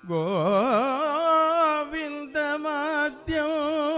ഗോവിന്ദമാദ്യം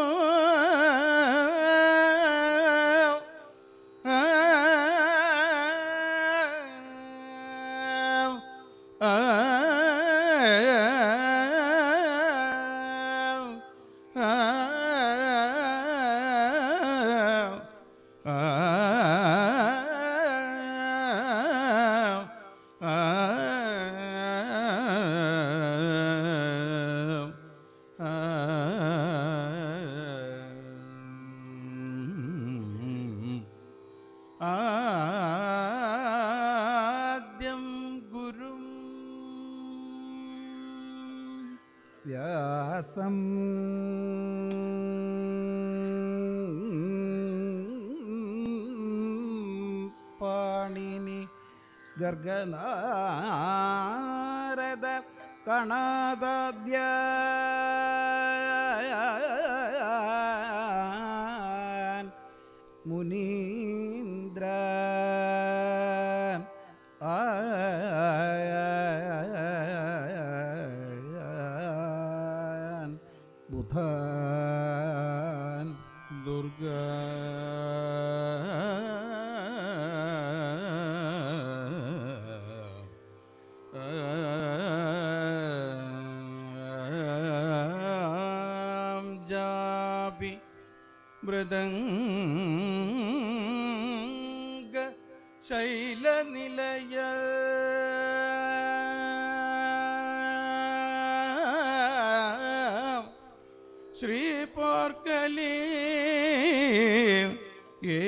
ആദ്യം ഗുരും വ്യാസം പാണിനി ഗർഗനാരദ കണാദാദ്യ മുനീന്ദ്ര ബുധാൻ ദുർഗ ജാപി മൃദംഗ ശൈലനിലയ ശ്രീ പോർക്കലി ഏ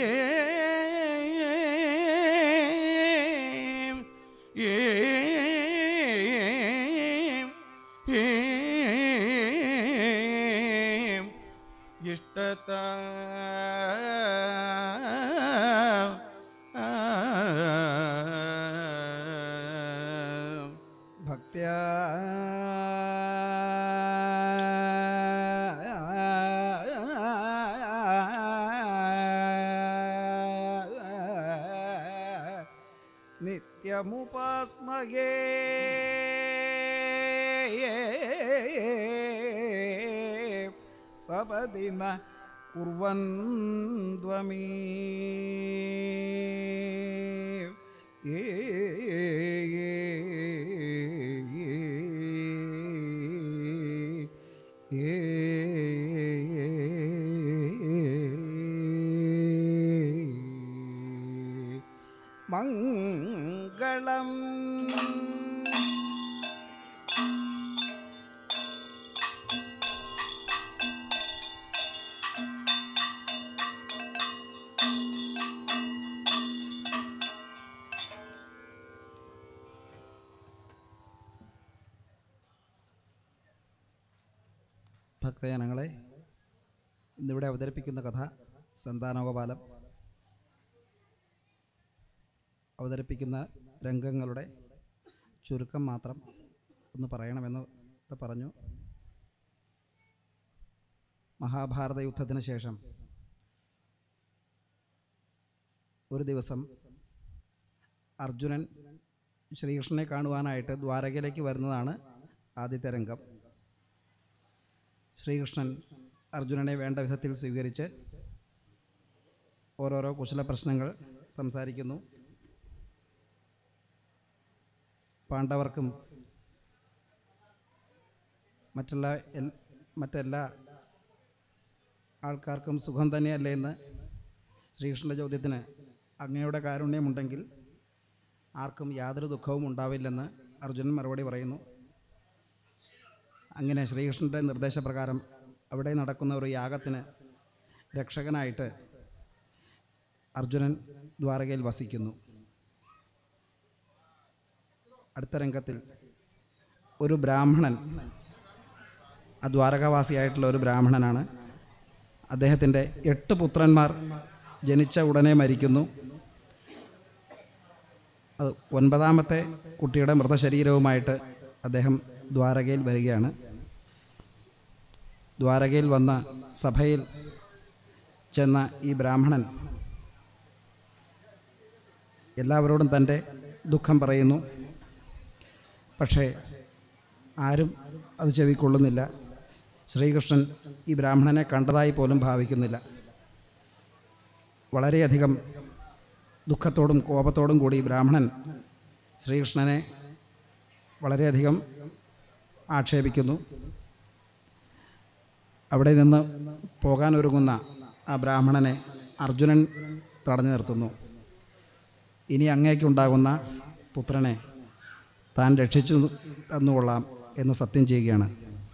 ഇഷ്ടത ഭക്ത്യാ നിത്യമുപാസ്മയേ സപദിന കുർവന്ധ്വമീ മംഗളം ഭക്തജനങ്ങളെ ഇന്നിവിടെ അവതരിപ്പിക്കുന്ന കഥ സന്താനോപപാലം അവതരിപ്പിക്കുന്ന രംഗങ്ങളുടെ ചുരുക്കം മാത്രം ഒന്ന് പറയണമെന്ന് ഇവിടെ പറഞ്ഞു മഹാഭാരത യുദ്ധത്തിന് ശേഷം ഒരു ദിവസം അർജുനൻ ശ്രീകൃഷ്ണനെ കാണുവാനായിട്ട് ദ്വാരകയിലേക്ക് വരുന്നതാണ് ആദ്യത്തെ രംഗം ശ്രീകൃഷ്ണൻ അർജുനനെ വേണ്ട വിധത്തിൽ സ്വീകരിച്ച് ഓരോരോ കുശല പ്രശ്നങ്ങൾ സംസാരിക്കുന്നു പാണ്ഡവർക്കും മറ്റുള്ള എൽ- മറ്റെല്ലാ ആൾക്കാർക്കും സുഖം തന്നെയല്ലേ എന്ന് ശ്രീകൃഷ്ണൻ്റെ ചോദ്യത്തിന് അങ്ങയുടെ കാരുണ്യമുണ്ടെങ്കിൽ ആർക്കും യാതൊരു ദുഃഖവും ഉണ്ടാവില്ലെന്ന് അർജുനൻ മറുപടി പറയുന്നു അങ്ങനെ ശ്രീകൃഷ്ണൻ്റെ നിർദ്ദേശപ്രകാരം അവിടെ നടക്കുന്ന ഒരു യാഗത്തിന് രക്ഷകനായിട്ട് അർജുനൻ ദ്വാരകയിൽ വസിക്കുന്നു അടുത്ത രംഗത്തിൽ ഒരു ബ്രാഹ്മണൻ ആ ദ്വാരകാവാസിയായിട്ടുള്ള ഒരു ബ്രാഹ്മണനാണ് അദ്ദേഹത്തിൻ്റെ എട്ട് പുത്രന്മാർ ജനിച്ച ഉടനെ മരിക്കുന്നു അത് ഒൻപതാമത്തെ കുട്ടിയുടെ മൃതശരീരവുമായിട്ട് അദ്ദേഹം ദ്വാരകയിൽ വരികയാണ് ദ്വാരകയിൽ വന്ന സഭയിൽ ചെന്ന ഈ ബ്രാഹ്മണൻ എല്ലാവരോടും തൻ്റെ ദുഃഖം പറയുന്നു പക്ഷേ ആരും അത് ചെവിക്കൊള്ളുന്നില്ല ശ്രീകൃഷ്ണൻ ഈ ബ്രാഹ്മണനെ കണ്ടതായി പോലും ഭാവിക്കുന്നില്ല വളരെയധികം ദുഃഖത്തോടും കോപത്തോടും കൂടി ഈ ബ്രാഹ്മണൻ ശ്രീകൃഷ്ണനെ വളരെയധികം ആക്ഷേപിക്കുന്നു അവിടെ നിന്ന് പോകാൻ ഒരുങ്ങുന്ന ആ ബ്രാഹ്മണനെ അർജുനൻ തടഞ്ഞു നിർത്തുന്നു ഇനി അങ്ങേക്കുണ്ടാകുന്ന പുത്രനെ താൻ രക്ഷിച്ചു തന്നുകൊള്ളാം എന്ന് സത്യം ചെയ്യുകയാണ്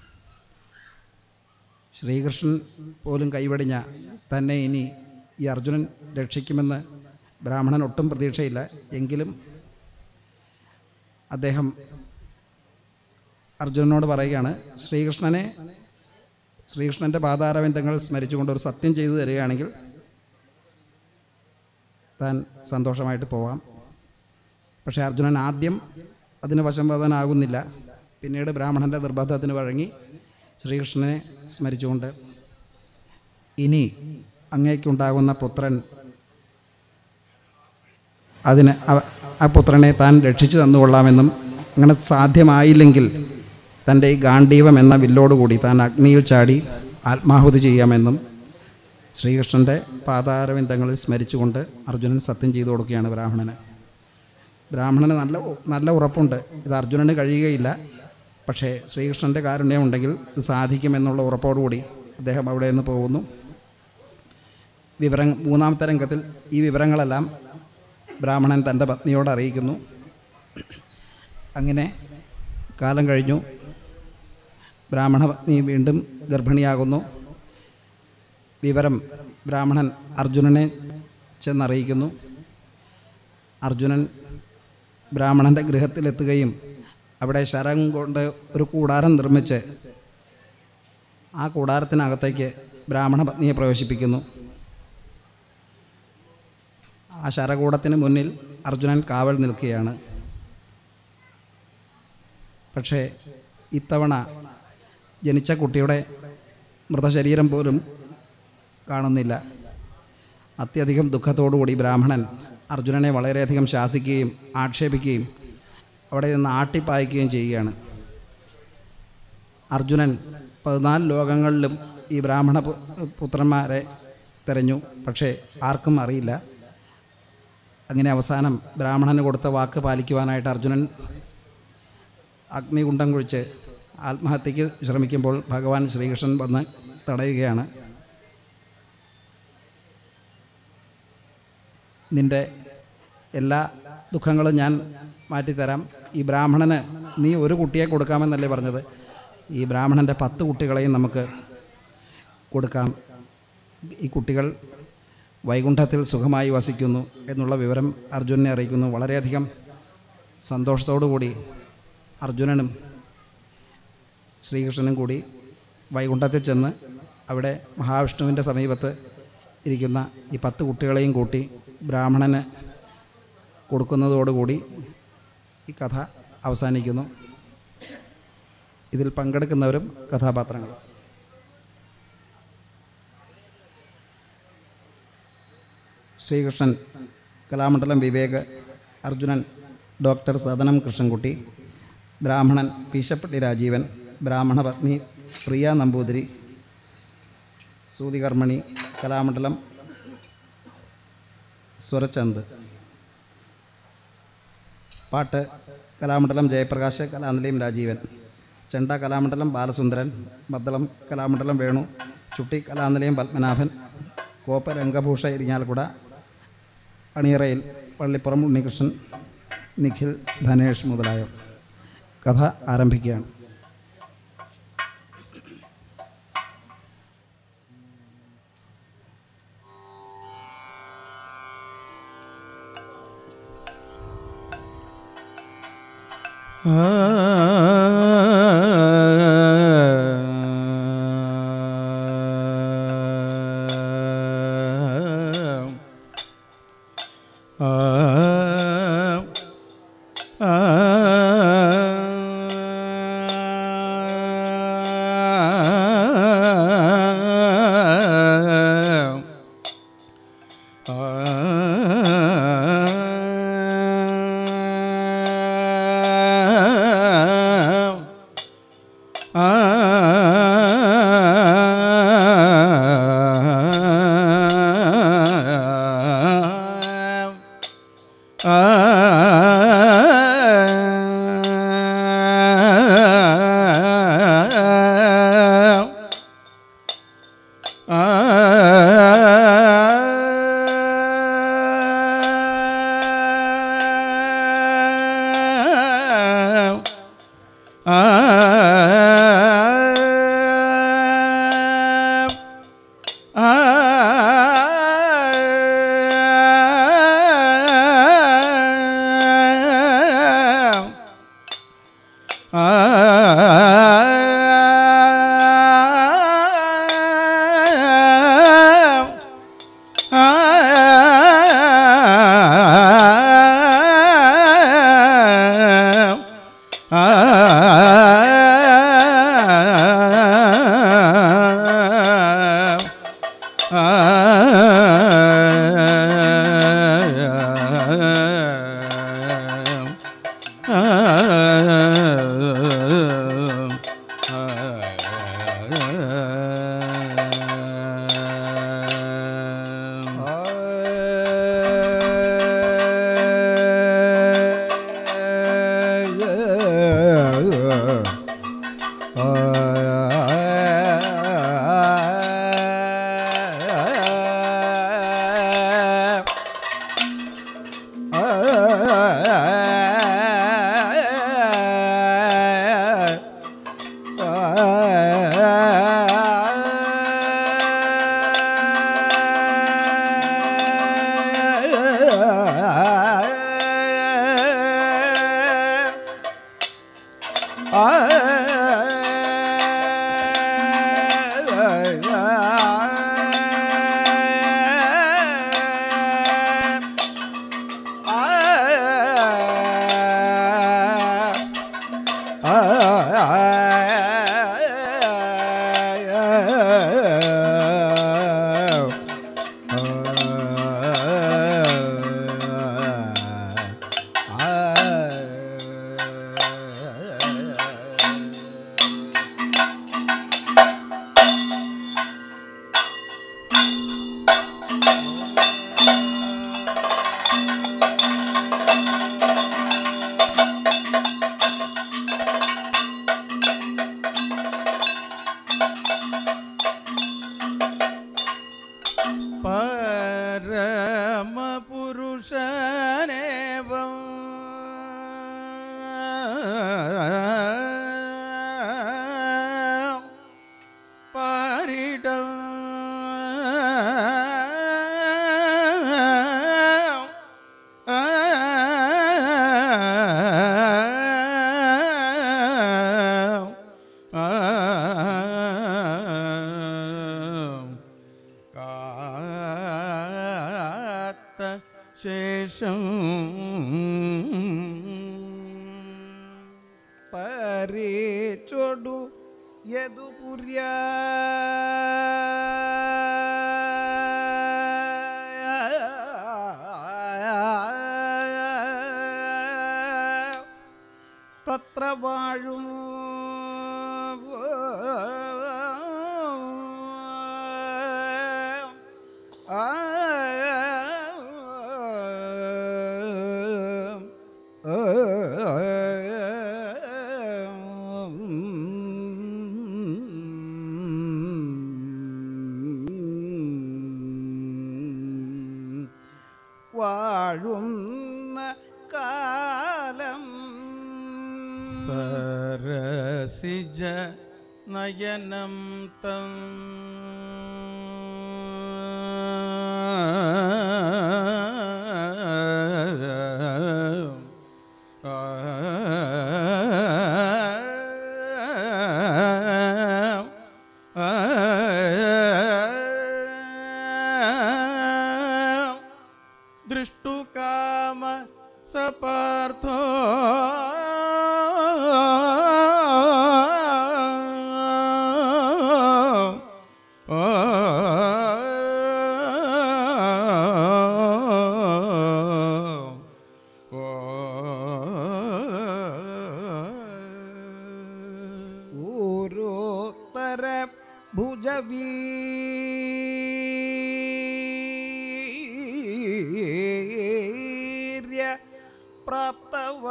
ശ്രീകൃഷ്ണൻ പോലും കൈവടിഞ്ഞ തന്നെ ഇനി ഈ അർജുനൻ രക്ഷിക്കുമെന്ന് ബ്രാഹ്മണൻ ഒട്ടും പ്രതീക്ഷയില്ല എങ്കിലും അദ്ദേഹം അർജുനനോട് പറയുകയാണ് ശ്രീകൃഷ്ണനെ ശ്രീകൃഷ്ണൻ്റെ പാതാരവിന്ദങ്ങൾ സ്മരിച്ചുകൊണ്ട് ഒരു സത്യം ചെയ്തു തരികയാണെങ്കിൽ താൻ സന്തോഷമായിട്ട് പോവാം പക്ഷേ അർജുനൻ ആദ്യം അതിന് വശംവദനാകുന്നില്ല പിന്നീട് ബ്രാഹ്മണൻ്റെ നിർബന്ധത്തിന് വഴങ്ങി ശ്രീകൃഷ്ണനെ സ്മരിച്ചുകൊണ്ട് ഇനി അങ്ങേക്കുണ്ടാകുന്ന പുത്രൻ അതിന് അവ- ആ പുത്രനെ താൻ രക്ഷിച്ചു തന്നുകൊള്ളാമെന്നും അങ്ങനെ സാധ്യമായില്ലെങ്കിൽ തൻ്റെ ഈ ഗാന്ധീവം എന്ന വില്ലോടുകൂടി താൻ അഗ്നിയിൽ ചാടി ആത്മാഹുതി ചെയ്യാമെന്നും ശ്രീകൃഷ്ണൻ്റെ പാതാരവിന്ദങ്ങളിൽ സ്മരിച്ചുകൊണ്ട് അർജുനൻ സത്യം ചെയ്തു കൊടുക്കുകയാണ് ബ്രാഹ്മണന് ബ്രാഹ്മണന് നല്ല ഉ- നല്ല ഉറപ്പുണ്ട് ഇത് അർജുനന് കഴിയുകയില്ല പക്ഷേ ശ്രീകൃഷ്ണൻ്റെ കാരുണ്യം ഉണ്ടെങ്കിൽ ഇത് സാധിക്കുമെന്നുള്ള ഉറപ്പോടുകൂടി അദ്ദേഹം അവിടെ നിന്ന് പോകുന്നു വിവരം മൂന്നാമത്തെ രംഗത്തിൽ ഈ വിവരങ്ങളെല്ലാം ബ്രാഹ്മണൻ തൻ്റെ പത്നിയോട് അറിയിക്കുന്നു അങ്ങനെ കാലം കഴിഞ്ഞു ബ്രാഹ്മണ പത്നി വീണ്ടും ഗർഭിണിയാകുന്നു വിവരം ബ്രാഹ്മണൻ അർജുനനെ ചെന്നറിയിക്കുന്നു അർജുനൻ ബ്രാഹ്മണൻ്റെ ഗൃഹത്തിലെത്തുകയും അവിടെ ശരം കൊണ്ട് ഒരു കൂടാരം നിർമ്മിച്ച് ആ കൂടാരത്തിനകത്തേക്ക് ബ്രാഹ്മണ പത്നിയെ പ്രവേശിപ്പിക്കുന്നു ആ ശരകൂടത്തിന് മുന്നിൽ അർജുനൻ കാവൽ നിൽക്കുകയാണ് പക്ഷേ ഇത്തവണ ജനിച്ച കുട്ടിയുടെ മൃതശരീരം പോലും കാണുന്നില്ല അത്യധികം ദുഃഖത്തോടുകൂടി ബ്രാഹ്മണൻ അർജുനനെ വളരെയധികം ശാസിക്കുകയും ആക്ഷേപിക്കുകയും അവിടെ നിന്ന് ആട്ടിപ്പായിക്കുകയും ചെയ്യുകയാണ് അർജുനൻ പതിനാല് ലോകങ്ങളിലും ഈ ബ്രാഹ്മണ പു- പുത്രന്മാരെ തിരഞ്ഞു പക്ഷേ ആർക്കും അറിയില്ല അങ്ങനെ അവസാനം ബ്രാഹ്മണന് കൊടുത്ത വാക്ക് പാലിക്കുവാനായിട്ട് അർജുനൻ അഗ്നികുണ്ഡം കുഴിച്ച് ആത്മഹത്യക്ക് ശ്രമിക്കുമ്പോൾ ഭഗവാൻ ശ്രീകൃഷ്ണൻ വന്ന് തടയുകയാണ് നിൻ്റെ എല്ലാ ദുഃഖങ്ങളും ഞാൻ മാറ്റിത്തരാം ഈ ബ്രാഹ്മണന് നീ ഒരു കുട്ടിയെ കൊടുക്കാമെന്നല്ലേ പറഞ്ഞത് ഈ ബ്രാഹ്മണൻ്റെ പത്ത് കുട്ടികളെയും നമുക്ക് കൊടുക്കാം ഈ കുട്ടികൾ വൈകുണ്ഠത്തിൽ സുഖമായി വസിക്കുന്നു എന്നുള്ള വിവരം അർജുനനെ അറിയിക്കുന്നു വളരെയധികം സന്തോഷത്തോടു കൂടി അർജുനനും ശ്രീകൃഷ്ണനും കൂടി വൈകുണ്ഠത്തിൽ ചെന്ന് അവിടെ മഹാവിഷ്ണുവിൻ്റെ സമീപത്ത് ഇരിക്കുന്ന ഈ പത്ത് കുട്ടികളെയും കൂട്ടി ബ്രാഹ്മണന് കൊടുക്കുന്നതോടുകൂടി ഈ കഥ അവസാനിക്കുന്നു ഇതിൽ പങ്കെടുക്കുന്നവരും കഥാപാത്രങ്ങളും ശ്രീകൃഷ്ണൻ കലാമണ്ഡലം വിവേക് അർജുനൻ ഡോക്ടർ സദനം കൃഷ്ണൻകുട്ടി ബ്രാഹ്മണൻ പീശപ്പള്ളി രാജീവൻ ബ്രാഹ്മണ പത്നി പ്രിയ നമ്പൂതിരി സൂതികർമ്മണി കലാമണ്ഡലം സ്വരചന്ദ് പാട്ട് കലാമണ്ഡലം ജയപ്രകാശ് കലാനിലയം രാജീവൻ ചെണ്ട കലാമണ്ഡലം ബാലസുന്ദരൻ മദ്ദളം കലാമണ്ഡലം വേണു ചുട്ടി കലാനിലയം പത്മനാഭൻ കോപ്പ രംഗഭൂഷ ഇരിങ്ങാലക്കുട അണിയറയിൽ പള്ളിപ്പുറം ഉണ്ണികൃഷ്ണൻ നിഖിൽ ധനേഷ് മുതലായവർ കഥ ആരംഭിക്കുകയാണ് പരമപുരുഷനേവം പാരിടം കാത്ത ശേഷം പരിച്ചൊടു യദുപുര്യ തത്ര വാഴും വാഴുന്ന കാലം സരസിജ നയനം തം ദൃഷ്ടുകാമ സപാർത്ഥോ ഓ ഭുജവീര്യ പ്രാപ്തവ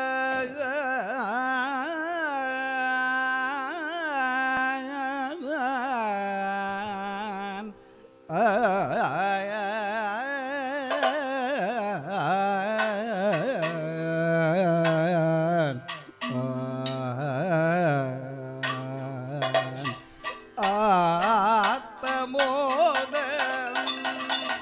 ആത്തമോദം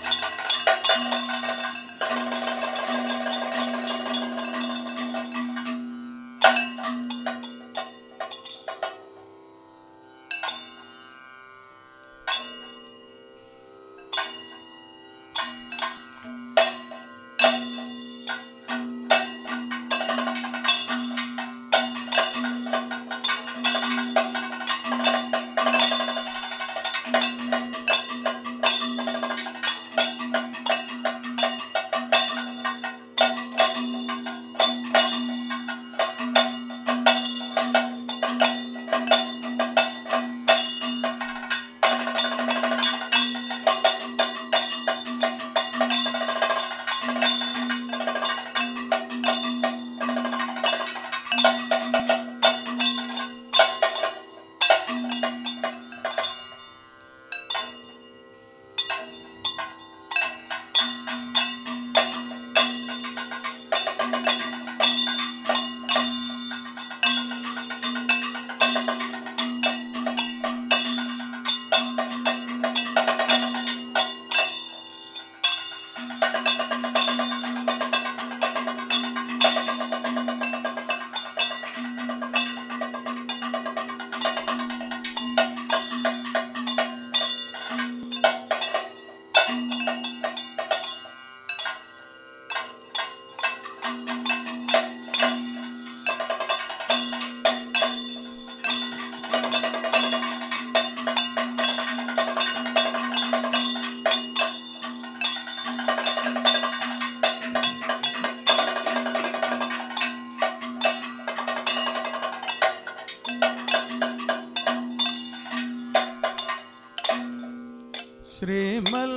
ശ്രീമൽ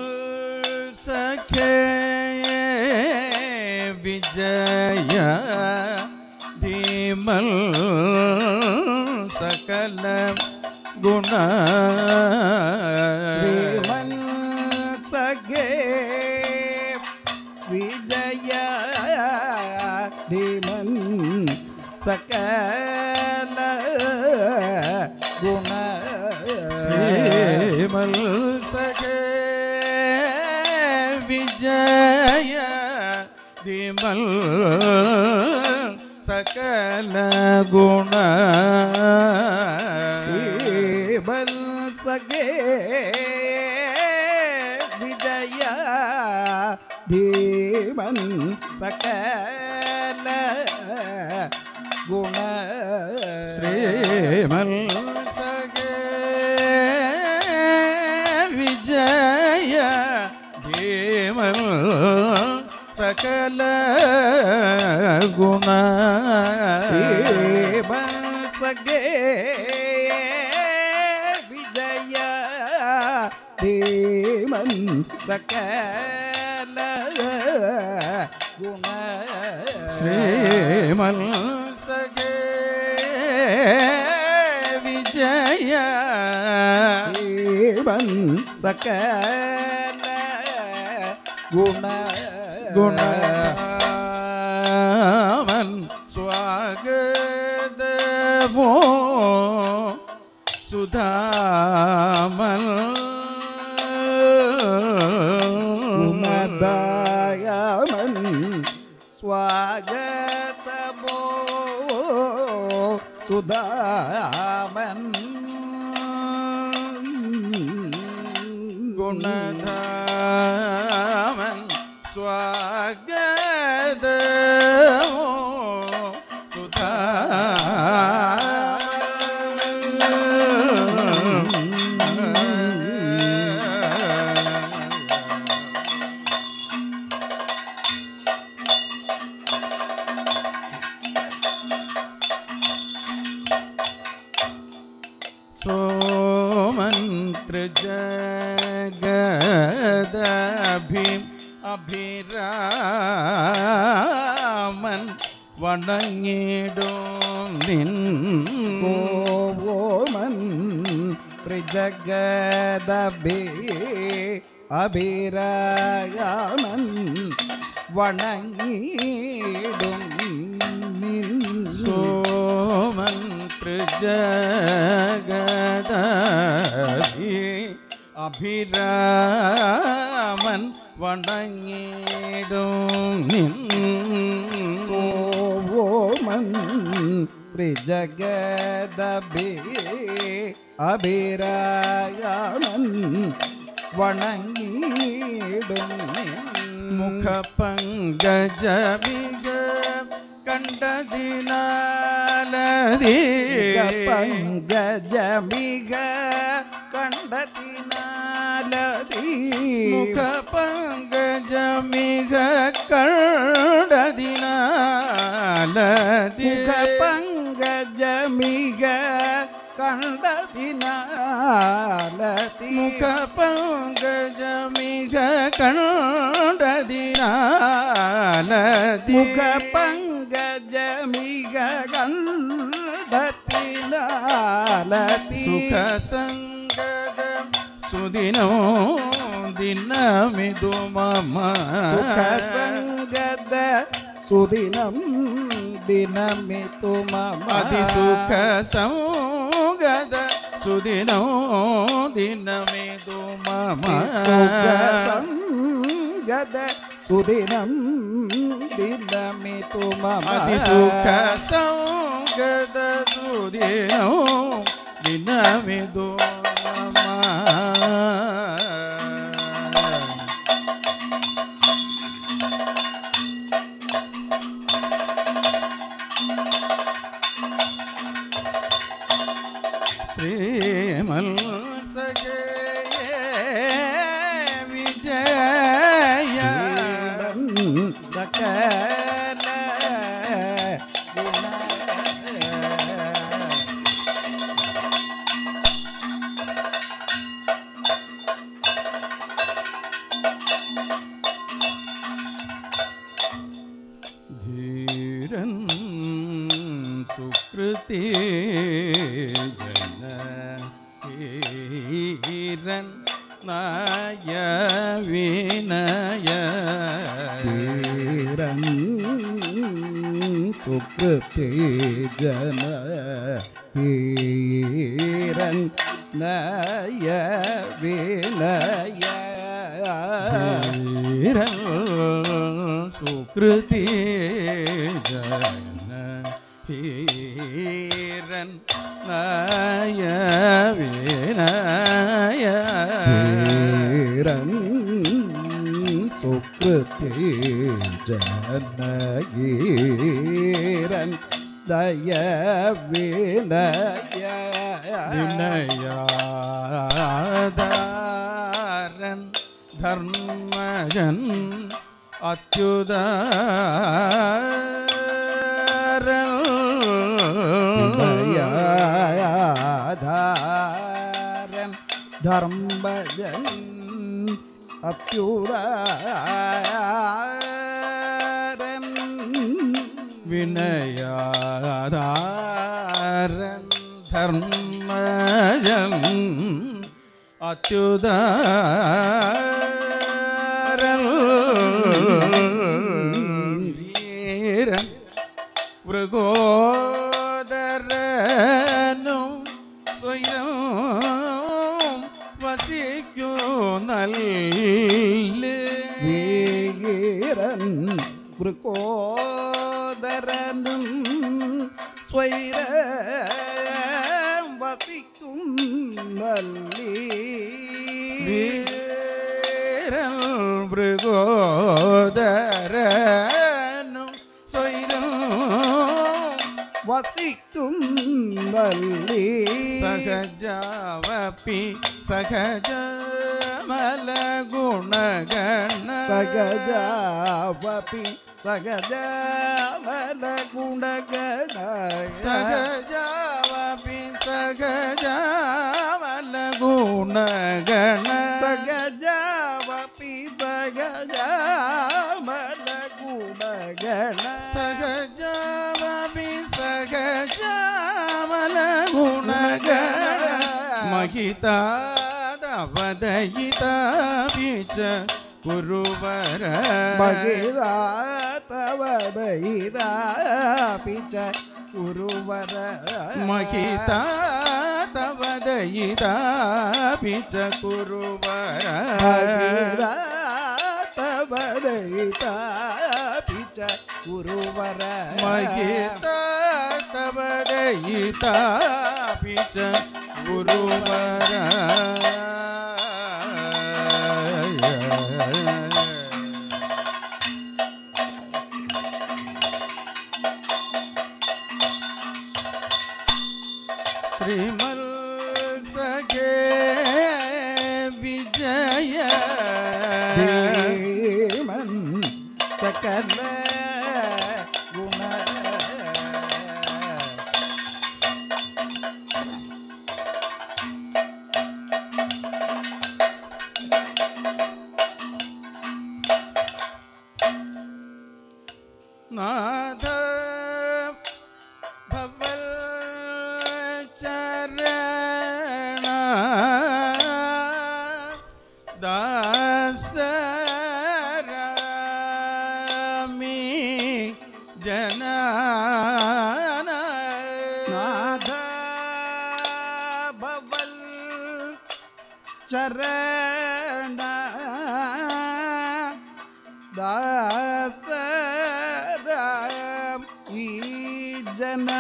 സഖേ വിജയ ധീമൽ സകല ഗുണ ശ്രീമൻ സഖേ വിജയ ധീമൻ സകല ഗുണ ശ്രീമൽ സഖേ വിജയ ധീമൽ സകല ഗുണ ശ്രീമൻ സഖേ വിജയ ധീമൻ സകല ഗുണ ശ്രീമൽ സഖേ വിജയ ധീമൽ സകല ഗുണ സഗേ വിജയ ധീമൻ സകല ഗുണ ശ്രീമൽ സഖേ വിജയ ധീമൻ സകല ഗുണ ഗുണമൻ സ്വാഗതമോ സുധാമൽ ഗുണദായമൻ സ്വാഗതമോ സുധാമൻ ഗുണധാമൻ സ്വാഗതമോ സുധാ സോമ സോമന്ത്രജഗദഭിം അഭിരാമൻ വണങ്ങിടും നിൻ സോമൻ ത്രിജഗദബേ അഭിരാമൻ വണങ്ങിടും നിൻ സോമന്ത്രജഗദഭി അഭിരാമൻ വണങ്ങിടും നിൻ സോമൻ ത്രിജഗദബേ അഭിരാമൻ വണങ്ങിടും നിൻ മുഖപങ്കജമിക കണ്ടതിനാലതീ പങ്കജമിക കണ്ടതിനാലതീ മുഖപങ്കജമിക കണ്ടതിനാലതീ പങ്കജമിക കണ്ടതിനാലതീ മുഖപങ്കജമിക കണ്ടതിനാലതീ മുഖ പങ്കജമിക കണ്ടതിനാലതീ സുഖസംഗത സുദിനോ ദിനമിതു മമ സുഖസംഗത സുദിനം ദിനമിതു മമ അതിസുഖ സൗഗത സുദിനോ ദിനമിതു മമ സുഖസംഗത സുദിനം ദിനമിതു മമ അതിസുഖ സൗഗത സുദിനോ ദിനമിതു മമ ശ്രീമത്സജയ വിജയ സകല ഗുണ ധീരൻ സുകൃതി ജന ധീരൻ നായ വിനയ ധീരൻ സുകൃതി ജന ഹീരൻ നയ വിനയ ധീരൻ സുകൃതി ജന ഹീരൻ നായ വിനയ ധീരൻ സുകൃതി ജനഗീരൻ ദയ വിനയ വിനയാധാരൻ ധർമ്മജൻ അത്യുദാരൻ ദയാധാരൻ ധർമ്മജൻ അത്യുദാരൻ വിനയാധാരൻ ധർമ്മജൻ അത്യുദാരൻ വീരൻ മൃഗോദരനും സ്വയം വസിക്കുന്നല്ല വീരൻ വൃക്കോദരനും സ്വൈര വസിക്കും നല്ലി വീരൻ മൃഗോദരനും സ്വൈരം വസിക്കും നല്ലി സഹജാവപി സഹജമല ഗുണഗണ സഗജാവപി സഗജാമല ഗുണഗണ സഹജാവപി സഹജമല ഗുണ ഗുണഗണ സഗജാവപി സഗജാമല ഗുണഗണ സഹജാവപി സഹജാമല ഗുണഗണ महितादवदयितापि च कुरुवर ഭഗിരാതവദയിതാപി ച കുരുവര महितादवदयितापि च कुरुवर ഭഗിരാതവദയിതാപി ച കുരുവര महितादवदयितापि च कुरुवर श्रीमल सखे विजय ധീമൻ സകല ഗുണ നാഥ ഭവൽ ചരണ ദാസരാമി ജന നാഥ ഭവൽ ചരണ ദാസരാം ഈ ജന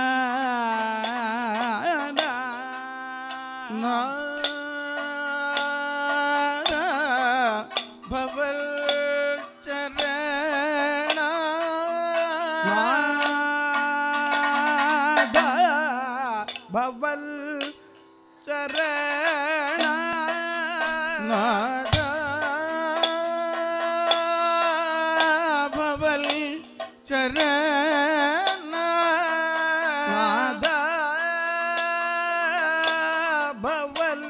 നാഥ ഭവൽ ചരണ നാഥ ഭവൽ ചരണ നാഥ ഭവൽ ചരണ നാഥ ഭവൽ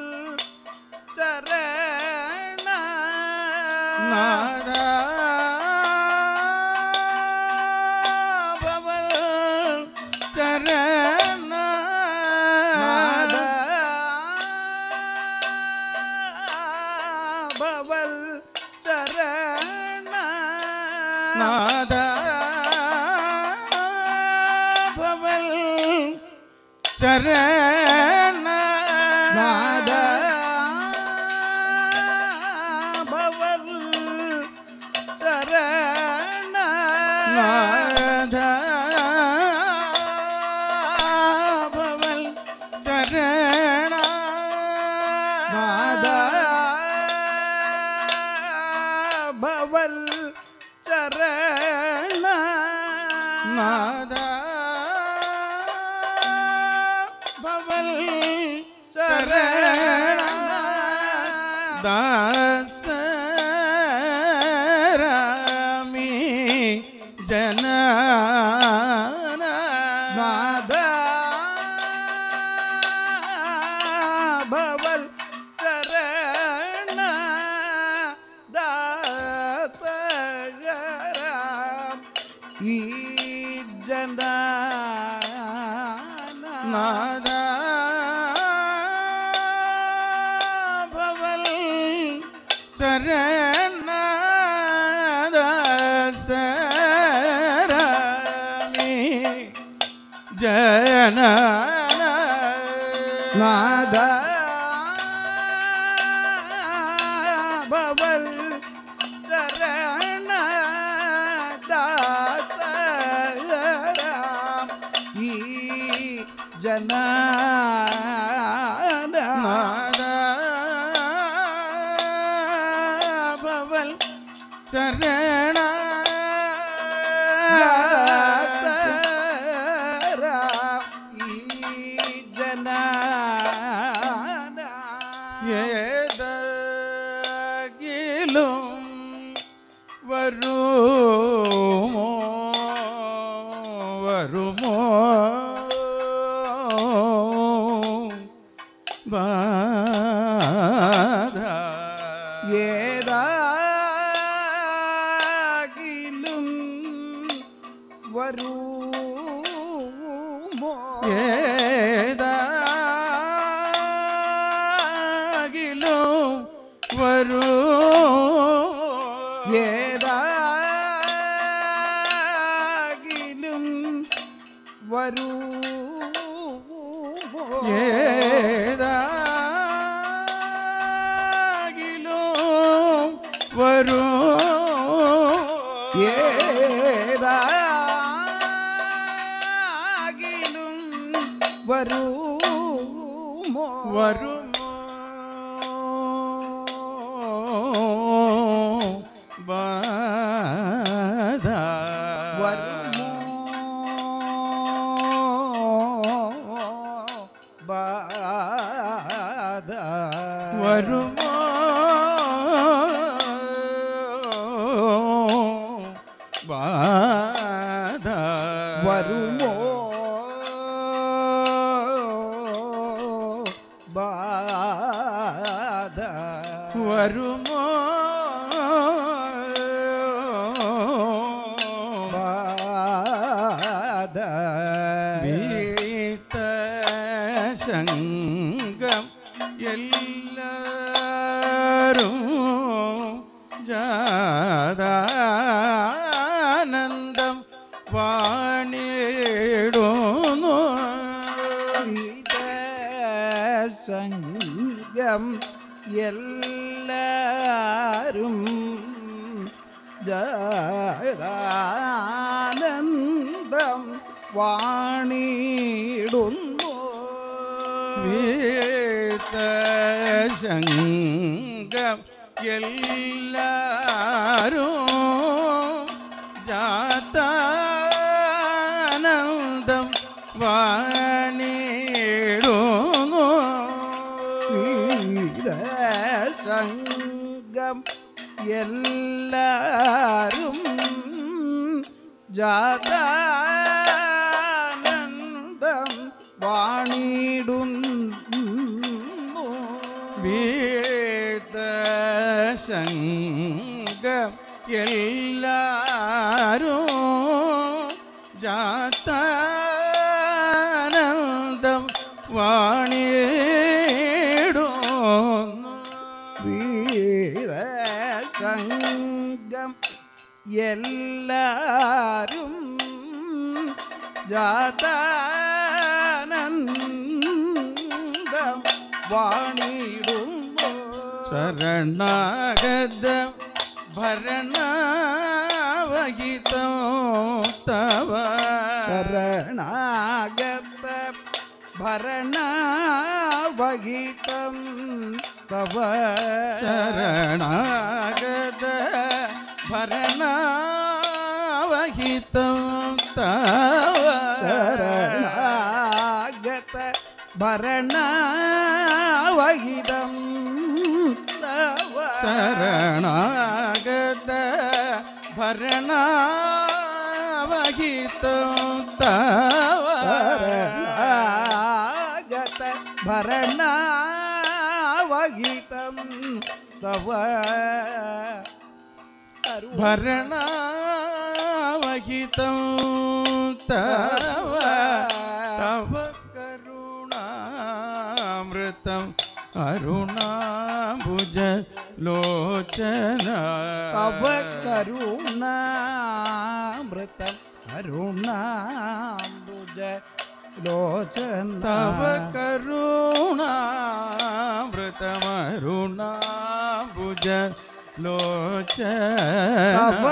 ചരണ നാഥ ഭവൽ ചരണ നാഥ ഭവൽ ചരണ നാഥ ഭവൽ ചരണ നാഥ ഭവൽ ചരണ നാഥ ഭവൽ ചരണ നാഥ ഭവൽ ചരണ നാഥ ഭവൽ ചരണ ദാസരാമി ജന നാഥ ഭവൽ ചരണ ദാസരാം ഈ ജന നാഥ ഭവൽ ചരണ ദാസരാമി ജന നാഥ ഭവൽ ചരണ ദാസരാം ഈ ജന നാഥ ഭവൽ ചരണ ദാസരാം ഈ ജന ഏതെങ്കിലും വരുമോ വരുമോ വരുമോ വരുമോ ബാധ വരുമോ ബാധ വരുമോ ബാധ വരുമോ ബാധ വരുമോ ബാധ വീത്ത സംഘം എല്ലാരും ജാതാനന്ദം വാണിടുന്നു സംഘം എല്ലാരും ജാനന്ദം വാണിടുന്നു വീത്ത സംഘം എല്ലാരും ജാതാനന്ദം വാണിടുന്നു സംഘം എല്ലാരും ജാതാനന്ദം വാണിടുന്നു വീത സംഘം എല്ലാരും ജാതാനന്ദം വാണിടുന്നു വീരസംഗം എല്ലാരും ജാതാനന്ദം വാണിടുന്നു ശരണാഗത ഭരണവഹിതോ തവ ശരണാഗത ഭരണവഹിതം തവ ശരണാഗത ഭരണവഹിതോ തവ ശരണാഗത ഭരണവഹിതം തവ ശരണാഗത ഭരണവഹിതോ തവ ശരണാഗത ഭരണവഹിതം തവ അരുണ ഭരണവഹിതം തവ തവ കരുണാമൃതം അരുണാഭുജ ലോചന തവ കരുണാമൃതം അരുണാംബുജ ലോചന തവ കരുണാമൃതമരുണാഭുജ ലോചന തവ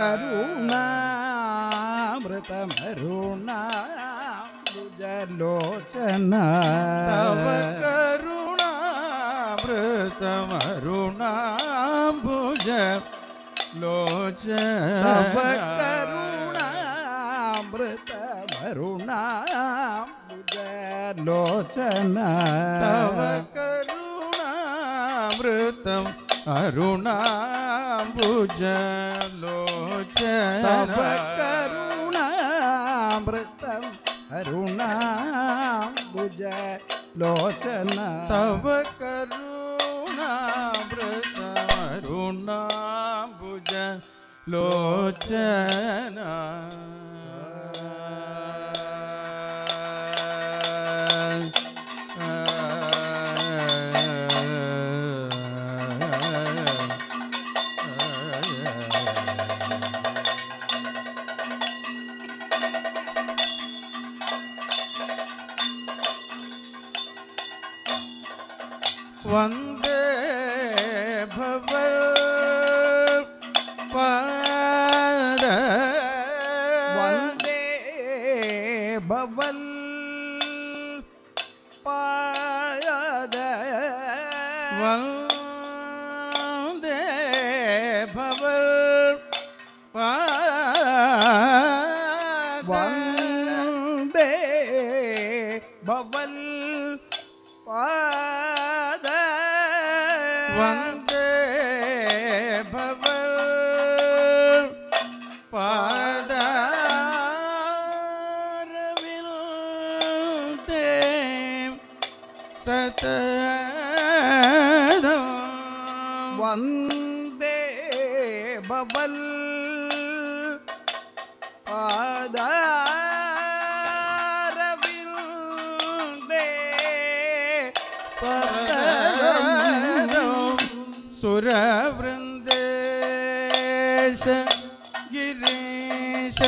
കരുണാമൃതമരുണാംബുജ ലോചന തവ കരുണാമൃതമരുണാഭുജ ലോചന തവ കരുണാമൃതമരുണാംബുജ ലോചന തവ കരുണാമൃതം അരുണാംബുജ ലോചന തവ കരുണാമൃതം അരുണാംബുജ ലോചന തവ കരുണാമൃതം അരുണാംബുജ ലോചന വന്ദേ ഭവൽ പാദ വന്ദേ ഭവൽ പായ വന്ദേ ഭവൽ വന്ദേ ഭവൽ പാദ വന്ദേ ഭവൽ പാദാരവിന്ദേ സതതം വന്ദേ ഭവൽ പാദാരവിന്ദേ സതതം സുരവൃന്ദേശ ഗിരീശ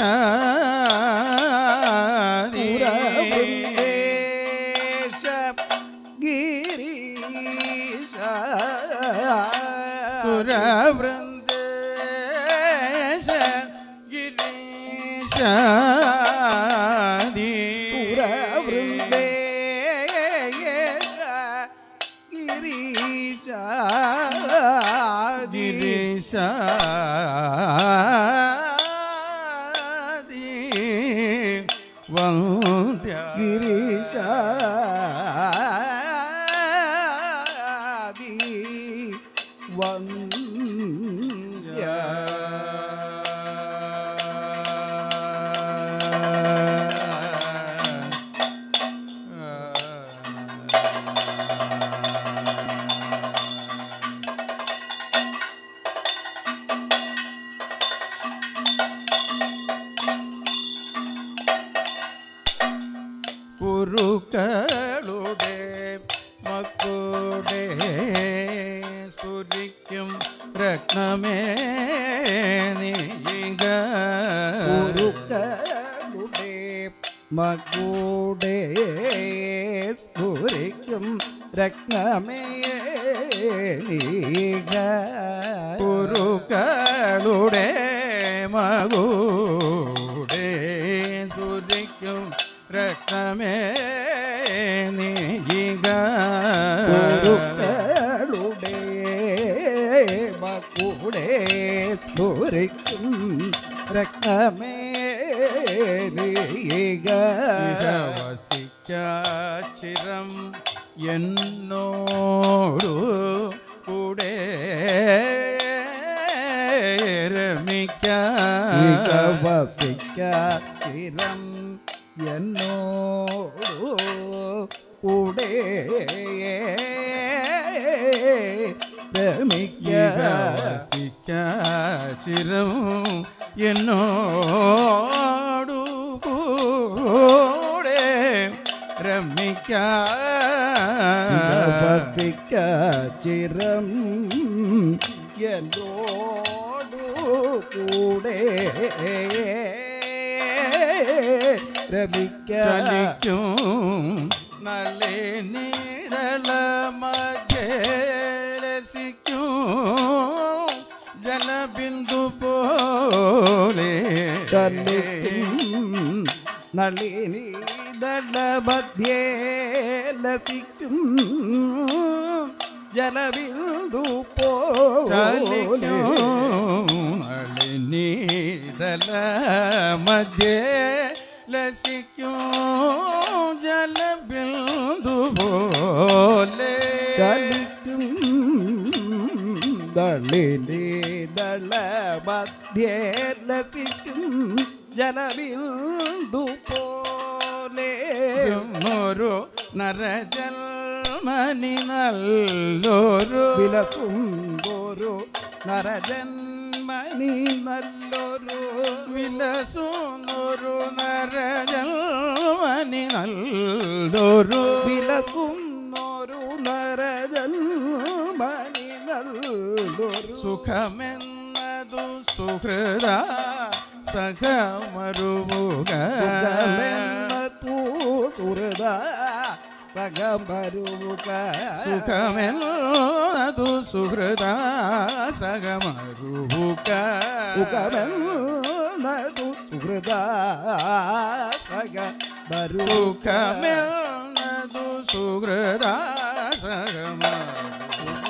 സുരവൃന്ദേശ ഗിരീശ സുരവൃന്ദേശ ഗിരീശ സുരവൃന്ദേശ ഗിരീശ ഗിരീശ വന്ദ്യ ഗിരീശ വന്യ കുരുക്കളുടെ മക്കളുടെ സ്ഫുരിക്കും രത്നമേ നീക കുരുക്കളുടെ മകൂടെ സ്ഫുരിക്കും രത്നമേ നീക കുരുക്കളുടെ മകൂടെ സ്ഫുരിക്കും രത്നമേ നീക കുരുക്കളുടെ മകൂടെ സ്ഫുരിക്കും രത്നമേ നീക ചിരം എന്നോടു കൂടെ രമിക്ക വസിക്കാം എന്നോടു കൂടെ ചിരം എന്നോടു കൂടെ രമിക്ക വസിക്ക ചിരം എന്നോടു കൂടെ രമിക്ക ചലിക്കും നളിനീതള മധ്യരസിക്കും ജലബിന്ദു പോലെ ചലിക്കും നളിനി ദളമധ്യേ ലസിക്കും ജലബിന്ദു പോലെ ചലിക്കും നളിനീതള മധ്യേ ലസിക്കും ജലബിന്ദു പോലെ ചലിക്കും ദളിനി ദളമധ്യേ ലസിക്കും ജലബിന്ദു പോലെ ഒരു നരജന്മനി നല്ലൊരു വിലസും ഒരു നരജന്മനി നല്ലൊരു വിലസുന്നൊരു നരജന്മനി നല്ലൊരു വിലസും ഒരു നരജന്മനി നല്ലൊരു സുഖമെന്നതു സുഹൃത സഖമരുമുക സുഖമെന്നതു സുഹൃദ സഖമരുക സുഖമെന്നതു സുഹൃത സഖമരുമുക സുഖമെന്നതു സുഹൃദ സഖമരു സുഖമെന്നതു സുഹൃത സഖമരുമുക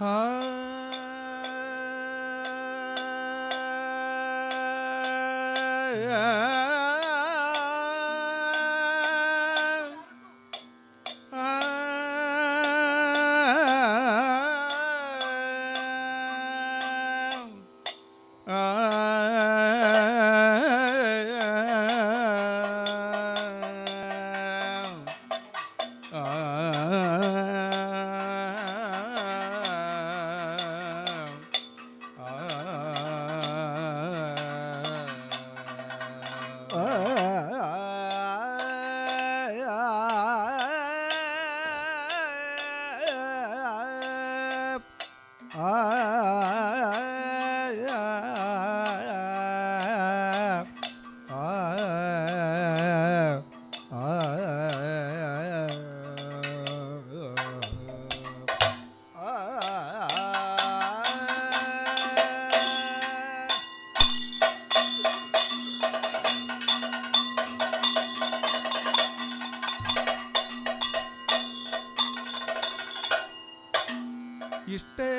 ഇഷ്ടേ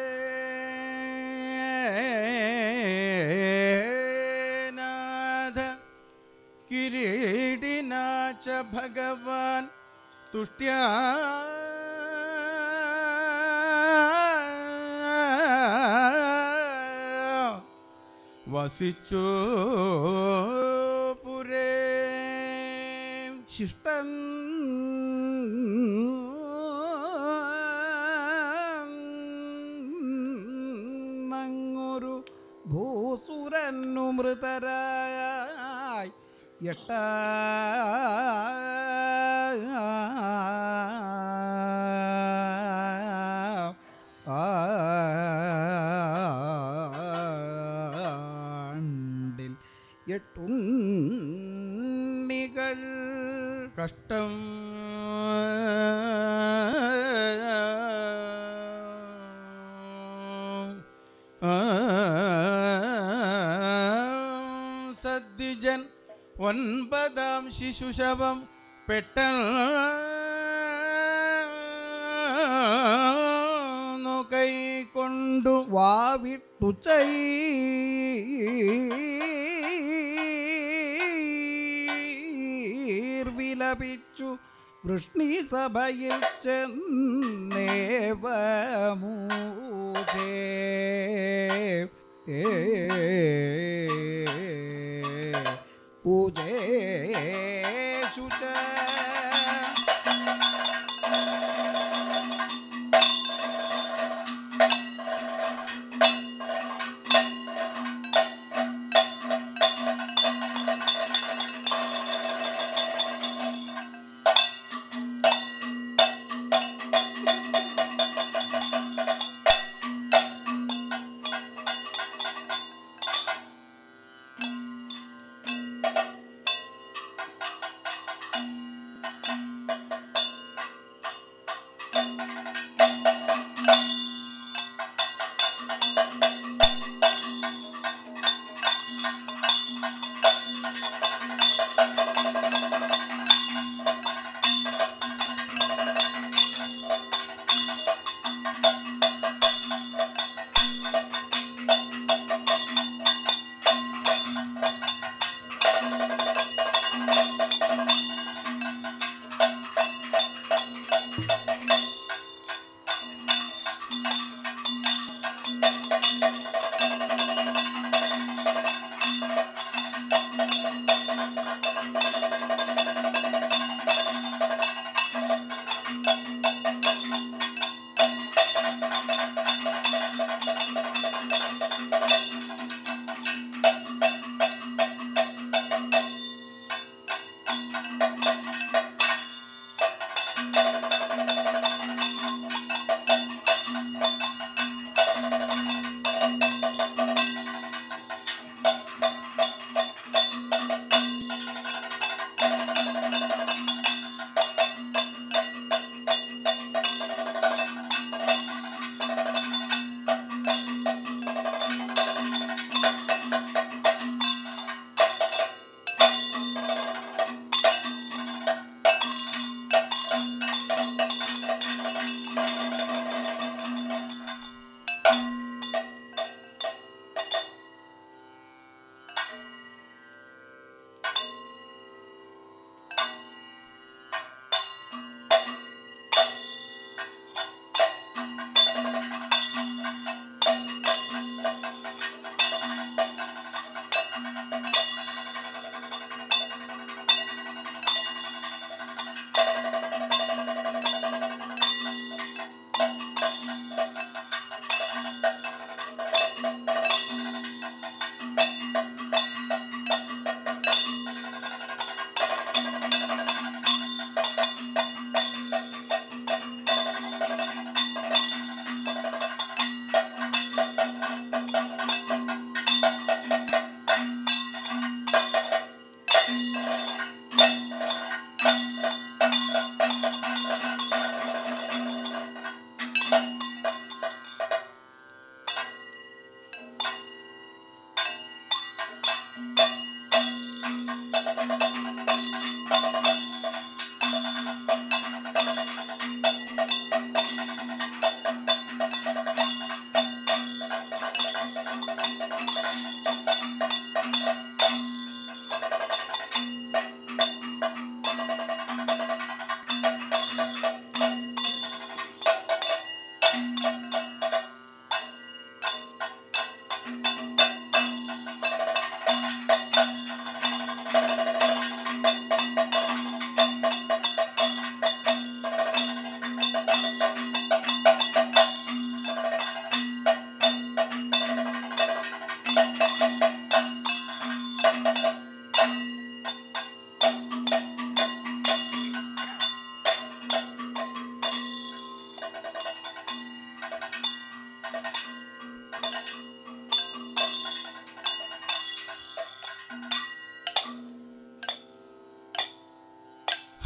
നാഥ കിരീടിനാ ച ഭഗവാൻ തുഷ്ട്യാ വസിച്ചു പുരേ ശിഷ്ടൻ നങ്ങൊരു ഭൂസുരന്നു മൃതരായി എട്ട ആണ്ടിൽ എട്ടുണ്ണികൾ കഷ്ടം സദ്വിജൻ ഒൻപതാം ശിശുശവം പെട്ടെന്നു കൈക്കൊണ്ടു വാവിട്ടു വിലപിച്ചു വൃഷ്ണിസഭയിൽ ചെന്നേവമൂചേ പൂജേഷുച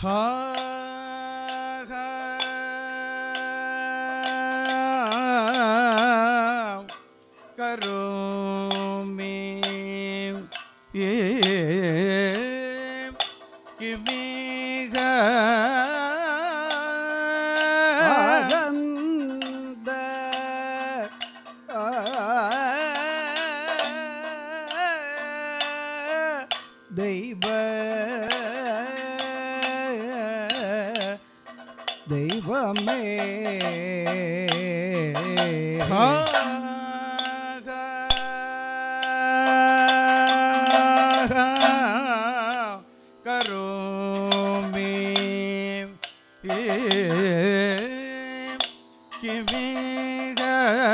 ഹാ ഹാ കരോമി ഏ കിമിഹ ആനന്ദ ദൈവ ദൈവമേ ഹാ കരോമി കിമിഹ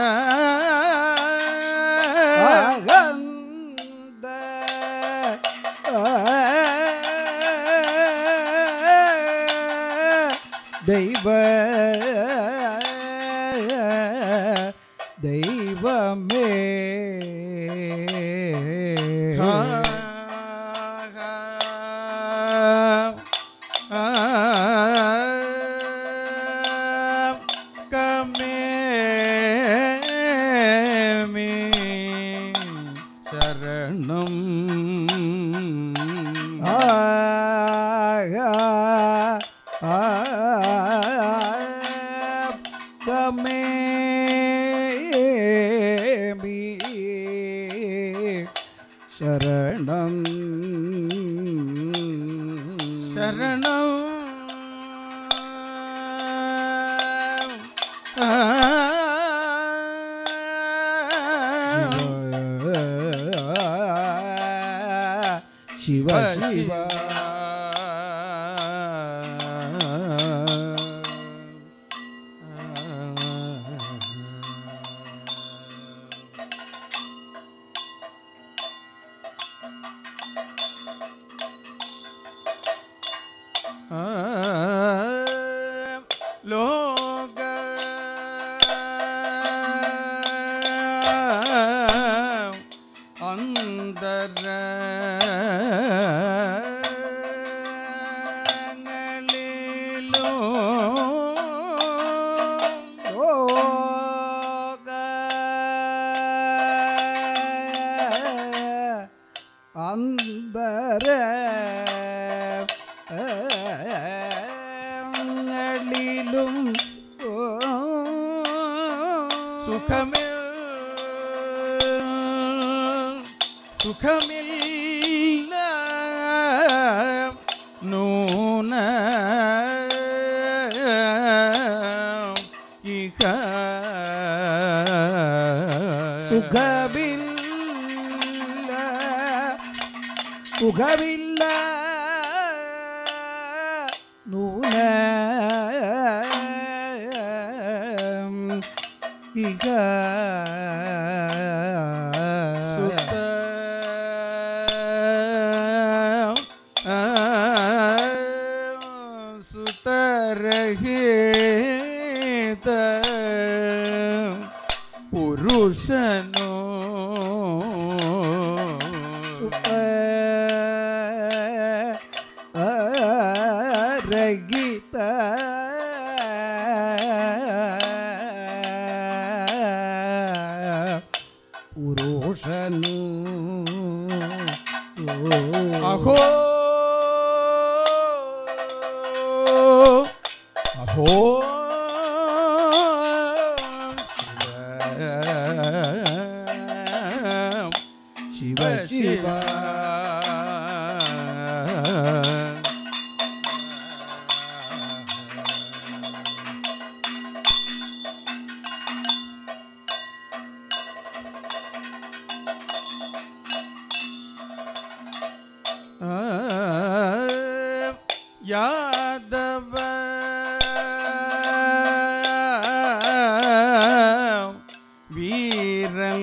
ആനന്ദ ദൈവ ദൈവമേ ശരണം ശരണം ശരണം ശിവ ശിവ ലോക അന്തര ലോക അന്തര ങ്ങളിലും സുഖമിൽ സുഖമില്ല നൂന ഇഹ സുഖമില്ല സുഖമില്ല നൂന ഇക സുത സുതരഹിത പുരുഷനോ സുഖ രഹിത പുരുഷനു അഹോ അഹോ ശിവ ശിവ യാദവ വീരൻ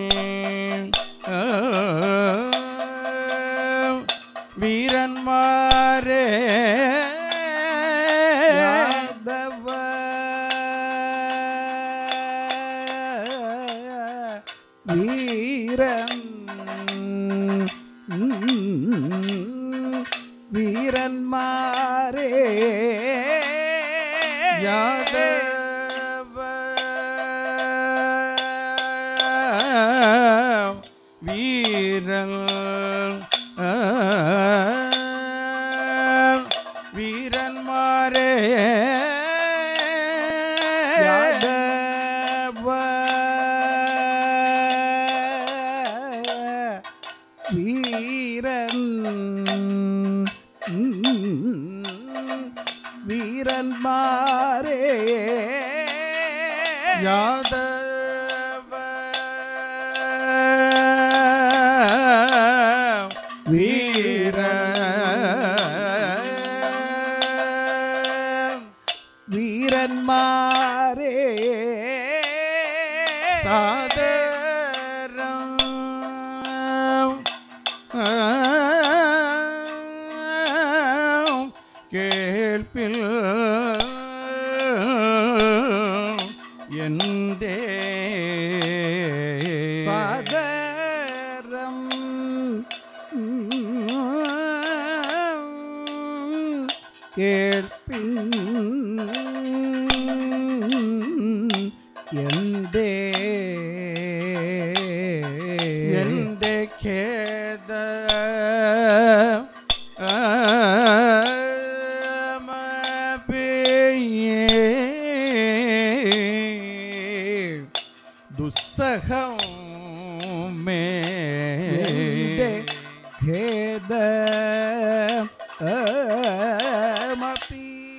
വീരന്മാരെ യാദവ വീരൻ വീരന്മാരെ യാദവ വീര വീരന്മാരെ സാദരം കേൾപ്പിൽ എൻ്റെ സദരം കേൾപ്പിൻ എൻ്റെ എൻ്റെ ഖേദ ദുസ്സഹം മേ എൻ്റെ ഖേദ മപി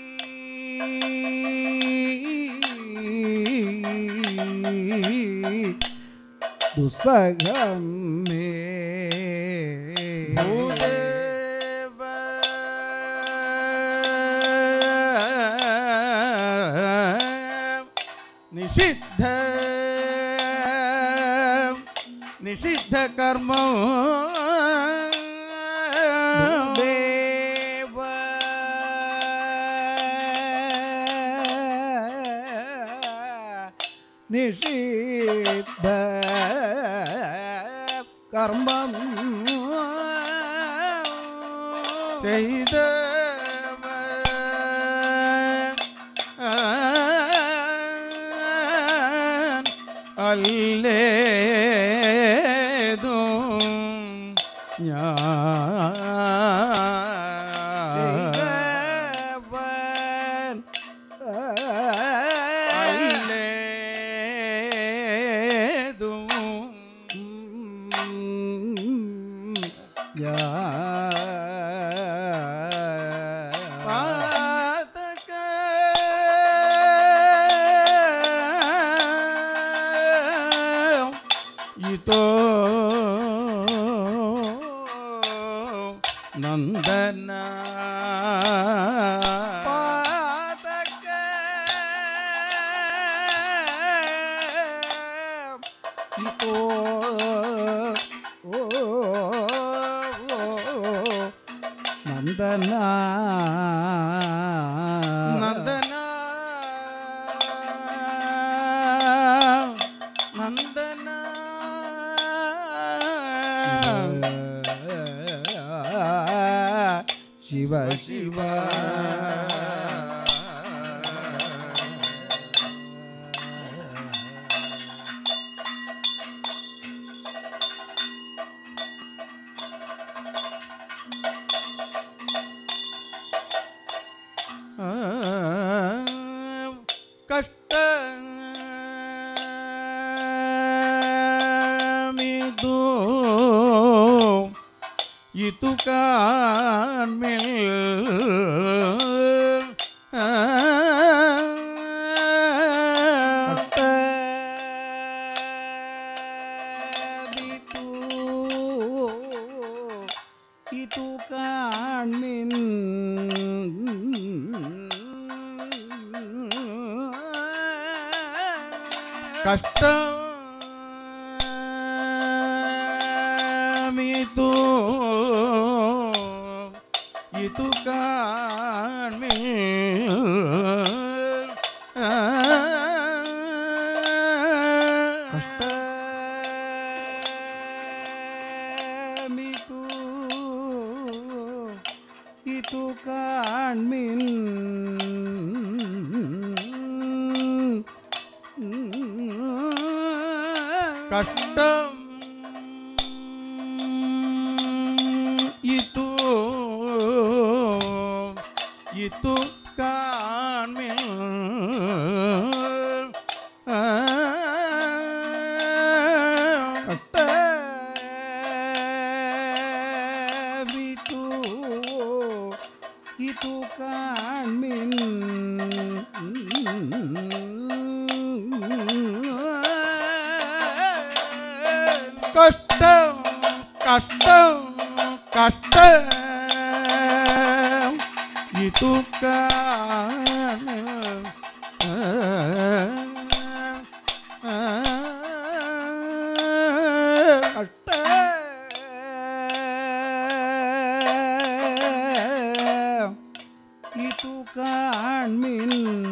ദുസ്സഹം മേ ഭൂദേവ നിഷിദ്ധ നിഷിദ്ധ കർമ്മ ദേവ നിഷിദ്ധ കർമ്മം ചെയ്ത അല്ലേതും ഞാൻ ചെയ്തവൻ അല്ലേതും പാതക ഇതോ നന്ദന നന്ദന നന്ദന നന്ദന ശിവ ശിവ കഷ്ട മിതു ഇതു കാൺമിൽ ഇതു കാൺമിൻ കഷ്ടമിതു ഇതു കാൺമിൽ കഷ്ടമിതു ഇതു കാൺമിൻ കഷ്ടം ഇതു ഇതു കാൺമിൽ കഷ്ടമിതു ഇതു കാൺമിൻ കഷ്ടം കഷ്ടം കഷ്ടം ഇതു ഇതു കാൺമിൻ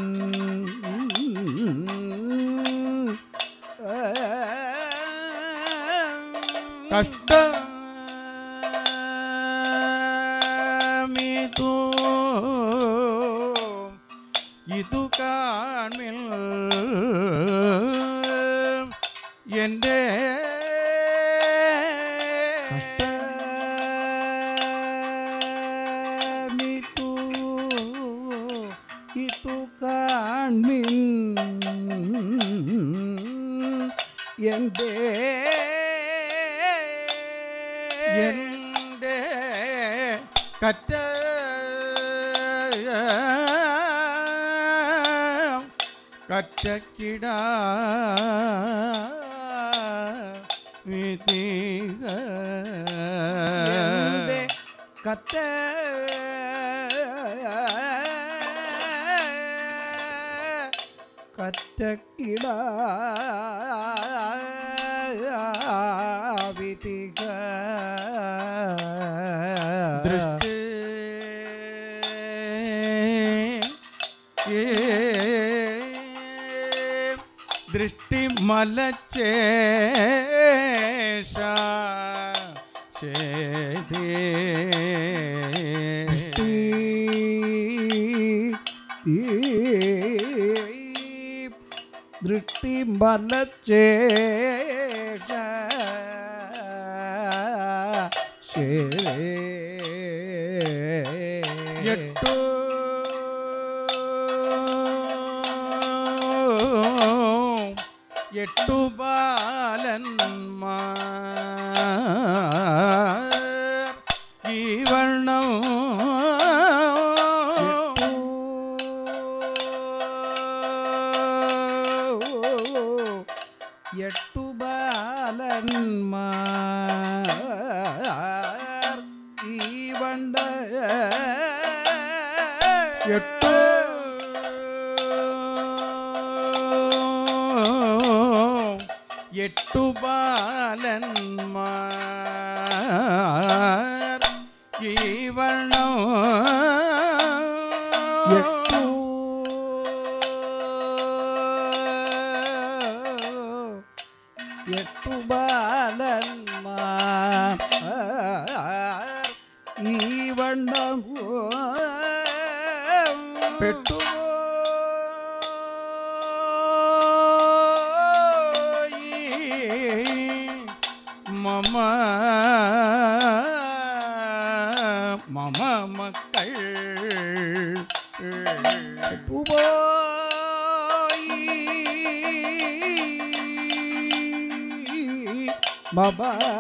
കഷ്ടമിതു ഇതു കാൺമിൽ എൻ്റെ കഷ്ടമിതു ഇതു കാൺമിൻ എൻ്റെ എൻ്റെ കറ്റ കറ്റക്കിട എൻ്റെ കറ്റ കറ്റക്കിട വിധിക ദൃഷ്ടി ദൃഷ്ടി മലച്ചേഷ ദൃഷ്ടി മലച്ചേഷ എട്ടു എട്ടു ബാലന്മാർ ഈ വണ്ണം എട്ടു ബാലന്മാർ ഈ വണ്ട എട്ടു എട്ടു ബാലന്മാർ ഈ വണ്ണം എട്ടു എട്ടു ബാലന്മാർ ഈ വണ്ണം പെട്ടു മമ മമ മക്കൾ പോയി മബ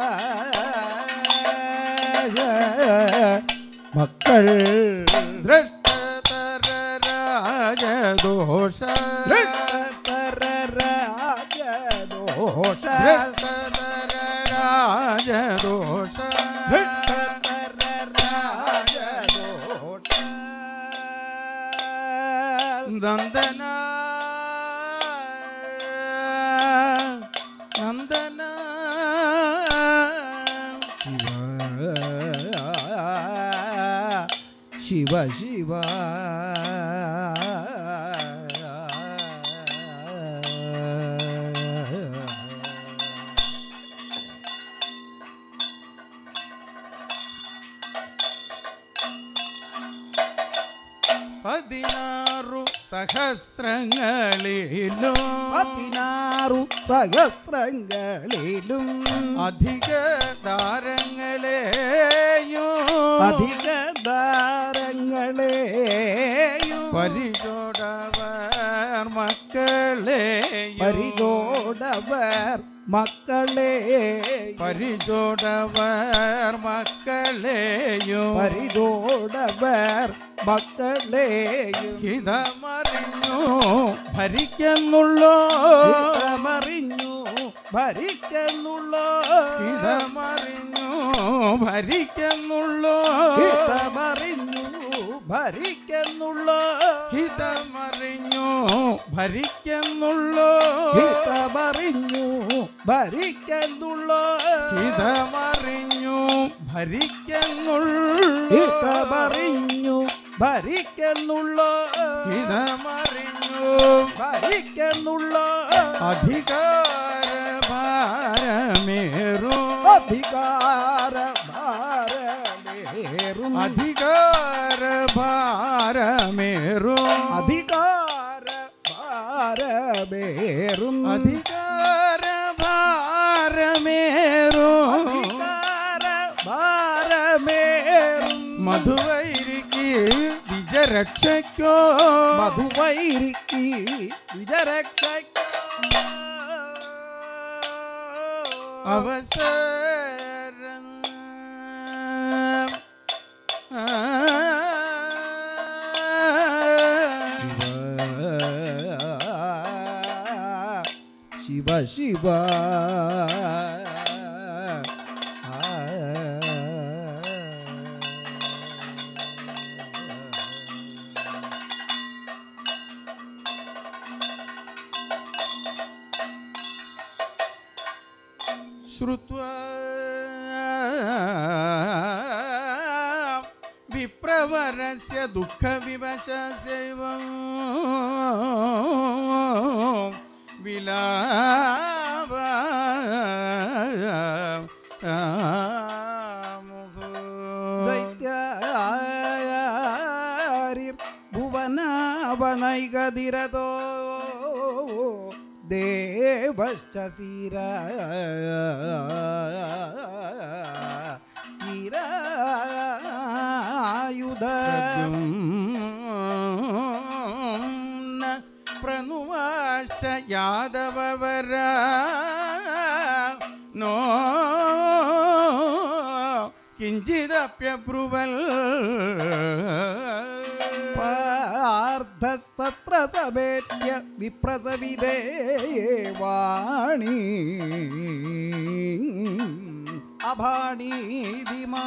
മക്കൾ ദൃഷ്ടതര രാജദോഷ രാജദോഷ ദൃഷ്ടതര രാജദോഷ നന്ദന നന്ദന ശിവ ശിവ പതിനാറു സഹസ്രങ്ങളിലും പതിനാറു സഹസ്രങ്ങളിലും അധിക താരങ്ങളെയും അധിക ദാരങ്ങളെയും പരിചോടവർ മക്കളെയും പരിഗോടവർ മക്കളെ പരിചോടവർ മക്കളെയും പരിഗോടവർ മക്കളെയും ഹിതമറിഞ്ഞു ഭരിക്കുന്നുള്ളോ മറിഞ്ഞു ഭരിക്കുന്നുള്ള ഭരിക്കുന്നുള്ളൂ ഹിതമറിഞ്ഞു ഭരിക്കുന്നുള്ളൂ ഹിതമറിഞ്ഞു ഭരിക്കുന്നുള്ളൂ ഹിതമറിഞ്ഞു ഭരിക്കുന്നുള്ളൂ ഹിതമറിഞ്ഞു ഭരിക്കുന്നുള്ളൂ ഹിതമറിഞ്ഞു ഭരിക്കുന്നുള്ളൂ ഹിതമറിഞ്ഞു ഭരിക്കുന്നുള്ളൂ അധികാര ഭാരമേറും അധികാര ഭാരമേറും അധികാര ഭാരമേറും അധികാര ഭാരമേറും അധികാര ഭാരമേറും അധികാര ഭാരമേറും മധുവൈരിക്ക് വിജരക്ഷയ്ക്കോ മധുവൈരിക്ക് വിജരക്ഷയ്ക്ക് അവസരം ശിവ ശിവ ശ്രുത്വാ വിപ്രവരസ്യ ദുഃഖവിവശൈവ വിലാപ ദൈത്യാരിർ ഭുവനാവനൈകതിരതോ ദേവശ്ച സീര സീരായുധ പ്രനുവാശ്ച യാദവവര നോ കിഞ്ചിദപ്യബ്രുവൽ പാർത്ഥസ്തത്ര സമേത്യ വിപ്രസവിതേ വാണി അഭാണീതിമാ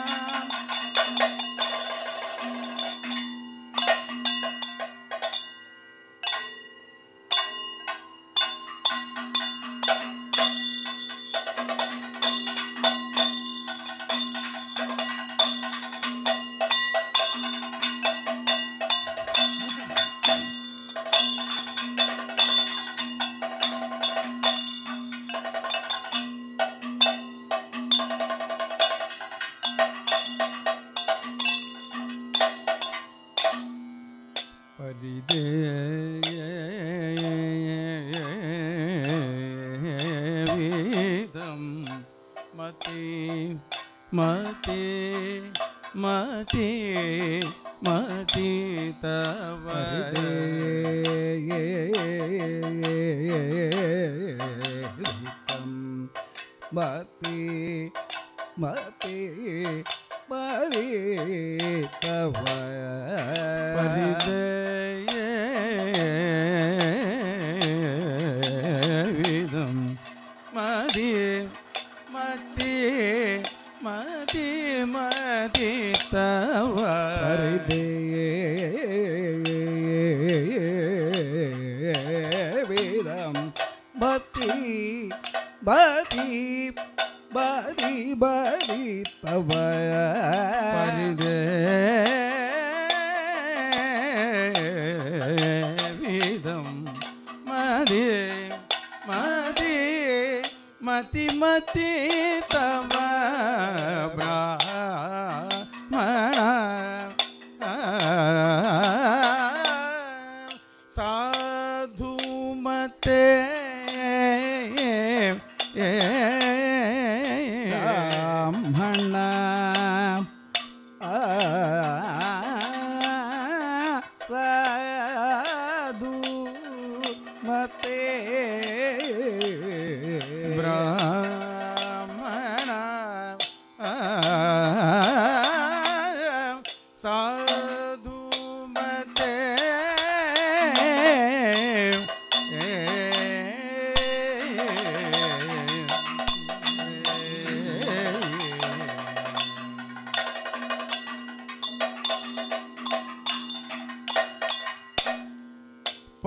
പരിദേവിതം മതി മതി മതി മതി തവ മതി മതി മതി തവ പരിദേവിതം മതി മതി മതി മതി തവ വേദം ഭക്തി ഭക്തി ബലി ബലി തവ പരിദേവിതം മതി മതി മതി മതി തവ ബ്രാഹ്മണ സാധുമത്തെ ബ്രാഹ്മണ സാധു മതേ ബ്രാഹ്മണ സാധുമത്തെ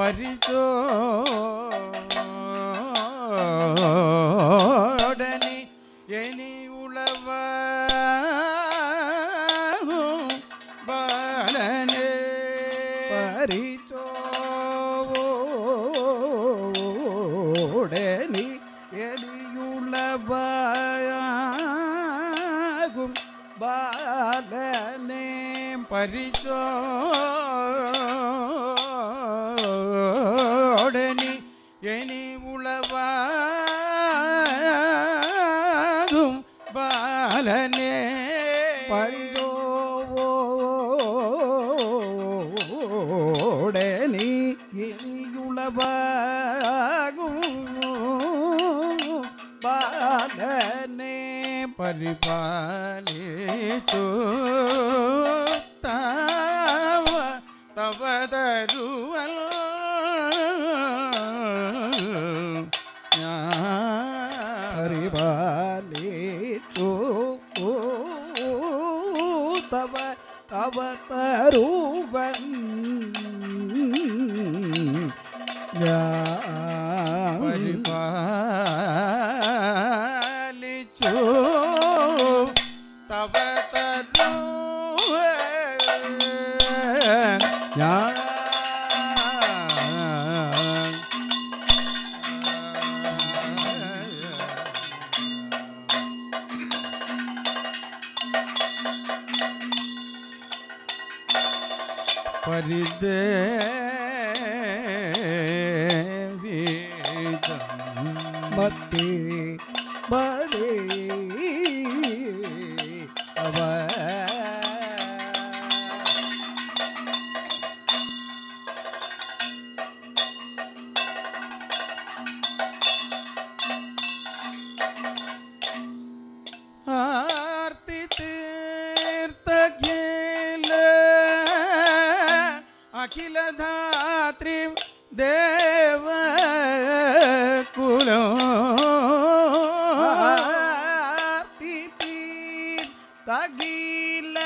പരിചോടനി ഇനി ഉളവ ബാലനേ പരിചോടനി എലിയുളവാകും ബാലനെ പരിചോടനി ഇനി ഉളവാകും ബാലനേ പരിചോടനി എലിയുളവാകും ബാലനെ പരിപാലിച്ചു തവ തവ തരുവൽ ഞാൻ പരിപാലിച്ചു തവ തവ തരുവൻ ഞാൻ പരിപാലിച്ചു തവ തരുവൽ ഞാൻ പരിദേവീതം മത്തി ബലി അവ ആർത്തി തീർത്ഥഖില അഖിലധാത്രി ദേവ കുലോ തകില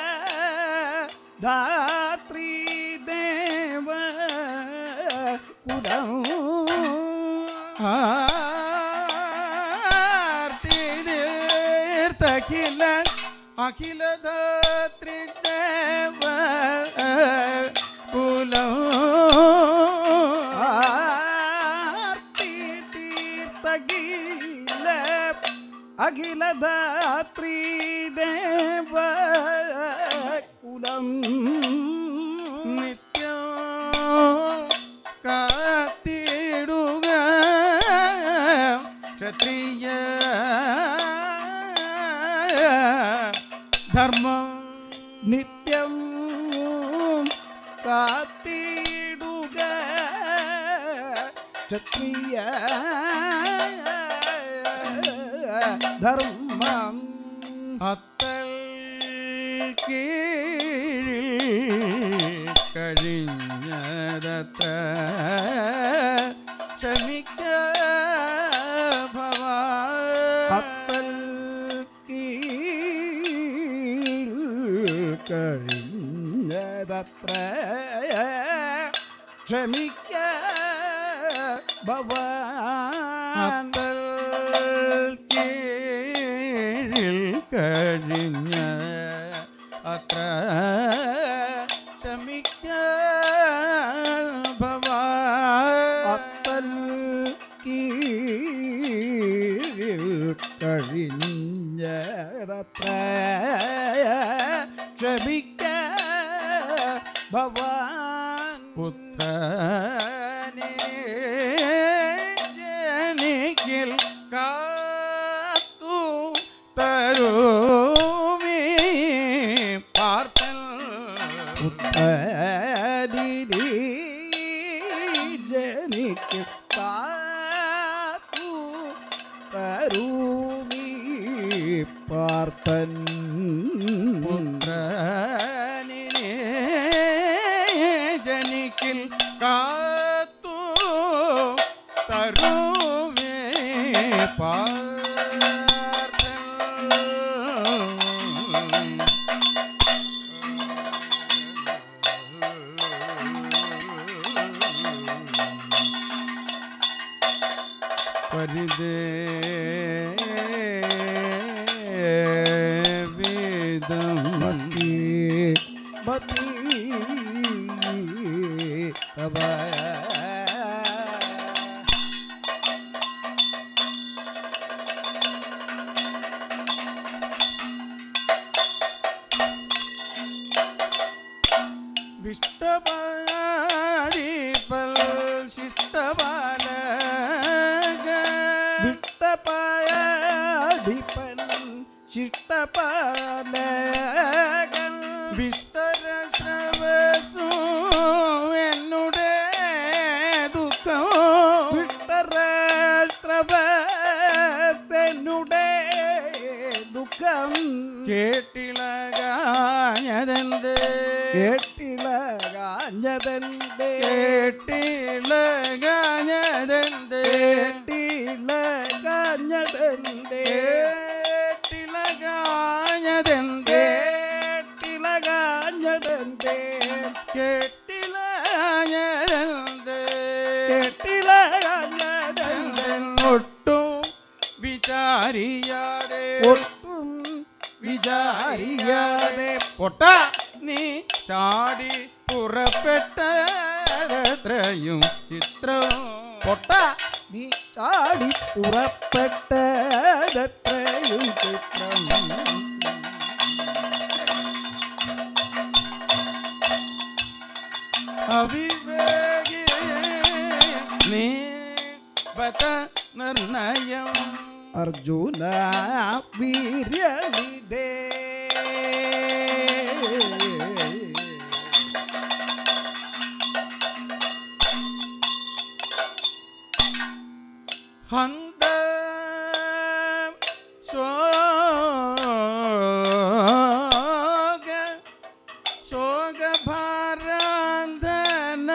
ധാത്രി ദേവ കുലം ആർത്തി തീർത്ഥഖില അഖിലധാത്രി ദേവ കുലോ ആർത്തി തീർത്ഥകില അഖില ധാത്രി ദേവ കുലം നിത്യം കാത്തിടുക ക്ഷത്രിയ ധർമ്മം നിത്യം കാത്തിടുക ക്ഷത്രിയ ധർമ്മം അത്തൽ കീഴിൽ കഴിഞ്ഞതത്ര ക്ഷമിക്ക ഭവാ പത്തൽ കീഴിൽ കഴിഞ്ഞതത്ര ക്ഷമിക്ക ഭവാൻ അത്തൽ കീഴിൽ കഴിഞ്ഞ അത്ര ക്ഷമിക്ക ഭവാ അത്തൽ കീഴിൽ കഴിഞ്ഞതത്ര ക്ഷമിക്ക ഭവാൻ പുത്രനെ ജനിക്കിൽ കാത്തു തരുമീ പാർത്തൽ പുത്തരിനി ജനിക്ക് കാത്തു തരൂമി പാർത്തൻ പുത്രനെ ജനിക്കിൽ കാത്തു തരുമേ പാർത്തൽ പരിദേ വിധം മതി മതി തവ വിഷ്ടപാടിപ്പൽ ശിഷ്ടപാല വിട്ടപാടിപ്പൻ ശിഷ്ടപാലകൻ വിഷ്ടരശ്രവസു എന്നുടേ ദുഃഖം വിട്ടരസ്രവസനുടെ ദുഃഖം കേട്ടിളകാഞ്ഞതെന്ത് കേട്ടില കാഞ്ഞതന്റെ കേട്ടിളകാഞ്ഞതെന്ത് കേട്ടില കാഞ്ഞതന്റെ കേട്ടിളകാഞ്ഞതെന്ത് കേട്ടില കാഞ്ഞതന്റെ കേട്ടിളഞ്ഞതെന്ത് കേട്ടില കാഞ്ഞതന്റെ ഒട്ടും വിചാരിയാതെ ഒട്ടും വിചാരിയാതെ പൊട്ട നീ ചാടി പുറപ്പെട്ടത്രയും ചിത്രവും പൊട്ട നീ ചാടി പുറപ്പെട്ടതത്രയും ചിത്രം അവിവേകി നീ ബത നിർണയം അർജുന വീര്യനിധേ ഹന്ത ശോക ശോകഭാരാന്തന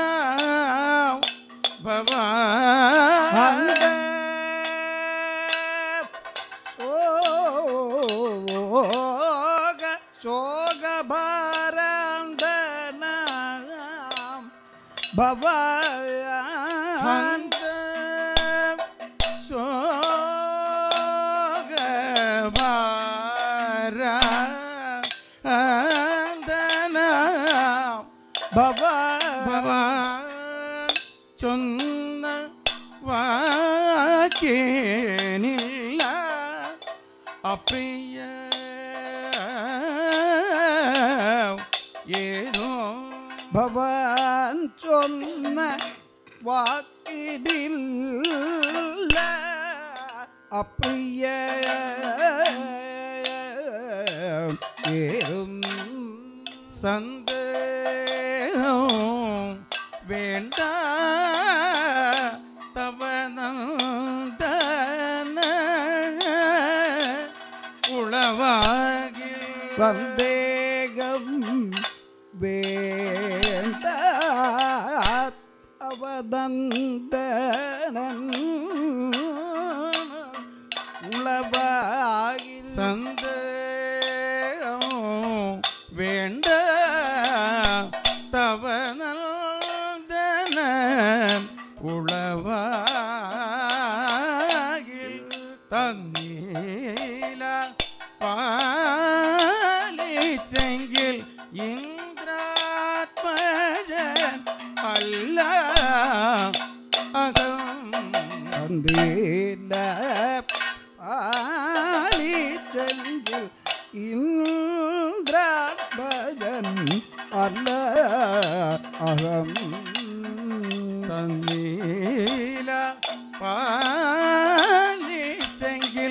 ഭവാ ഹന്ത ശോക ശോകഭാരാന്തനാം ഭവ ഹന്ത ശോകഭാരാന്തന ഭവ ഭവാൻ ചൊന്ന വാക്കേനില്ല അപ്രിയ ഏതോ ഭവാൻ ചൊന്ന വാക്കിടില്ല അപ്രിയ ഏറും സന്ദേഹവും വേണ്ട തവ നന്ദന ഉളവാകി സന്ദേഹം വേണ്ട അവദന്തനൻ ഉളവാകി സന്ദേഹവും വേണ്ട തവ നന്ദന ഉളവാകിൽ തന്നീല പാലിച്ചെങ്കിൽ ഇന്ദ്രാത്മജൻ അല്ല അകം തന്തീല പാലിച്ചെങ്കിൽ ഇന്ദ്രാത്മജൻ അല്ല അഹം തന്നീല പാലിച്ചെങ്കിൽ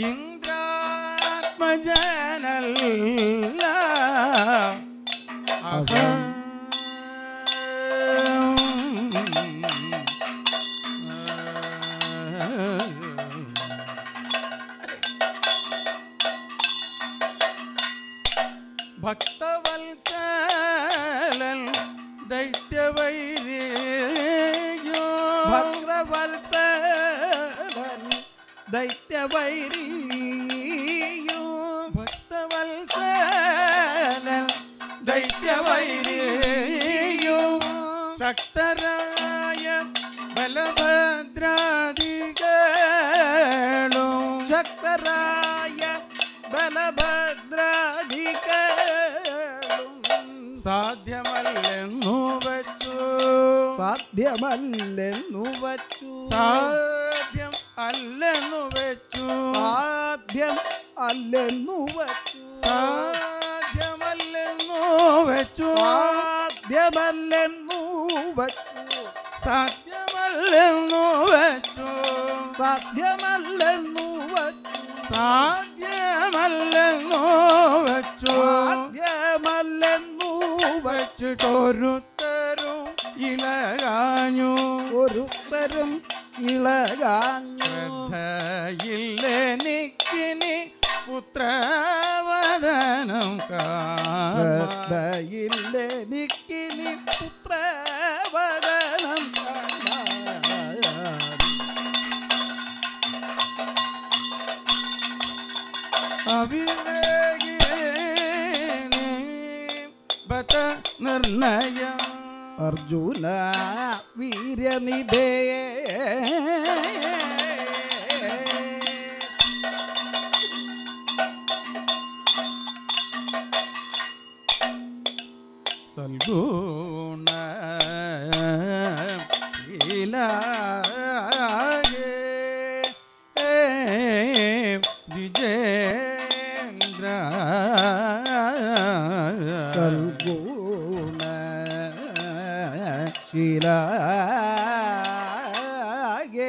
ഇന്ദ്രാത്മജനല്ല അഹം ഭക്തവത്സലൻ ദൈത്യവൈര്യോ ഭദ്രവത്സരൻ ദൈത്യവൈരിയോ ഭക്തവത്സലൻ ദൈത്യവൈര്യോ ശക്തരായ ബലഭദ്രാധിക സുന്ദരായ ബലഭദ്രാധികളും സാധ്യമല്ലെന്നു വെച്ചു സാധ്യമല്ലെന്നു വച്ചു സാധ്യം അല്ലെന്നു വെച്ചു സാധ്യം അല്ലെന്നു വച്ചു സാധ്യമല്ലെന്നു വെച്ചു സാധ്യമല്ലെന്നു വച്ചു സാധ്യമല്ലെന്നു വെച്ചു സാധ്യമല്ലെന്നു വച്ചു സാധ്യമല്ലെന്നു വെച്ചു സാധ്യമല്ലെന്നു വച്ചു വെച്ചിട്ടൊരുത്തരും ഇളകാഞ്ഞു ഒരുത്തരും ഇളകാഞ്ഞു ശ്രദ്ധയില്ലെനിക്കിനി പുത്രവദനം കാണാൻ ശ്രദ്ധയില്ലെനിക്കിനി പുത്രവദനം കാണാൻ അവിവേകിനി ബത നിർണയം അർജുന വീര്യനിധേ സൽഗുണ ശീലാകെ ദ്വിജേന്ദ്ര സൽഗുണ ശീലാഗേ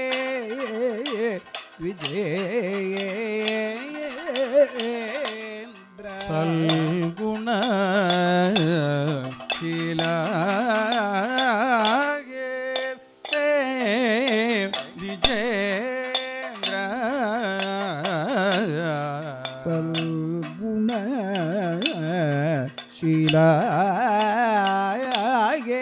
വിജയേന്ദ്ര സൽഗുണ ശീലാകെ ദ്വിജേന്ദ്ര സൽഗുണ ശീലാഗേ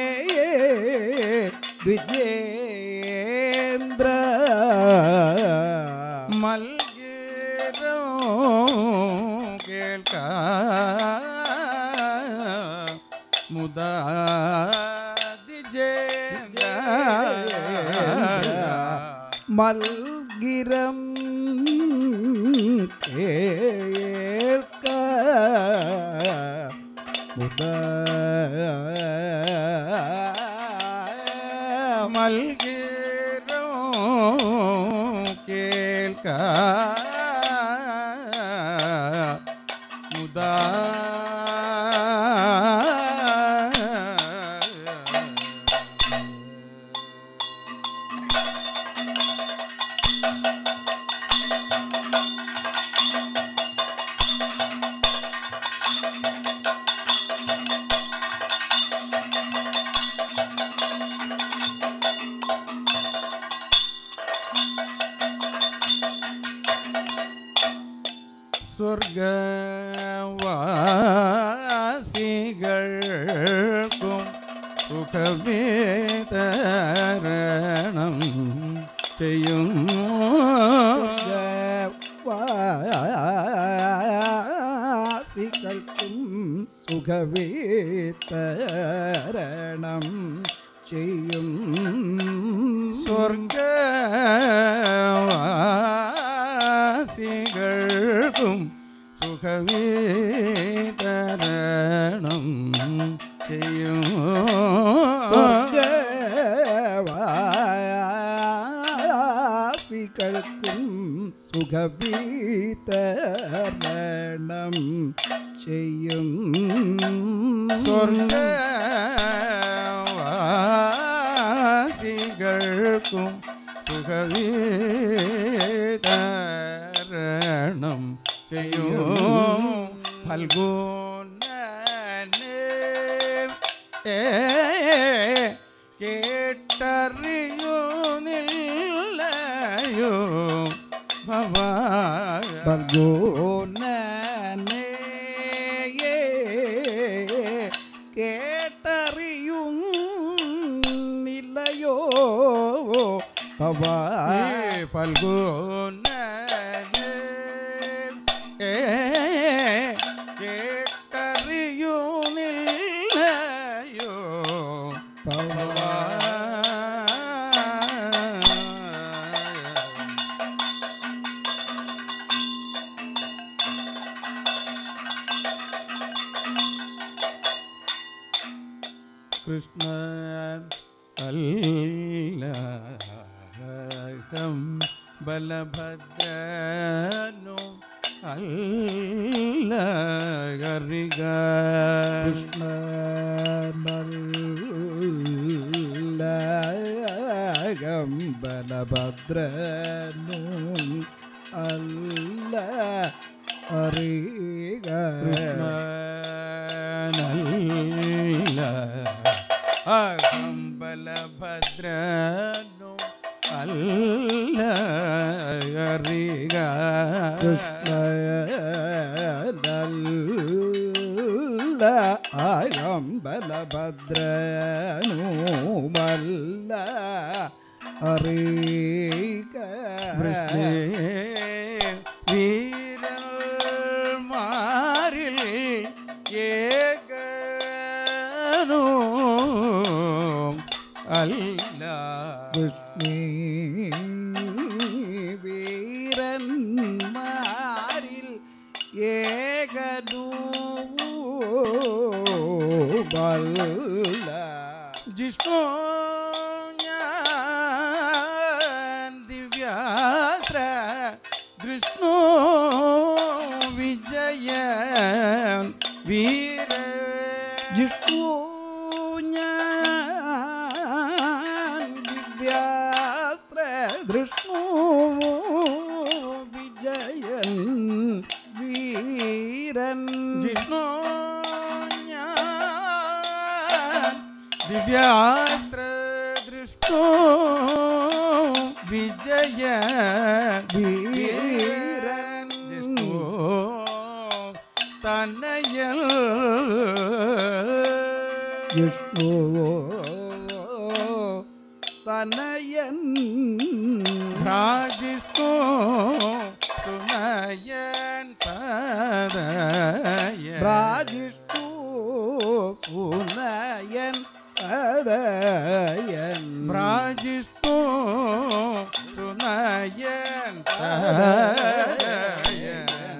വിജയേന്ദ്ര മൽഗീരോ കേൾക്ക മുദാ മൽഗിരം കേൾക്ക മുത മൽഗീരോ കേൾക്ക മുദാ സ്വർഗവാസികൾക്കും സുഖവിതരണം ചെയ്യും വാസികൾക്കും സുഖവിതരണം ചെയ്യും സ്വർഗവാസികൾക്കും സുഖവിതരണം ചെയ്യും സ്വർഗവാസികൾക്കും സുഖവിതരണം ചെയ്യും സ്വർഗവാസികൾക്കും സുഖവിതരണം ചെയ്യും ഫൽഗുനേ ഏ കേട്ടറിയൂ നില്ലയോ ഭവാ ഭഗോനേ കേട്ടറിയും നിലയോ ഭവാ ഫൽഗുന കേട്ടറിയൂനില്ലയോ ഭവാ കൃഷ്ണ അല്ലഹം ബലഭദ്രനു അല്ല ഹരിക ബലഭദ്രനും അല്ല അറിയുക കൃഷ്ണനല്ല അഹം ബലഭദ്രനു അല്ല ഹരിക കൃഷ്ണനല്ല അകമ്പലഭദ്രനുമല്ല അറിയുക വൃഷ്ണേ വീരന്മാരിൽ ഏകനോ അല്ല കൃഷ്ണീ വീരന്മാരിൽ ഏകനൂബല്ല ജിഷ്ണു ഞാൻ ദിവ്യാസ്ത്ര ദൃഷ്ണു വിജയൻ വീര ജിഷ്ണു ഞാൻ ദിവ്യാസ്ത്ര ദൃഷ്ണു വിജയൻ വീരൻ ജിഷ്ണു ഞാൻ ദിവ്യാസ്ത്ര ദൃഷ്ടോ വിജയ വീരൻ ജിഷ്ണു തന്നയൽ ജിഷ്ണു തനയൻ ഭ്രാജിഷ്ണു സുനയൻ സദയ ബ്രാജിഷ്ണു സുനയൻ സദയൻ ഭ്രാജിഷ്ണു സുനയൻ സദയ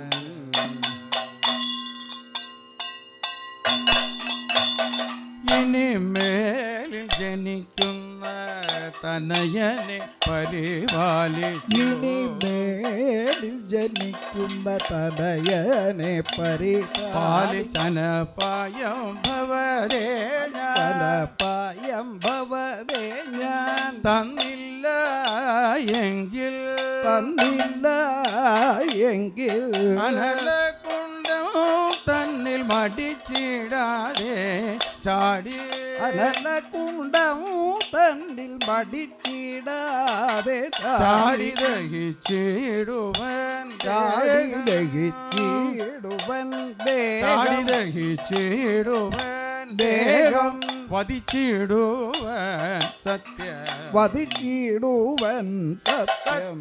ഇനിമേലിൽ ജനിക്കുന്ന തനയനെ പരിപാലിച്ചു ഇനിമേലിൽ ജനിക്കുന്ന തനയനെ പരിപാലിച്ചന പാലിച്ചനപായം ഭവരേ ഞാൻ പായം ഭവനെ ഞാൻ തന്നില്ല എങ്കിൽ തന്നില്ല എങ്കിൽ അനലകുണ്ടം തന്നിൽ മടിച്ചിടാതെ ചാടി അനലകുണ്ടം തന്നിൽ മടിച്ചിടാതെ ചാടി ദഹിച്ചിടുവൻ ചാടി ദഹിച്ചിടുവൻ ചാടി ദേഹം ദഹിച്ചിടുവൻ ദേഹം വധിച്ചിടുവൻ സത്യ വധിച്ചിടുവൻ സത്യം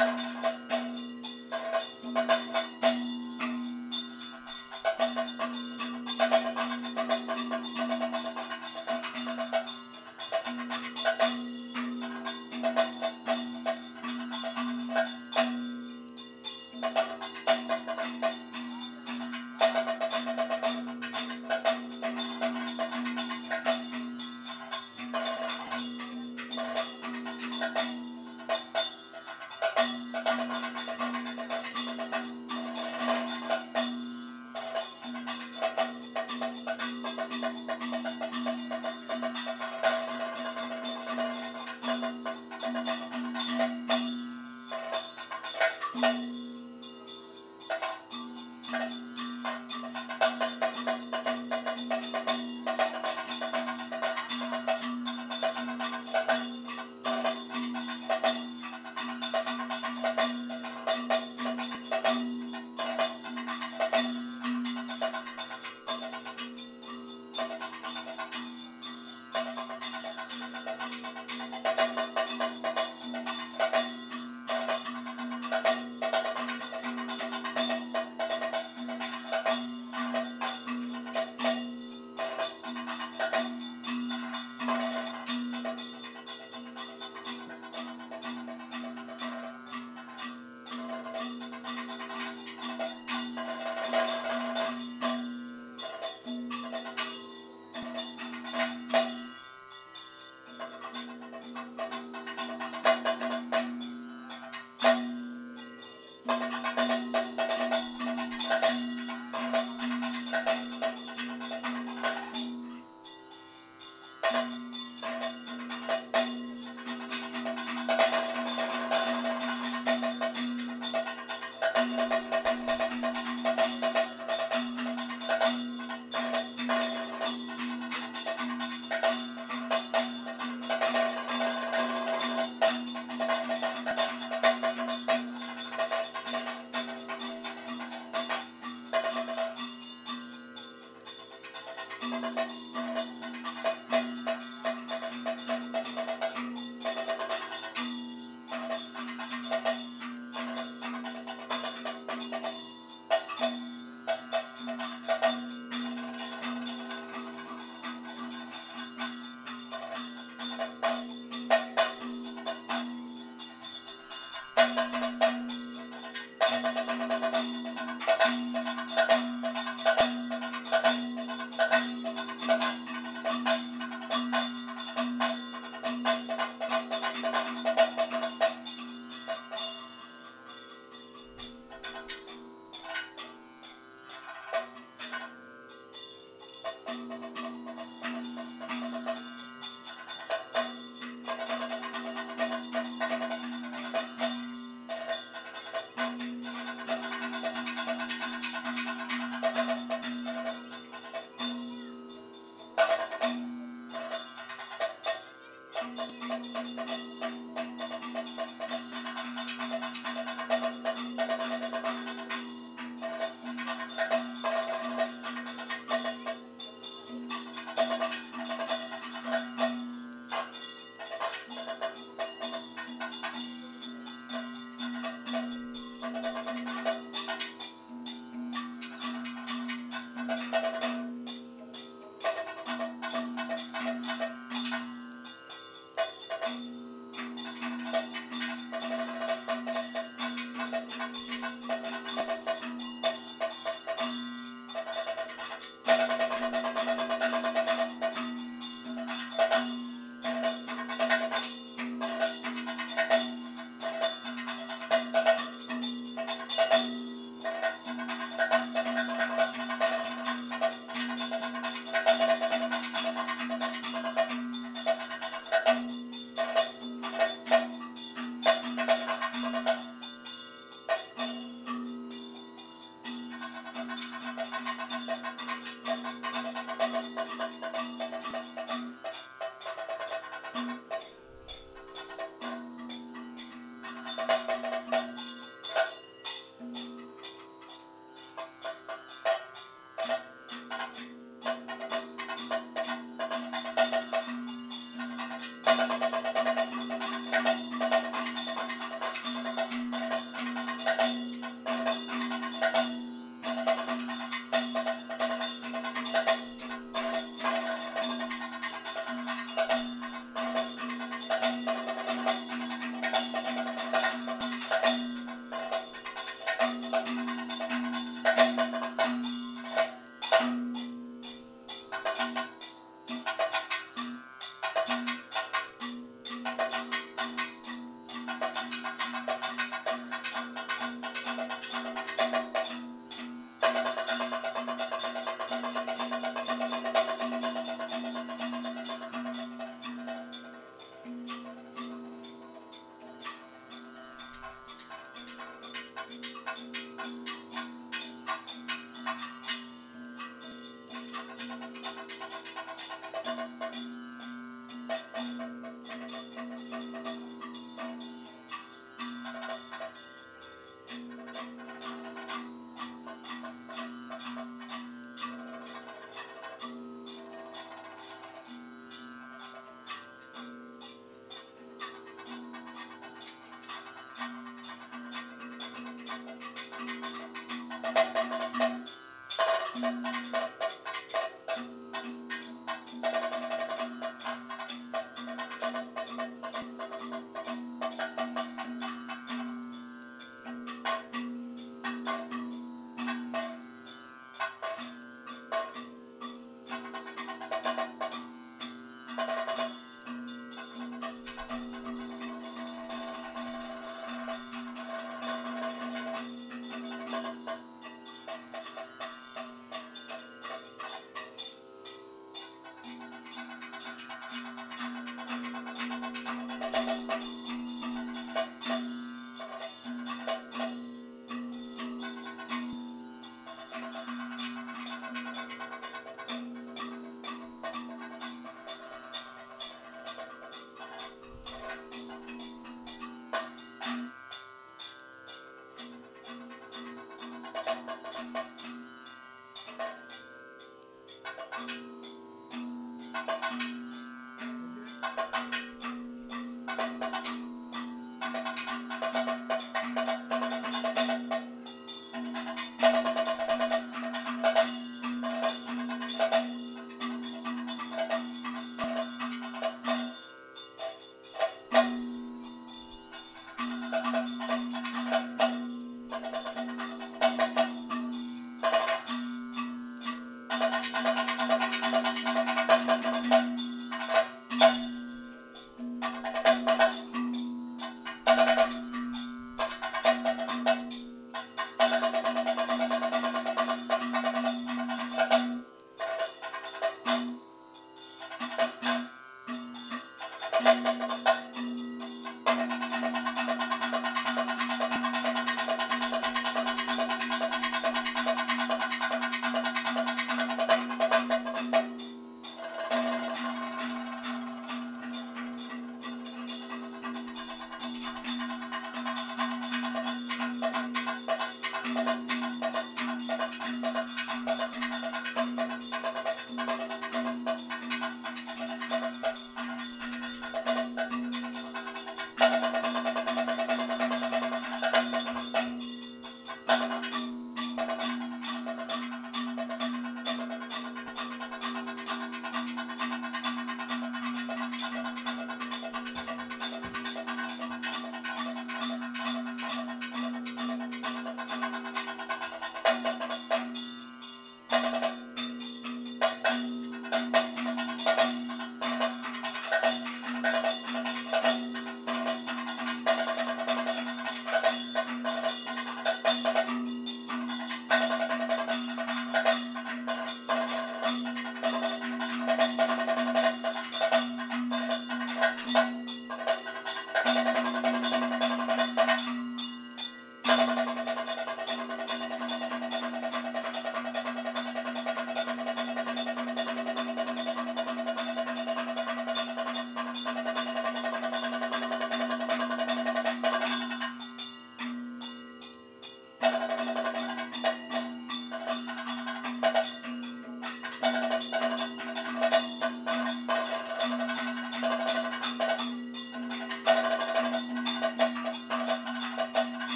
ും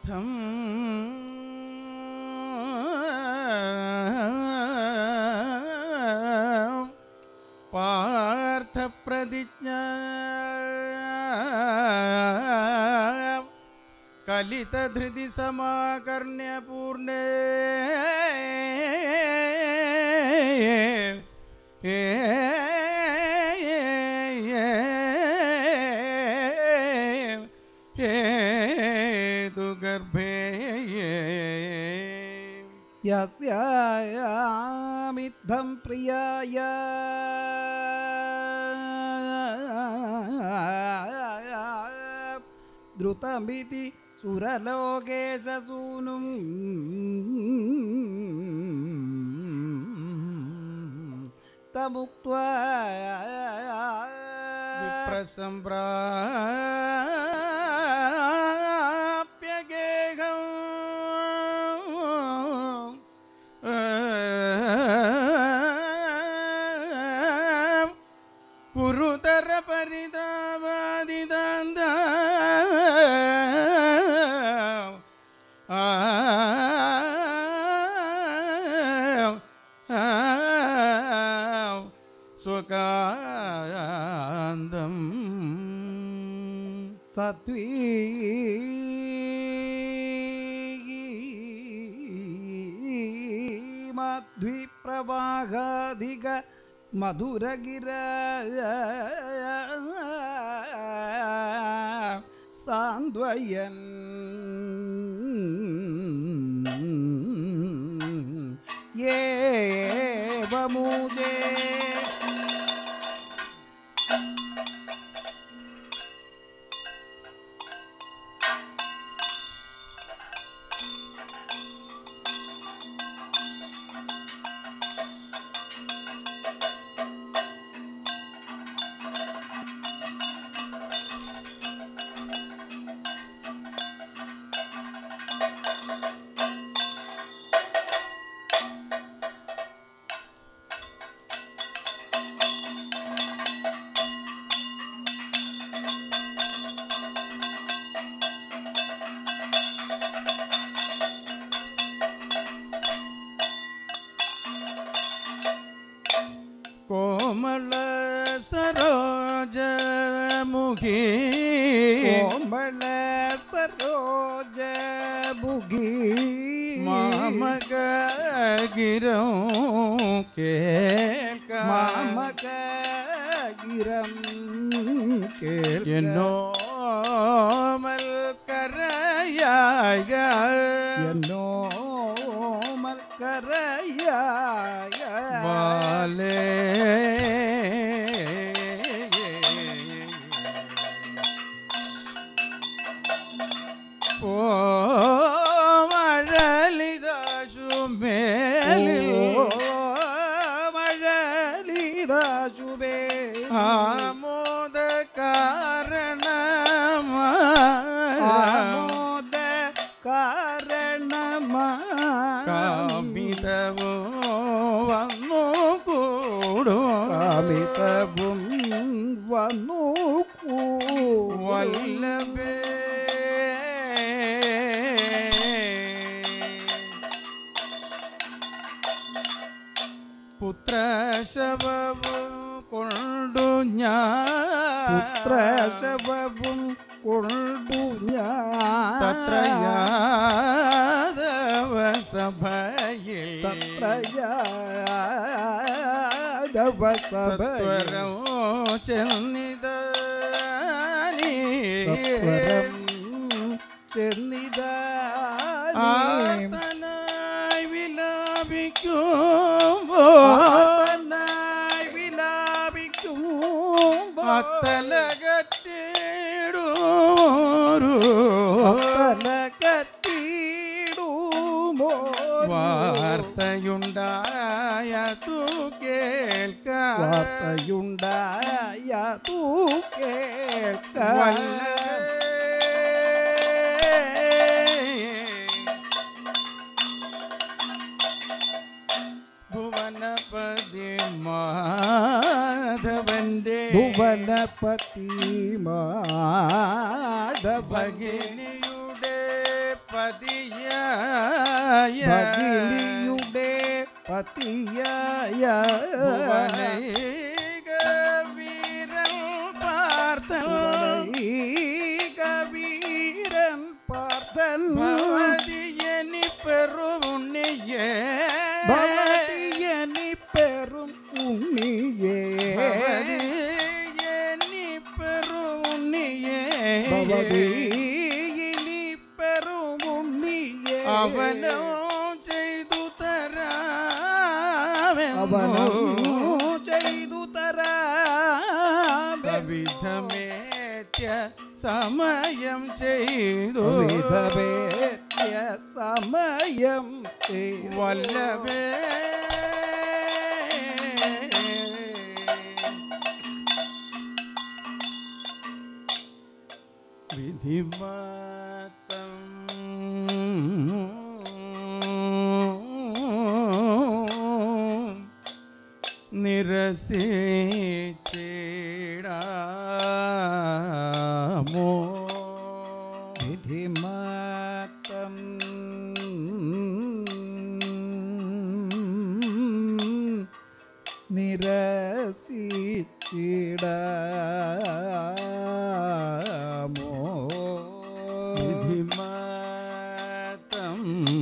പാർത്ഥം പാർത്ഥപ്രതിജ്ഞ കലിതധൃതി സമാകർണ്യ പൂർണ്ണേ ഗർഭേ യസ്യാമിദ്ധം പ്രിയായ ദ്രുതമിതി സുരലോകേശസൂനും തമുക്വാ വിപ്രസംപ്രാപ്യ ഗേഹം കുരുതര പരിതാവാദിദാന്ത സ്വകാന്തം സത്വീ മധ്വിപ്രവാഹാധിക മധുരഗിര സാന്ത്വയൻ ഏവമൂജേ കോമള സരോജമുഖി കോമള സരോജ മുഖി മാമക ഗിരോ കേൾക്ക മാമക ഗിരം കേൾക്ക എന്നോ മൽക്കരയായ എന്നോ മൽക്കരയായ ബാലേ ഓ മഴലിതാശുമേലിൽ മഴലിതാശുബേ ആമോദ കാരണമാ ആമോദ കാരണമാ കാമിതവോ വന്നു കൂടും കാമിതവും വന്നു വല്ലഭേ പുത്രശവവും കൊണ്ടു ഞാൻ പുത്രശവവും കൊണ്ടു ഞാൻ തത്ര യാദവ സഭയിൽ തത്ര യാദവ സഭയിൽ സത്വരോ ചെന്നിതാനീ സത്വരം ചെന്നിതാനീ ആർത്തനായി വിലാപിക്കുമ്പോ ആർത്തനായി വിലാപിക്കുമ്പോൾ അത്തലകറ്റിടൂരു അത്തല കത്തിടുമോ വാർത്തയുണ്ടായ തു കേൾക്കാം വാർത്തയുണ്ടായ തൂ കേൾക്ക ഭുവനപതി മാധവന്റെ ഭുവനപതി മാധവ ഭഗിനിയുടെ പ പതിയായ ഭഗിനിയുടെ പതിയായ ഭുവനൈക വീരൻ പാർത്തൻ കവീരൻ പാർത്തൻ ഭവതിയനി പെറുണ്ണിയേ ഭവതിയനി പെറും ഉണ്ണിയേ ഭവതിയനി പെറുണ്ണിയേ ഭവതിയിനി പെറും ഉണ്ണിയേ അവനോ ചെയ്തു അവനോ തരാമെന്നു ചെയ്തു തരാം സവിധമേത്യ സമയം ചെയ്തു വിധവേദ്യ സമയം ചെയ്തു. വല്ലഭേ വിധിമാത്തം നിരസിച്ചിടാമോ വിധിമാത്തം നിരസിച്ചിടാമോ വിധിമാത്തം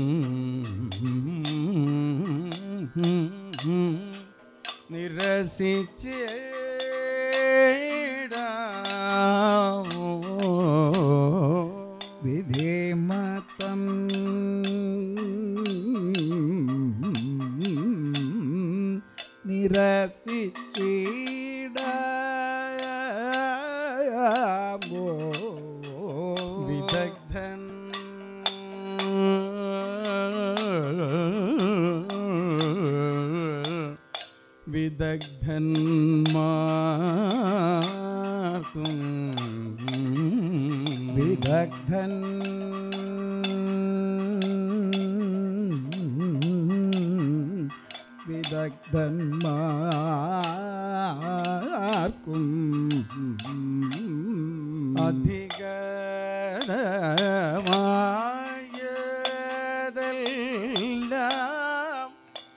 നിരസിച്ചിടാമോ വിധിമതം നിരസിച്ചിടാമോ വിദഗ്ധൻ വിദഗ്ധന്മാർക്കും വിദഗ്ധൻ വിദഗ്ധന്മാർക്കും അധികമായതെല്ലാം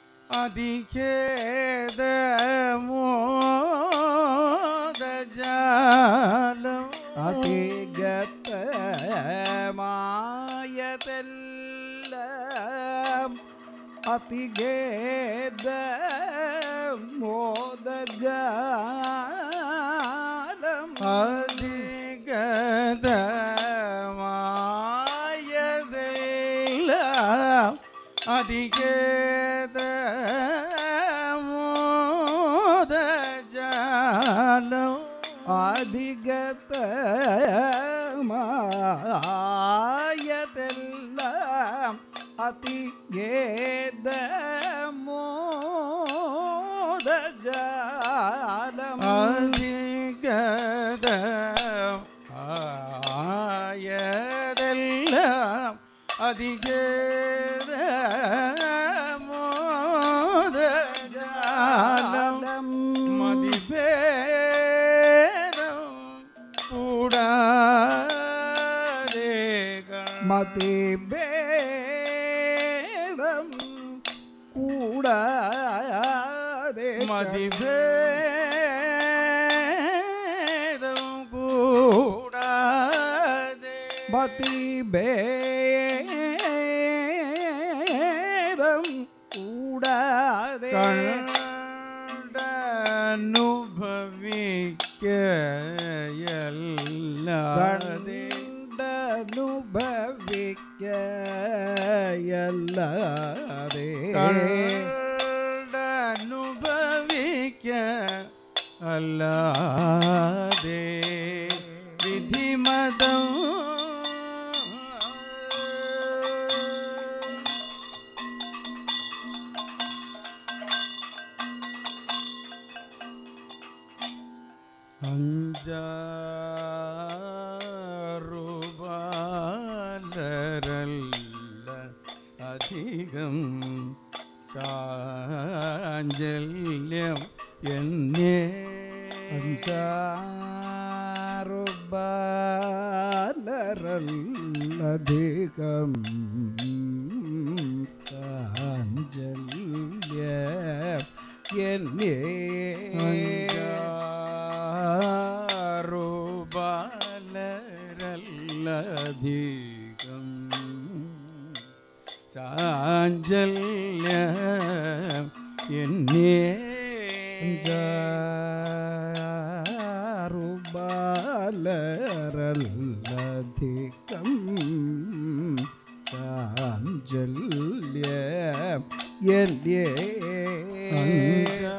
അധികേതമോദജാലം അതിഗതമായതെല്ലാം അതിഗേദ മോദജാലം അധികതമായതെല്ലാം അധികേത മോദജാലം അധിഗതമായതെല്ലാം അതിഗേദ മോദജാലം അധികത ആയതെല്ലാം അധികേത മോദജാലം മതിഭേദം കൂടാതെ കാണ- മതിഭേദം കൂടാതെ മതിഭേദം കൂടാതെ മതിഭേദം കൂടാതെ കണ്ടനുഭവിക്കയല്ലാതെ കണ്ടനുഭവിക്കയല്ലാതെ കണ്ടനുഭവിക്ക അല്ലാതെ വിധിമതം അഞ്ചാറുബാലരല്ല അധികം ചാഞ്ചല്യം എന്നേ അഞ്ചാറുബാലരല്ല അധികം കാഞ്ചല്യ എന്നേ അഞ്ചാറു ബാലരല്ലധികം ചാഞ്ചല്യ എന്നേ ബാലരല്ലധികം കാഞ്ചല്യ എന്നേ അഞ്ചാ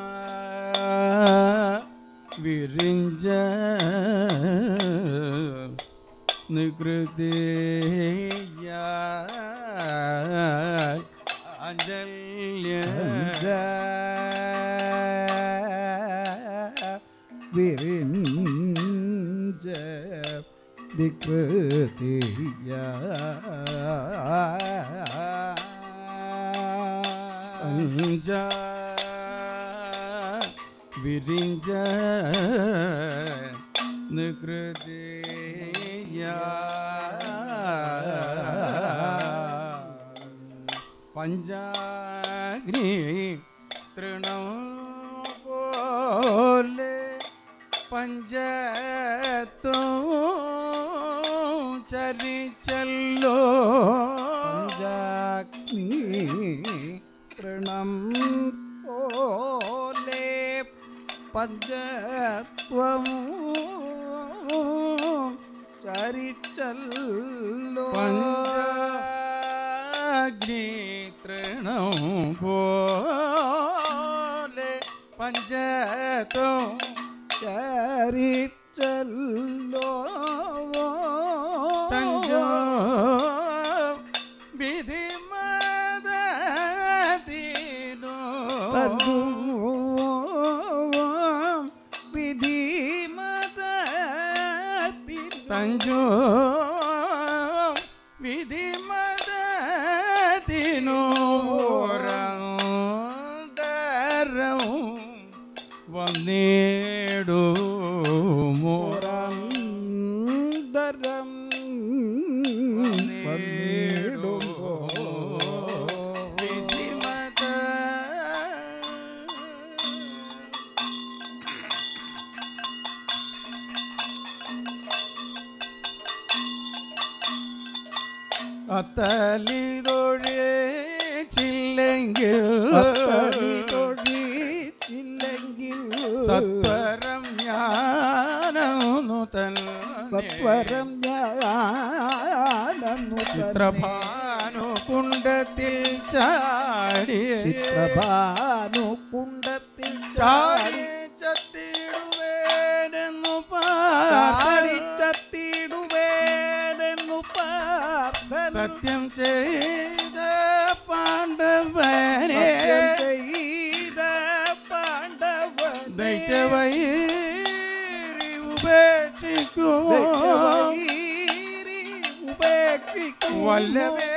വിരിഞ്ച നികൃതിയ അഞ്ജല്യ വിരിഞ്ച ദികൃതിയ അഞ്ച വിരിഞ്ച നികൃതിയ പഞ്ചാഗ്നി തൃണം പോലെ പഞ്ചത്തോ ചരിച്ചല്ലോ പഞ്ചാഗ്നി തൃണം പോലെ പഞ്ചത്വം ചരിച്ചല്ലോ പഞ്ചാഗ്നി തൃണം പോലെ പഞ്ചത്തോ ചരിച്ചല്ലോ തഞ്ചോ വിധി മതീനോ വിധി തഞ്ചോ വിധി മതീനോ ദരം വന്നേടുമോ മോരന്തരം വന്നിടുമ്പോ വിധിമത അത്തലിതൊഴിച്ചില്ലെങ്കിൽ അത്തടി തൊഴിച്ചില്ലെങ്കിൽ സത്വരം ഞാനൊന്നു തൻ സത്വരം ഞാനന്നു ചിത്രഭാനു കുണ്ടത്തിൽ ചാടി ചിത്രഭാനു കുണ്ടത്തിൽ ചാടി ചത്തിടുവേനെന്നു ചാടി പാടി ചത്തിടുവേനെന്നു പ്രാർത്ഥന സത്യം ചെയ്ത പാണ്ഡവനെ സത്യം ചെയ്ത പാണ്ഡവനെ ദൈത്യവൈരി ഉപേക്ഷിക്കുമോ ദൈത്യവൈരി ഉപേക്ഷിക്കുമോ? വല്ലവേ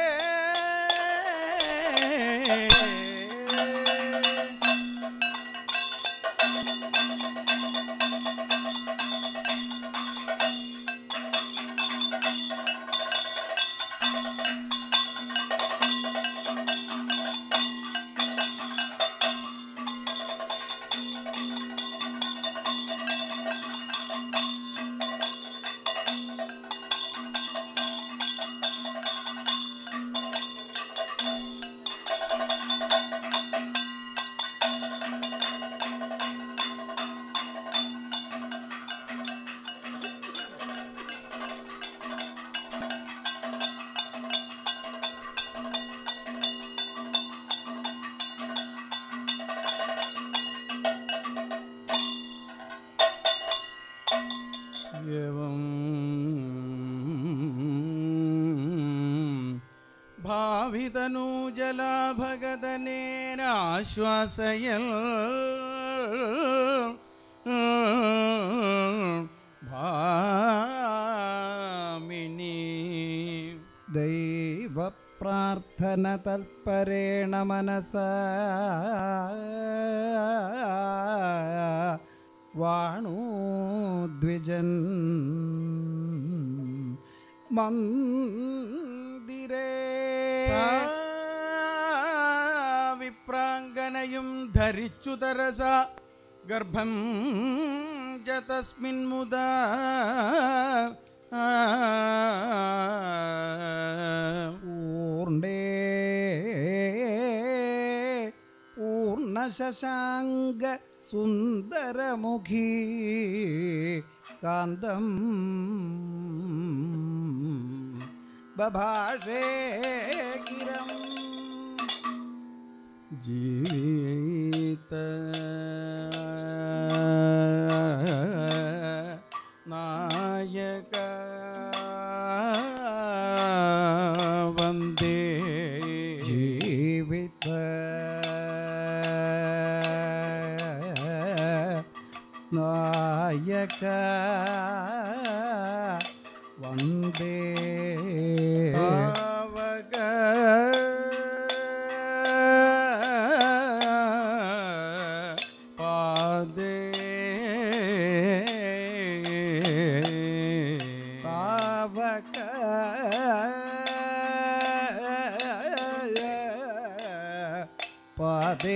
एवं ഭാവിതനൂജലാ ഭഗതനേനാശ്വാസയൽ ഭാമിനി ദൈവപ്രാർത്ഥന തൽപരേണ മനസ വാണു ദ്വിജൻ മന്ദിരേ വിപ്രാങ്കനയും ധരിച്ചു തരസ ഗർഭം ച തസ്മിൻ മുദ പൂർണേ പൂർണ്ണശശാങ്ക സുന്ദരമുഖി കാന്തം ബഭാഷേ ഗിരം ജീവിത നായക വന്ദേ ജീവിത നായക വന്ദേ പാവക പാദേ പാവക പദേ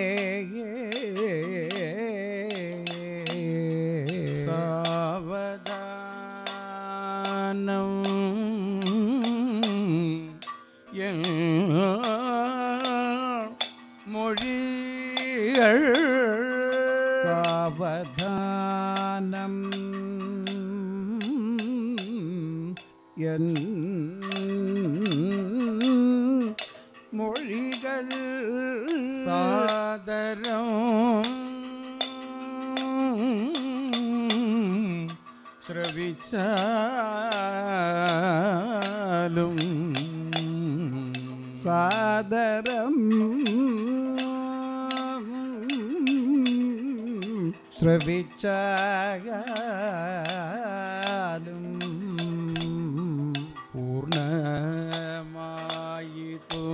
സാവധാനം മൊഴികൾ സാവധാനം എൻ മൊഴികൾ സാദരം ശ്രവിച്ചാലും സാദരം ശ്രവിച്ചാലും പൂർണ്ണമായി തോ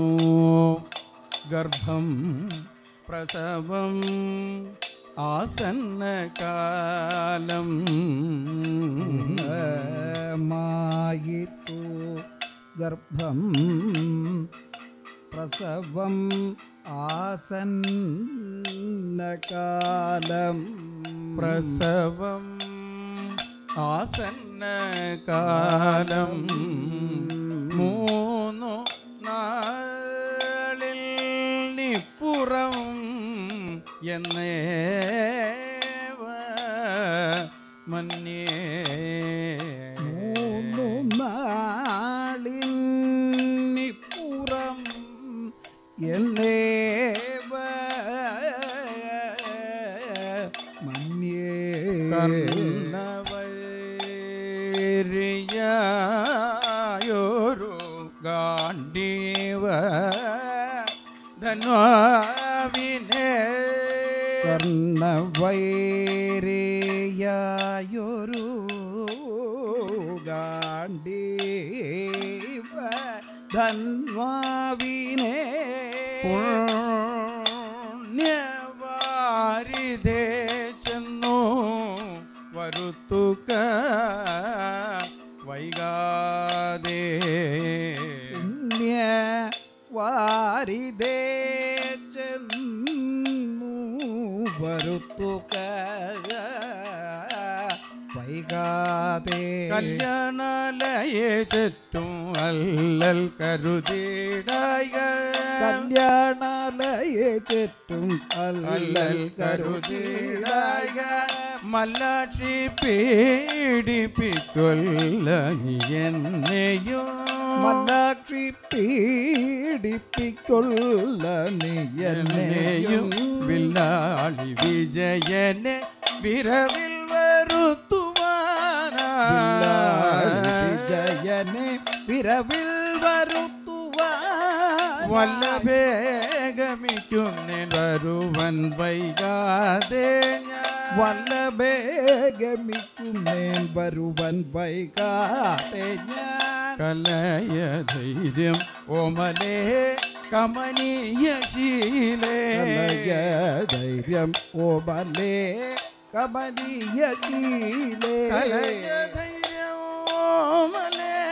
ഗർഭം പ്രസവം ആസന്നകാലം മായിത്തു ഗർഭം പ്രസവം ആസന്നകാലം പ്രസവം ആസന്നകാലം മൂന്നു നാളിൽ നിപ്പുറം എന്നേവ മന്യേ മൂന്നു നാളിനിപ്പുറം എന്നേവ മന്യേ കർണവൈരിയായൊരു ഗാണ്ഡീവ ധന്വാവിനെ കർണവൈരിയായൊരു ഗാണ്ഡീവ ധന്വാവിനെ പുണ്യവാരിതേ ചെന്നു വരുത്തുക വൈകാതെ പുണ്യ വാരിതേ ചെന്നു വരുത്തുക വൈകാതെ കല്യാണാലയെ ചുറ്റും അല്ലൽ കരുതിടായ കല്യാണാലയെ ചുറ്റും അല്ലൽ അല്ലൽ കരുതിടായ കരുതിടായ മല്ലാക്ഷി പീഡിപ്പിക്കൊല്ല നീ എന്നെയോ മല്ലാക്ഷി പീഡിപ്പിക്കൊള്ള നീ എന്നെയും എന്നെയും വില്ലാളി വിജയനെ വിരവിൽ വരുത്തുവാനാ വിജയനെ പിറവിൽ വരുത്തുവാൻ വല്ലഭേഗമിക്കുന്നേൻ വരുവൻ വൈകാതെ ഞാൻ വല്ലഭേഗമിക്കുന്നേൻ വരുവൻ വൈകാതെ ഞാൻ കലയ ധൈര്യം ഓമലേ കമനീയ ശീലേ കലയ ധൈര്യം ഓമലേ കമനീയ ശീലേ കലയ ധൈര്യം ഓമലേ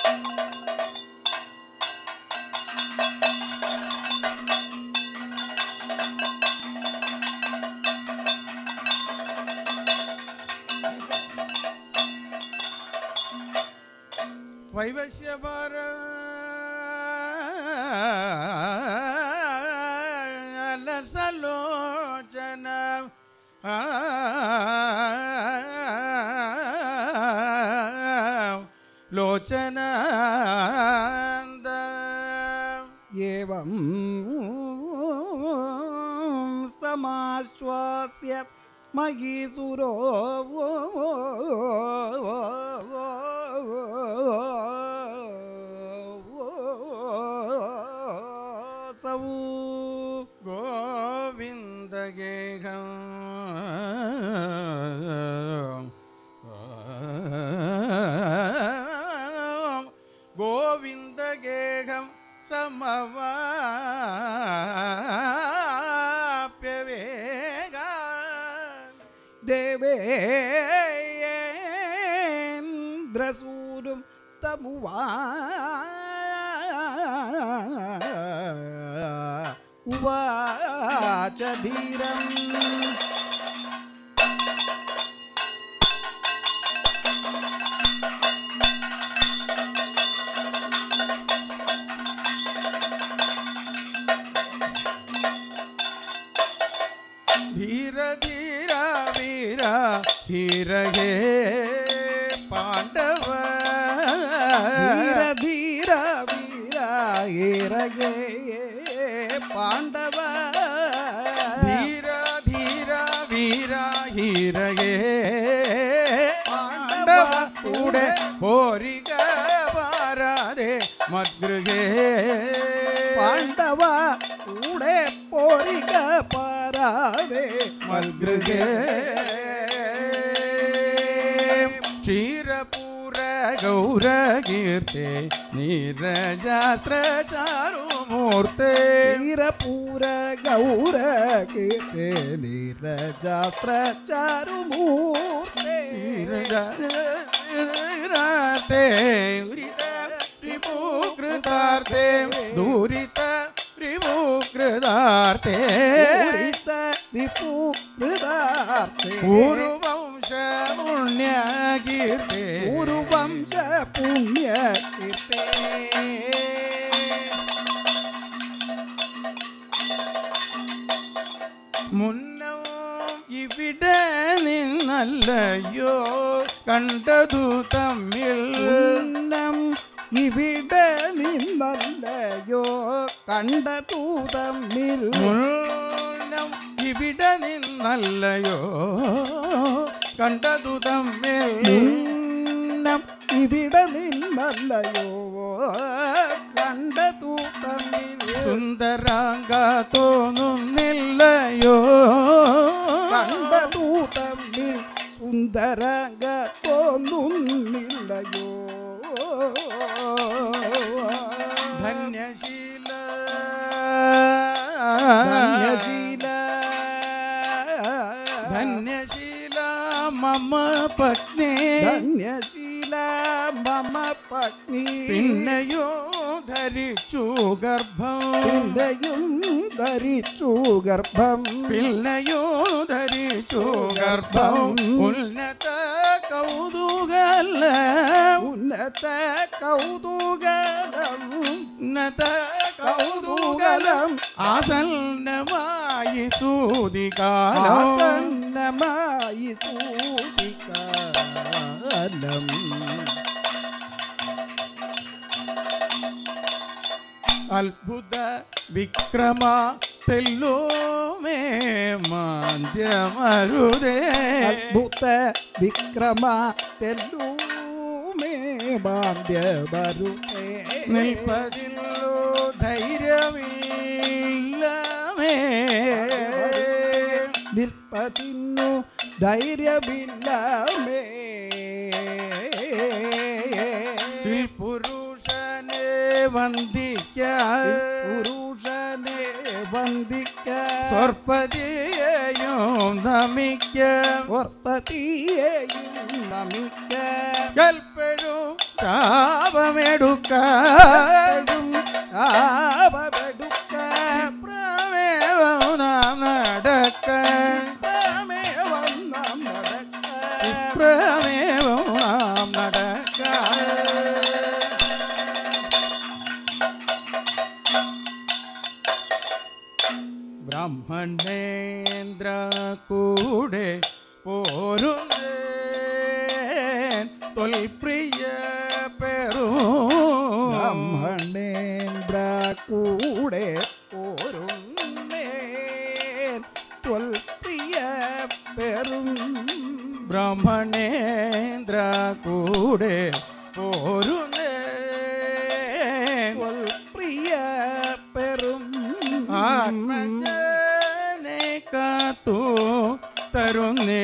വൈവശ്യപര സലോചന ലോചന एवं समाश्वास्य महीसुरो सौ ഗോവിന്ദഗേഹം ഗോവിന്ദഗേഹം സമവാപ്യവേഗ ദേവേന്ദ്രസൂരും തമുവാ ഉവാച ധീരം ധീര ധീര വീര ഹീരഹേ പാണ്ഡവ ധീര ധീര വീര ഏറകേ പാണ്ഡവ ധീര ധീര വീര ഹീരഹേ പാണ്ഡവ കൂടെ പോരിക പാരാതെ മദ്ഗൃഹേ പാണ്ഡവ കൂടെ പോരിക പാരാതെ മദ്ഗൃഹേ ക്ഷീരപൂര ഗൗരകീർത്തെ നീരജാസ്ത്ര ചാരുമൂർത്തേ ധീരപൂര ഗൗര കീർത്തെ നീരജാസ്ത്ര ചാരുമൂർത്തേ നീരജാസ്ത്രേ ഉരിത രിപുകൃതാർത്ഥേ ദൂരിത രിപുകൃതാർത്ഥേ പൂരിത രിപു കൃതാർത്ഥേ പൂർവംശ പുണ്യകീർത്തേ പൂർവംശ പുണ്യ കീർത്തേ മുന്നോ ഇവിടെ നിന്നല്ലയോ കണ്ടതു തമ്മിൽ ഉന്നം ഇവിടെ നിന്നല്ലയോ കണ്ടതു തമ്മിൽ മുന്നം ഇവിടെ നിന്നല്ലയോ കണ്ടതു തമ്മിൽ ഉന്നം ഇവിടെ നിന്നല്ലയോ കണ്ടതു തമ്മിൽ സുന്ദരാംഗ തോന്നുന്നില്ലയോ കണ്ടതു തമ്മിൽ സുന്ദരങ്ക തോന്നുന്നില്ലയോ ധന്യശീല ധന്യശീല ധന്യശീല മമ പത്നി ധന്യശീല മമ പത്നി പിന്നെയോ ധരിച്ചു ഗർഭം പിന്നെയും ധരിച്ചു ഗർഭം പിന്നെയോ ധരിച്ചു ഗർഭം ഉന്നത കൗതുകല ഉന്നത കൗതുകലം ഉന്നത കൗതുകലം ആസന്നമായി സൂതികാലം ആസന്നമായി സൂതികാലം അത്ഭുത വിക്രമ തെല്ലോ മേ മാന്ദ്യമരുതേ അദ്ഭുത വിക്രമ തെല്ലൂമേ ബാന്ധ്യ ബരുതേ നിൽപ്പതില്ലോ ധൈര്യമില്ലമേ നിൽപ്പതിന്നു ധൈര്യമില്ലമേ ചിൽ പുരുഷനെ വന്ദിക്ക പുരുഷനെ വന്ദിക്ക സ്വർപ്പതിയെയും നമിക്ക ഓർപ്പതിയെയും നമിക്ക കൽപ്പഴും ശാപം പ്രാമെടുക്ക ആപമെടുക്ക പ്രാമേവം നാം നടക്ക പ്രാമേവം നാം നടക്ക പ്രാമേവം നാം നടക്ക ബ്രഹ്മണേന്ദ്ര കൂടെ പോരുന്നേ തൊൽപ്രിയ പെറൂ ബ്രഹ്മണേന്ദ്ര കൂടെ പോരുന്നേ ത്വൽപ്രിയ പെറും ബ്രഹ്മണേന്ദ്ര കൂടെ പോരുന്നേ ത്വൽപ്രിയ പെറും ആത്മജനെ കാത്തു തരുന്നേ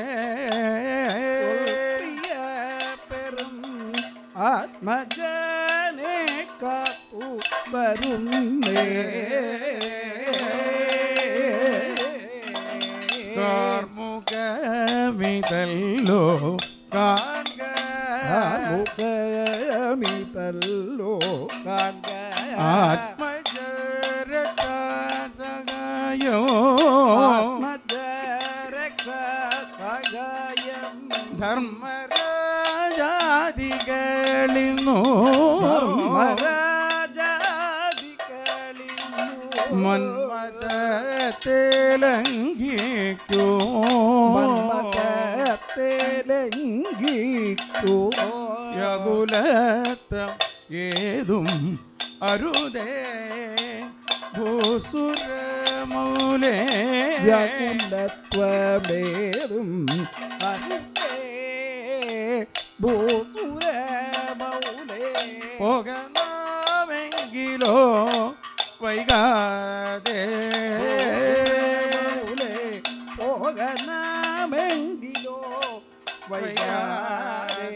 പ്രിയ പെറും ആത്മജനെ കാത്തു വരുന്നേ കാർമുകമിതല്ലോ കാൺക മുഖമിതല്ലോ കാൺക ആത്മജരസഹായോ ആത്മജരക്ഷ സഹായം ധർമ്മരാജാദികളിന്നു ധർമ്മരാജാദികളിന്നു മന്മതത്തിലംഘിക്കൂ മന്മഥത്തിലംഘിക്കൂ യകുലത്തം ഏതും അരുതേ ഭൂസുരമൂലേ വ്യാകുലത്വമേതും അരുതേ ഭൂസുരമൗലേ പോകണമെങ്കിലോ വൈകാതെ മൗലേ പോകണമെങ്കിലോ വൈകാതെ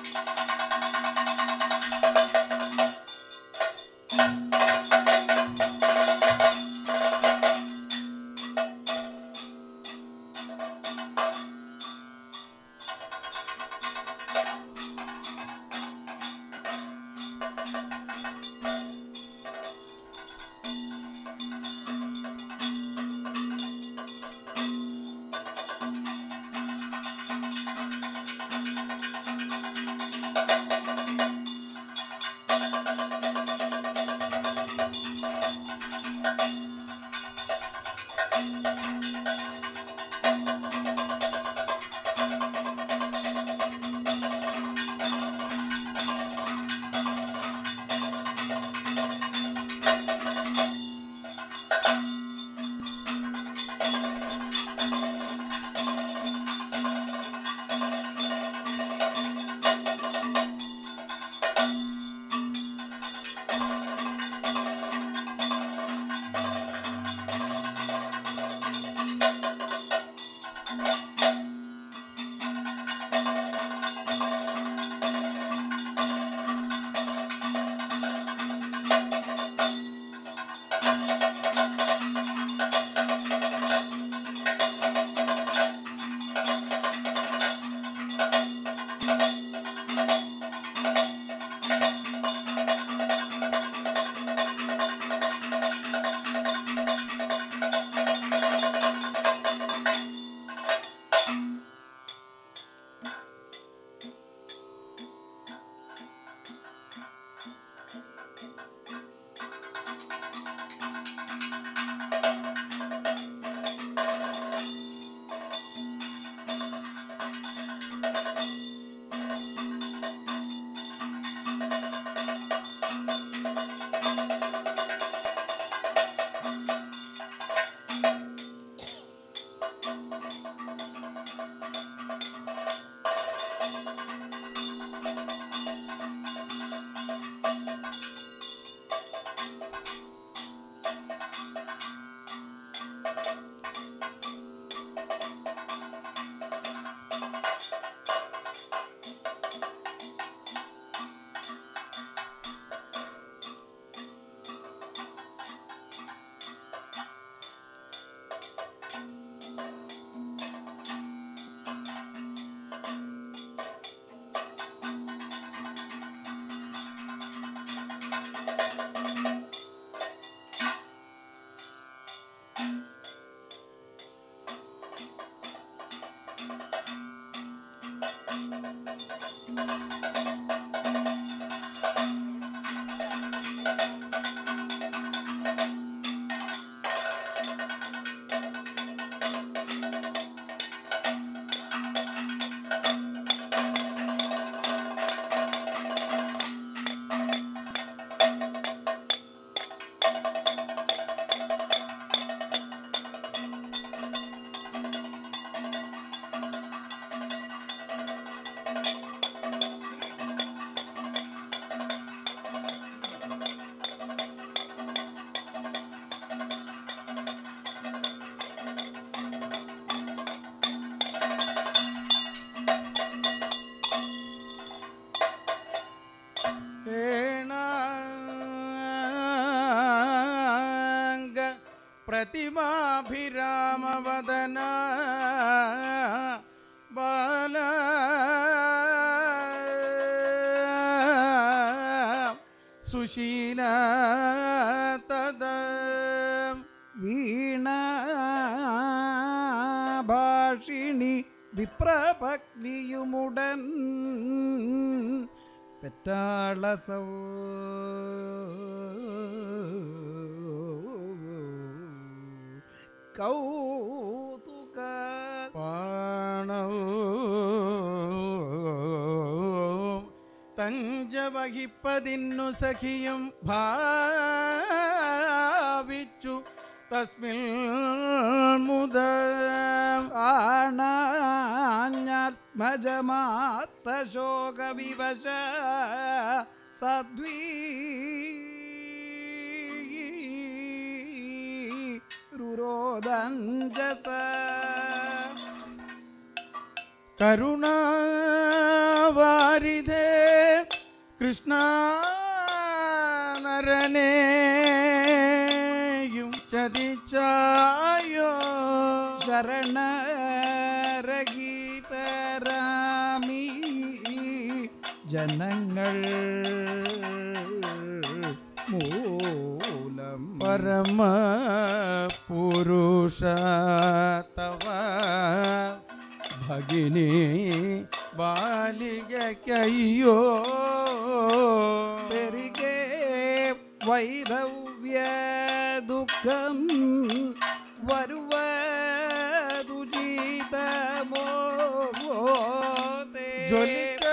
ഏണാംഗ പ്രതിമാഭിരാമവദന ബാല സുശീല തദ വീണാഭാഷിണി വിപ്രപത്നിയുമുടൻ പെറ്റാളസൗ കൗതുക പാണവും തഞ്ചവഹിപ്പതിന്നു സഖിയും ഭാവിച്ചു തസ്മിൽ മുത ആണാഞ്ഞാത്മജമാത്തശോകവിവശ സദ്വീ രുരോദഞ്ജസ കരുണാവാരിധേ കൃഷ്ണ നരനെയും ചതിച്ചായോ ശരണരഗീതരാമി ജനങ്ങൾ മൂലം പരമ പുരുഷ തവ ഭഗിനി ബാലികയ്ക്കയ്യോ പെരികെ വൈരവ്യ ദുഃഖം വരുവതു ജീതമോ ജ്വലിച്ച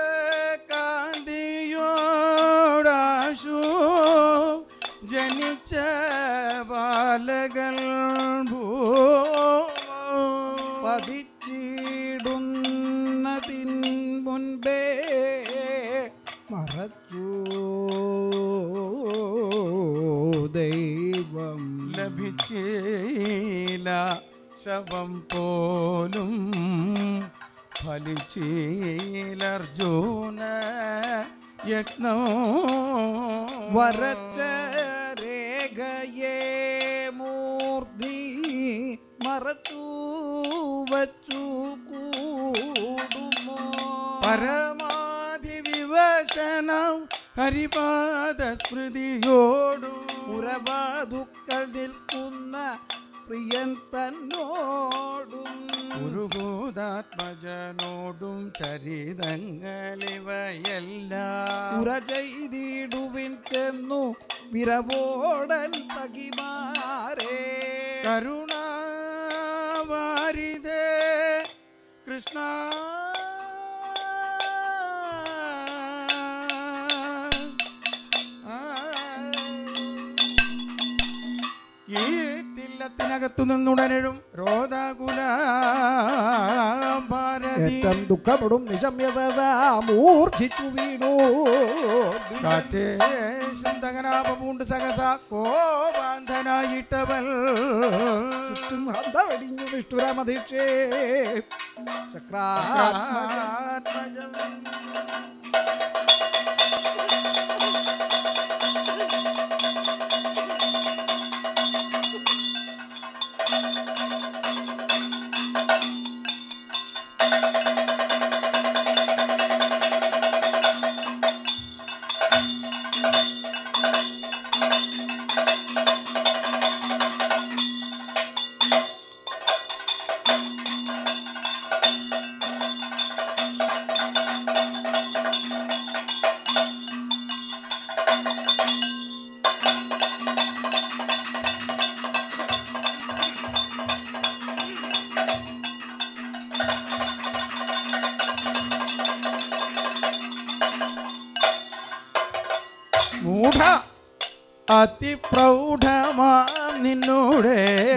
കാന്തിയോടാശു ജനിച്ച ബാലകൾ ഭൂ പതിച്ചിടുന്നതിൻ മുൻപേ മറച്ചു ദൈവം ലഭിച്ചില്ല ശവം പോലും ഫലിച്ചീലർജുന യജ്ഞോ വരച്ച രേഖയെ മൂർത്തി മറച്ചു വച്ചു കൂടുമോ പരമാധി വിവശനം ഹരിപാദ സ്മൃതിയോടു പുറവാതുക്കൾ നിൽക്കുന്ന പ്രിയൻ തന്നോടും ഗുരുഭൂതാത്മജനോടും ചരിതങ്ങളിവയെല്ലാം ഉറ ചെയ്തിടുവിൻ ചെന്നു വിരവോടൻ സഖിമാരേ കരുണാവാരിതേ കൃഷ്ണ ഈറ്റില്ലത്തിനകത്തു നിന്നുടനും രോധാകുല ഭാരതി ഏറ്റം ദുഃഖപ്പെടും നിശമ്യ സദാ മൂർച്ഛിച്ചു വീണു കാറ്റേ ശന്തകനാപൂണ്ട് സഹസ കോപാന്ധനായിട്ടവൾ ചുറ്റും ഹന്ത വെടിഞ്ഞു വിഷ്ണുരാമധീക്ഷേ ചക്രാത്മജ മൂഢ അതിപ്രൗഢമാം നിന്നൂടെ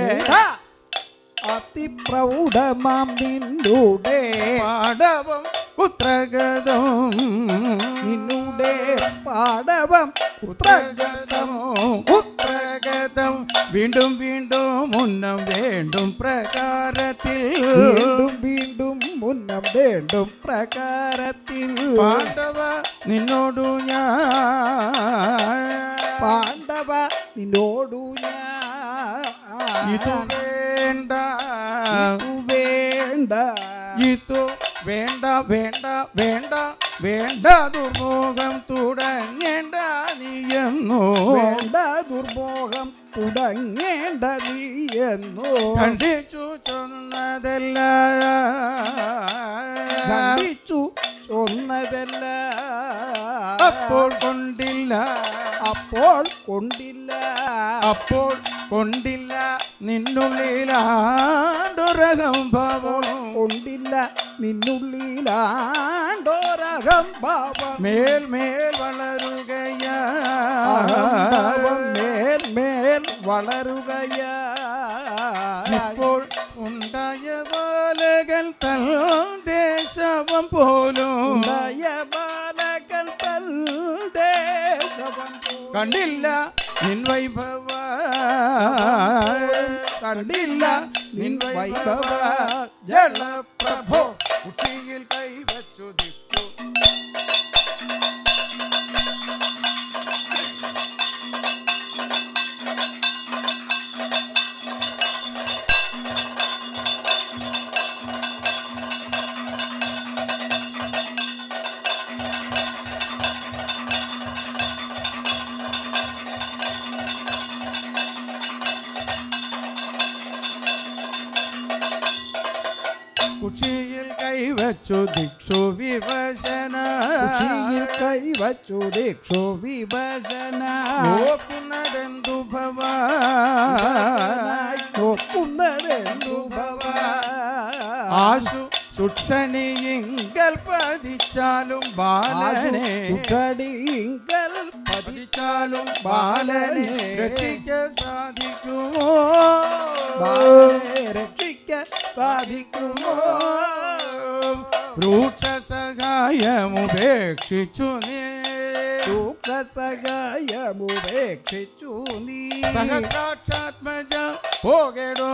അതിപ്രൗഢമാം നിന്നുടെ പാടവം പുത്രഗതം നിന്നുടെ പാടവം പുത്രഗതം പുത്രഗതം വീണ്ടും വീണ്ടും ഉന്നം വേണ്ടും പ്രകാരത്തിൽ വീണ്ടും വീണ്ടും മുന്നം വേണ്ടും പ്രകാരത്തിൽ പാണ്ഡവ നിന്നോടു ഞാൻ പാണ്ഡവ നിന്നോടു ഇത് ഞാൻ വേണ്ട ഇതു വേണ്ട ഇതു വേണ്ട വേണ്ട വേണ്ട വേണ്ട ദുർമോഹം തുടങ്ങേണ്ട നീയെന്നോ വേണ്ട ദുർമോഹം തുടങ്ങേണ്ട നീ എന്നോ കണ്ടിച്ചു ചൊന്നതല്ല ഖണ്ഡിച്ചു ചൊന്നതല്ല അപ്പോൾ കൊണ്ടില്ല അപ്പോൾ കൊണ്ടില്ല അപ്പോൾ കൊണ്ടില്ല നിന്നുള്ളിലാണ്ടൊരകം ഭാവം കൊണ്ടില്ല നിന്നുള്ളിലാണ്ടോരകം ഭാവം മേൽ മേൽ വളരുകയാ അഹംഭാവം മേൽ മേൽ വളരുകയാ ഇപ്പോൾ ഉണ്ടായ ബാലകൻ തന്റെ ശവം പോലും ബാലകൻ തന്റെ ശവം പോൽ കണ്ടില്ല നിൻ വൈഭവ കണ്ടില്ല നിൻ വൈഭവ ജലപ്രഭോ കുട്ടിയിൽ കൈവച്ചു ദിക്കു കുഷിയിൽ കൈവച്ചു ദിക്ഷു വിവശന കുഷിയിൽ കൈവച്ചു ദീക്ഷു വിഭജന നോക്കുന്നതെന്തു ഭവാ നോക്കുന്നതെന്തു ഭവ ആശു സുക്ഷണിയിങ്കൽ പതിച്ചാലും ബാലനെ ചുക്കടിങ്കൽ പതിച്ചാലും ബാലനെ രക്ഷിക്കാൻ സാധിക്കുമോ ബാലനെ രക്ഷിക്കാൻ സാധിക്കുമോ രൂക്ഷ സഹായമുപേക്ഷിച്ചു നീ സഹായമുപേക്ഷിച്ചു നീ സഹസാക്ഷാത്മജ പോകടോ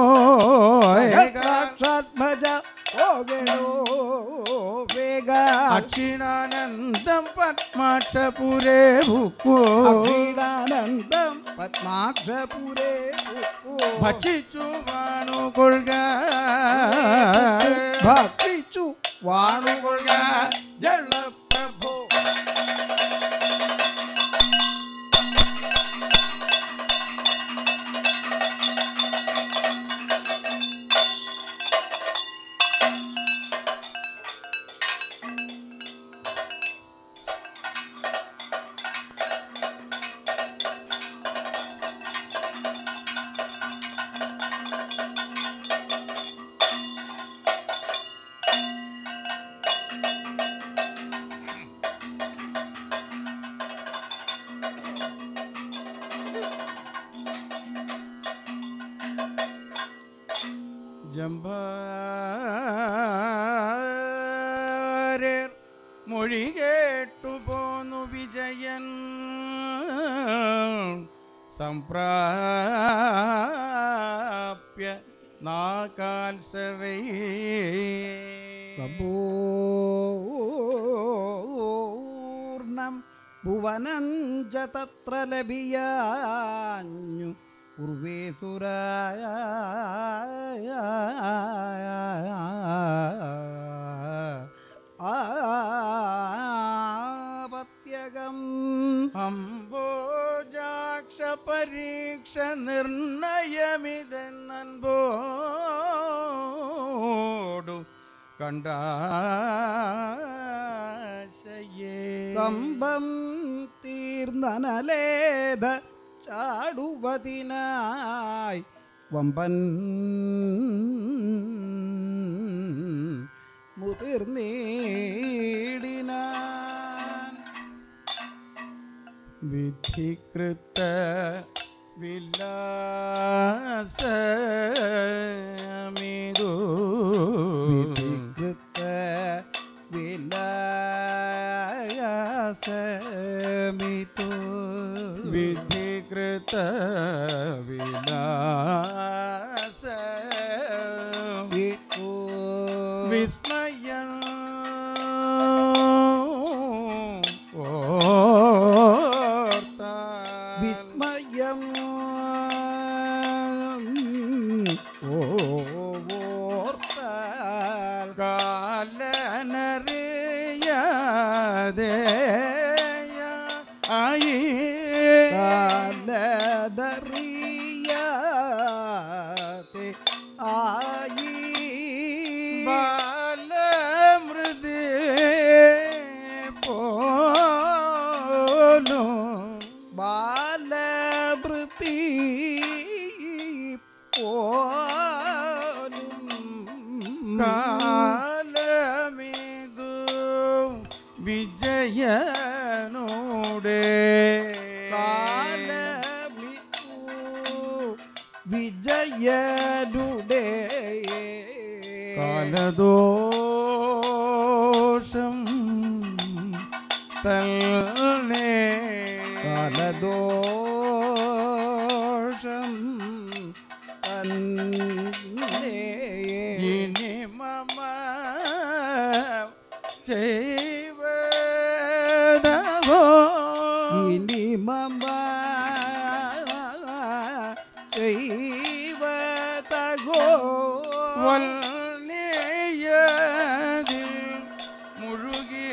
സാക്ഷാത്മജ പോകണോ വേഗ അക്ഷിണാനന്ദം പത്മാക്ഷപുരേ ഭുക്കു അഖിലാനന്ദം പത്മാക്ഷപുരേ ഭക്ഷിച്ചു വാണുകൊള്ളുക ഭക്ഷിച്ചു വാണുകൊള്ളുക ജലപ്രഭു ജംബാരർ മൊഴി കേട്ടു പോന്നു വിജയൻ സംപ്രാപ്യ നാകാൽസവൈ സമ്പൂർണം ഭുവനം ച തത്ര ലഭിയാഞ്ഞു ഉർവേസുരായ ആപത്യകം അംബോജാക്ഷ പരീക്ഷ നിർണയമിതെന്നൻപോടു കണ്ടാശയേ കമ്പം തീർന്നനലേധ ചാടുവതിനായി വമ്പൻ മുതിർന്നീടിനാൻ വിധികൃത വിലാസമിതു വിധികൃത വിലാസമിതു വിധികൃത വിലാസ വിതു വിസ്മയ ഓർത്ത വിസ്മയം ഓർത്താൽ കാലനറിയാതെ ആയി കാലതറിയാതെ ആയി ബാലമൃദേ പോലും ബാലവൃത്തി പോലും കാലമിതു വിജയനോടെ കാലമിതു വിജയനുടെ കാലദോഷം തൽനേ കാലദോഷം തന്നെ ഇനി മമ ചെയ്വതോ ഇനി മമ ദൈവതകോ വല്ലിയതിൽ മുഴുകി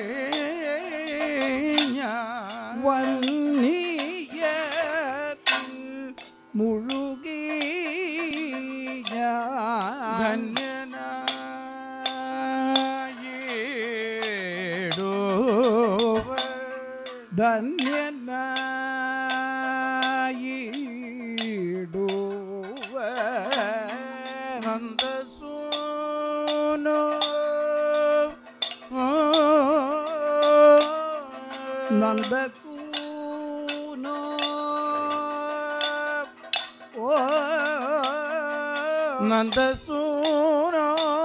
ഞാൻ വന്നിയത്തിൽ മുഴുകി ഞാൻ ധന്യനായിടുവ ധന്യനായിടുവ നന്ദസൂനോ നന്ദസൂനോ ഓ നന്ദസൂനോ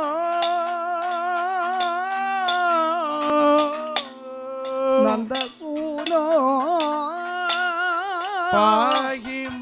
നന്ദസൂനോ പാഹിമ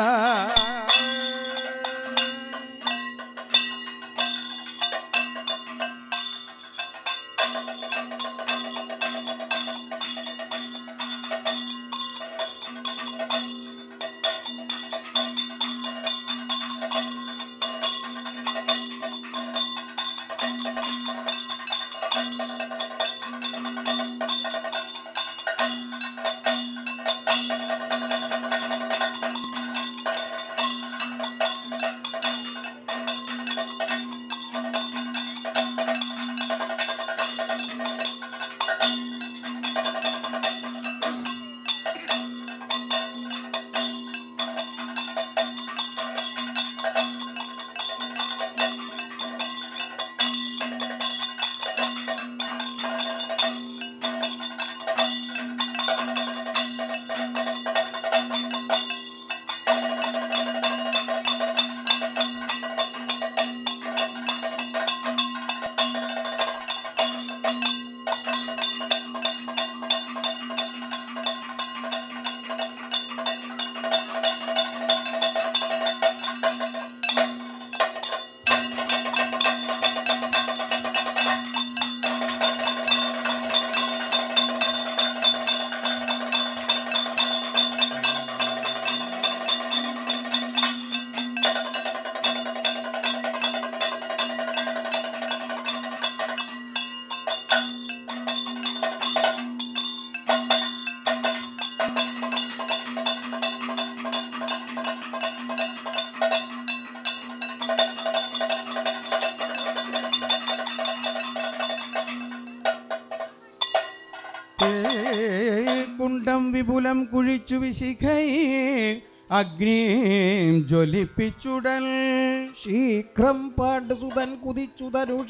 കുണ്ടം വിപുലം കുഴിച്ചു വിശിഖൈ അഗ്നിയും ജ്വലിപ്പിച്ചുടൽ ശീഘ്രം പാണ്ഡുസുതൻ കുതിച്ചു ധനുഷ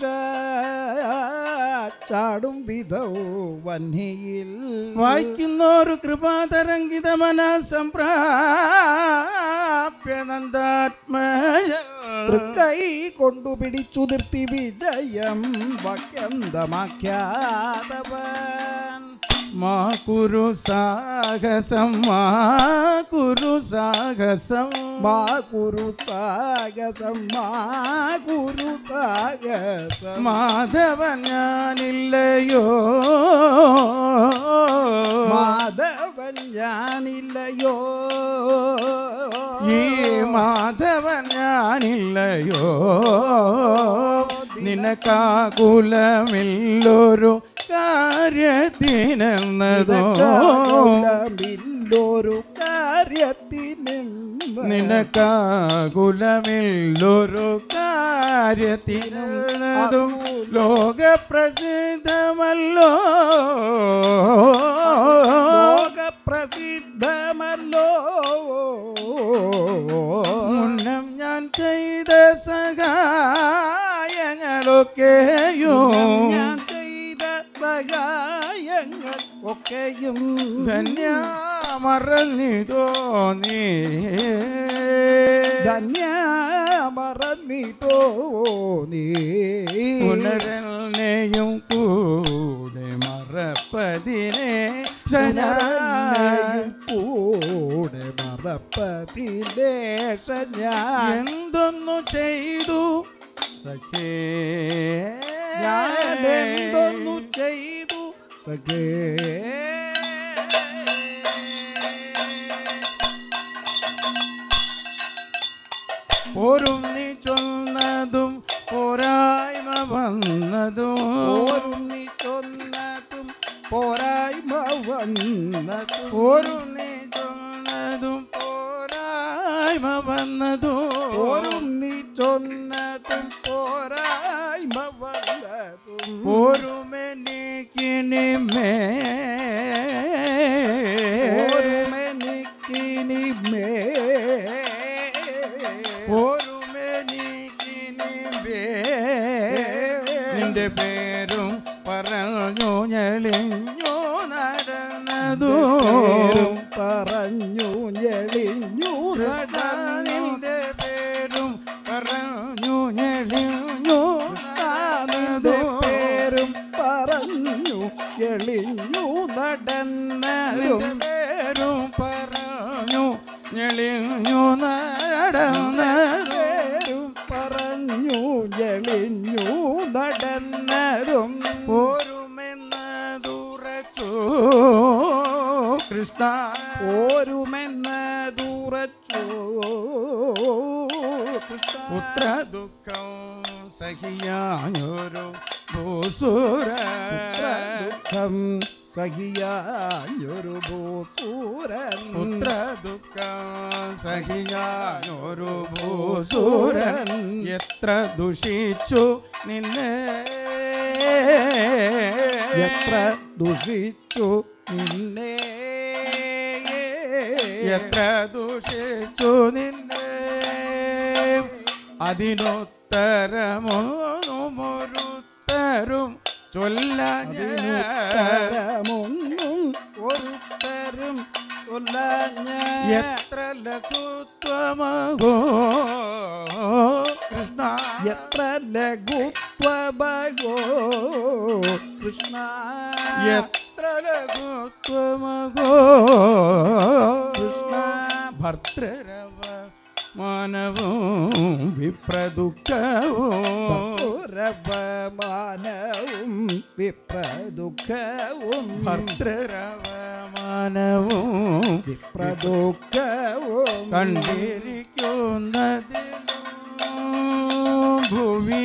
ചാടും വിധൗ വന്യയിൽ വായിക്കുന്നോരു കൃപാതരംഗിത മനസ്സംപ്രാപ്യ നന്ദാത്മജ തൃക്കൈ കൊണ്ടു പിടിച്ചു നിർത്തി വിജയം വക്യന്തമാഖ്യാതവൻ മാ കുരു സാഹസം മാ കുരു സാഹസം മാ കുരു സാഗസം മാ കുരു സാഗസം മാധവൻ ഞാനില്ലയോ മാധവൻ ഞാനില്ലയോ ഈ മാധവൻ ഞാനില്ലയോ നിനക്കാകുലമില്ലൊരു കാര്യത്തിനെന്നതോ നിനക്കാകുലമില്ലൊരു കാര്യത്തിന് നിനക്കാകുലമില്ലൊരു കാര്യത്തിനെന്നതും ലോകപ്രസിദ്ധമല്ലോ ലോകപ്രസിദ്ധമല്ലോ മുന്നം ഞാൻ ചെയ്ത സഹായങ്ങളൊക്കെയും ഞാൻ ചെയ്ത സഹായങ്ങൾ ഒക്കെയും ധന്യ മറന്നിതോ നീ ധന്യ മറന്നി തോന്നി പുനരനെയും കൂടെ മറപ്പതിനെ പുനരന്നെയും കൂടെ മറപ്പതിലേഷ ഞാൻ എന്തൊന്നു ചെയ്തു സഖേ ഞാൻ എന്തൊന്നു ചെയ്തു സഖേ പോരും നീ ചൊന്നതും പോരായ്മ വന്നതും ഓരും നീ ചൊന്നതും പോരായ്മ വന്നതും പോരും നീ ചൊന്നതും പോരായ്മ വന്നതും ഓരും നീ ചൊന്നതും പോരായ്മ വന്നതും പോരുമെനിക്കിനിമേ ഓരുമെനിക്കിനി മേ പോരുമെനിക്കിനിമേ നിന്റെ പേരും പറഞ്ഞു ഞെളിഞ്ഞു നടന്നതും പേരും പറഞ്ഞു ഞെളിഞ്ഞു നടന്നു നിന്റെ പേരും പറഞ്ഞു ഞെളിഞ്ഞു നിന്റെ നടന്നതും പേരും പറഞ്ഞു എളിഞ്ഞു നടന്നതും നിന്റെ പേരും പറഞ്ഞു ഞെളിഞ്ഞു നടന്നതും പേരും പറഞ്ഞു എളിഞ്ഞു നടന്നതും പോരുമെന്നതുറച്ചു കൃഷ്ണ പോരുമെന്ന് ദൂറച്ചു പുത്ര ദുഃഖം സഹിയാഞ്ഞൊരു ഭൂസുര ദുഃഖം സഹിയാഞ്ഞൊരു ഭൂസൂരൻ പുത്ര ദുഃഖം സഹിയാഞ്ഞൊരു ഭൂസുരൻ എത്ര ദുഷിച്ചു നിന്നെ എത്ര ദുഷിച്ചു നിന്നെ എത്ര ദുഷിച്ചു നിന്നെ അതിനൊത്തരമൊന്നുമൊരുത്തരും ചൊല്ലാൻ അതിനുത്തരമൊന്നും ഒരുത്തരും ചൊല്ലാഞ്ഞ എത്ര ലഘുത്വമകോ കൃഷ്ണ എത്ര ലഘുത്വമകോ കൃഷ്ണ എത്ര ലഘുത്വമകോ കൃഷ്ണ ഭർത്തരവ മാനവും വിപ്രദുഃഖവും പുരവമാനവും വിപ്രദുഃഖവും ഭർത്തരവമാനവും വിപ്രദുഃഖവും കണ്ടിരിക്കുന്നതിലും ഭൂമി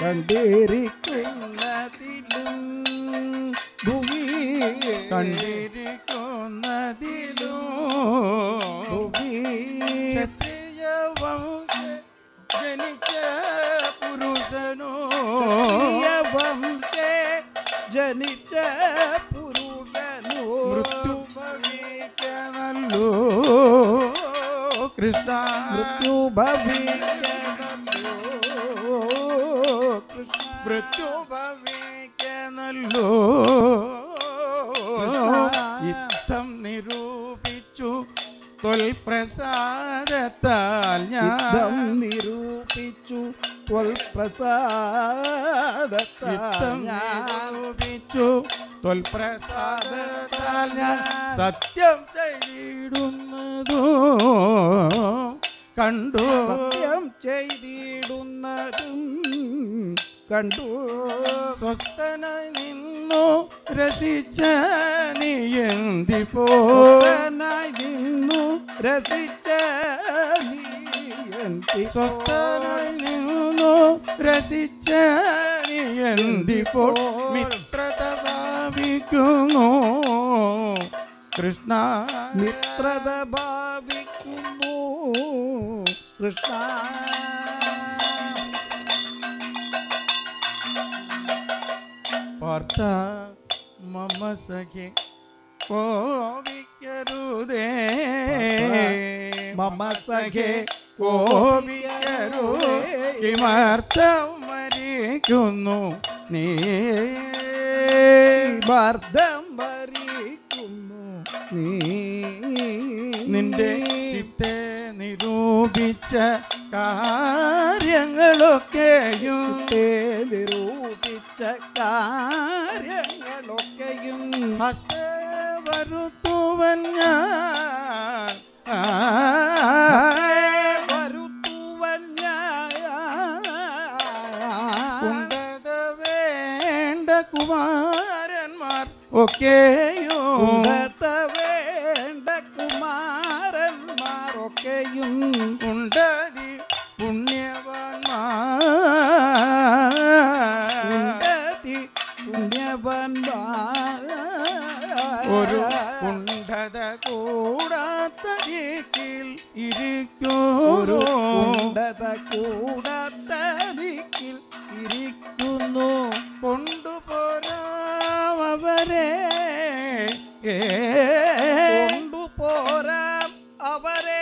കണ്ടിരിക്കുന്നതിലും ഭൂമി കണ്ടിരിക്കുന്നതിലും ഭൂമി ക്ഷത്രിയ വംശ ജനിച്ച പുരുഷനോ വംശേ ജനിച്ച പുരുഷനോ മൃത്യു ഭവിക്കണല്ലോ കൃഷ്ണ മൃത്യു ഭവിക്കണല്ലോ കൃഷ്ണ മൃത്യു ഭവിക്കണല്ലോ ഇത്തം നിരൂപിച്ചു തൊൽപ്രസാദത്താൽ ഇതം ഞാൻ നിരൂപിച്ചു ത്വൽപ്രസാദത്താൽ ഇത്തം ഞാൻ നിരൂപിച്ചു തൊൽപ്രസാദത്താൽ ഞാൻ സത്യം ചെയ്തിടുന്നതോ കണ്ടു സത്യം ചെയ്തിടുന്നതും കണ്ടു സ്വസ്ഥനായി നിന്നു രസിച്ച നീ എന്തിപ്പോ സ്വസ്ഥനായി നിന്നു രസിച്ച നീ എന്തി സ്വസ്ഥനായി നിന്നു രസിച്ച നീ എന്തിപ്പോ മിത്രത ഭാവിക്കുന്നു കൃഷ്ണ മിത്രത ഭാവിക്കുന്നു കൃഷ്ണ പാർത്ഥ മമ സഖി കോപിക്കരുതേ മമ സഖേ കോപിക്കരുതേ കിമർത്ഥം മരിക്കുന്നു നീ മർദ്ദം ഭരിക്കുന്നു നീ നിന്റെ ചിത്തെ നിരൂപിച്ച കാര്യങ്ങളൊക്കെയും ചിത്തെ നിരൂപിച്ച കാര്യങ്ങളൊക്കെയും ഹസ്തേ വരുത്തുവൻ ഞാൻ ആ, വരുത്തുവൻ ഞാൻ കുണ്ടത വേഗ കുമാരന്മാർ ഒക്കെയോ ഉണ്ടത്ത വേണ്ട കുമാരന്മാരൊക്കെയും ഉണ്ടതി പുണ്യവാന്മാർ ഉണ്ടതി പുണ്യവന്മാർ ഒരു ഉണ്ടത കൂടാത്ത ദിക്കിൽ ഇരിക്കൂ ഒരു ഉണ്ടത കൂടത്തരിക്കിൽ ഇരിക്കുന്നു കൊണ്ടുപോരാം അവരെ ഏ. കൊണ്ടുപോരാം അവരെ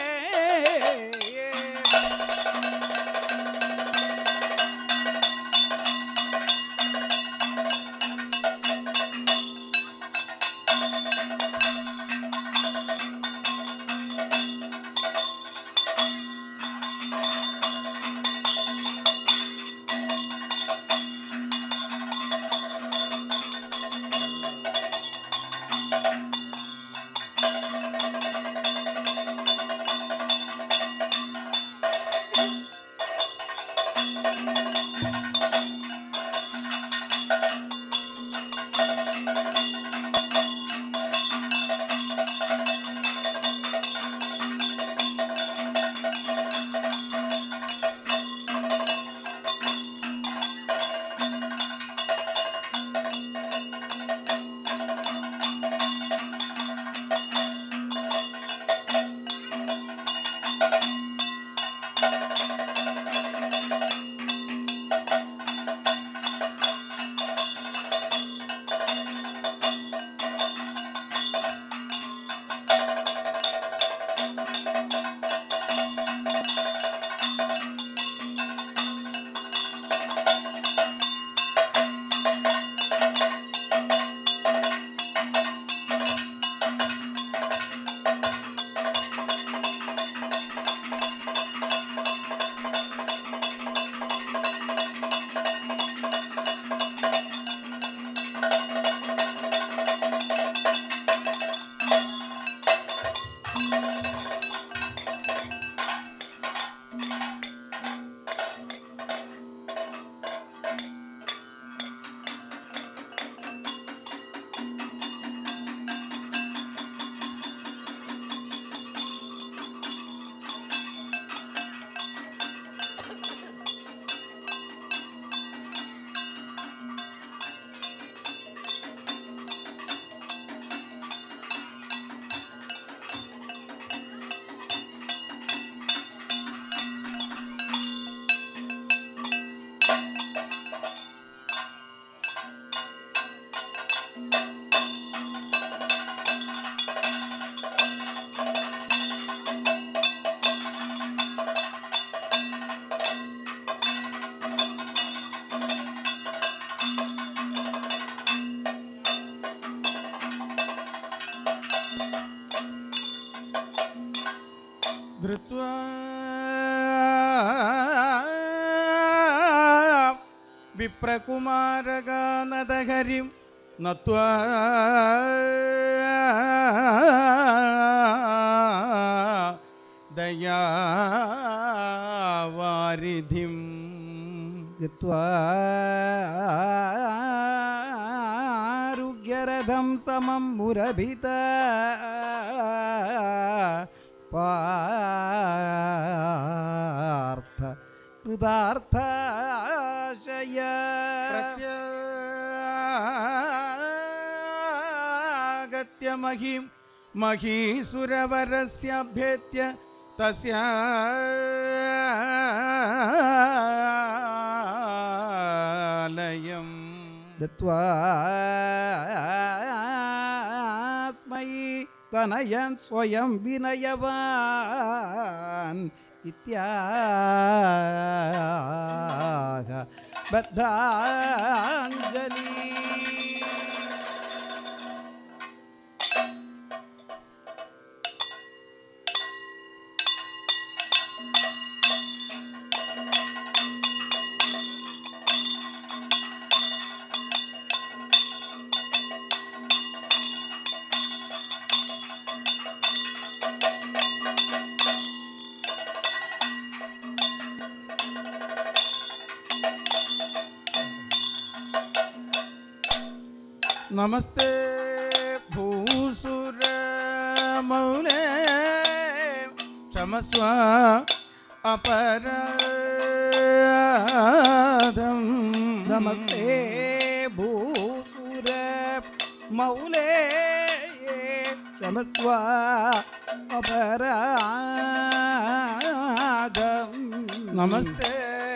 ധൃത്വാ വിപ്രകുമാരകാനദഹരിം നത്വാ ദയാവാരിധിം ഗത്വാരുഗ്യരഥം സമം മുരഭിത പാർത്ഥ കൃതാർത്ഥാശയ പ്രത്യാഗത്യ മഹിം മഹീസുരവരസ്യഭ്യത്യ തസ്യാലയം ദത്വാസ്മൈ തനയൻ സ്വയം വിനയവാൻ ഇത്യാഹ ബദ്ധാഞ്ജലി നമസ്തേ ഭൂസുര മൗലേ ക്ഷമസ്വ അപരാധം നമസ്തേ ഭൂസുര മൗലേ ക്ഷമസ്വ അപരാധം നമസ്തേ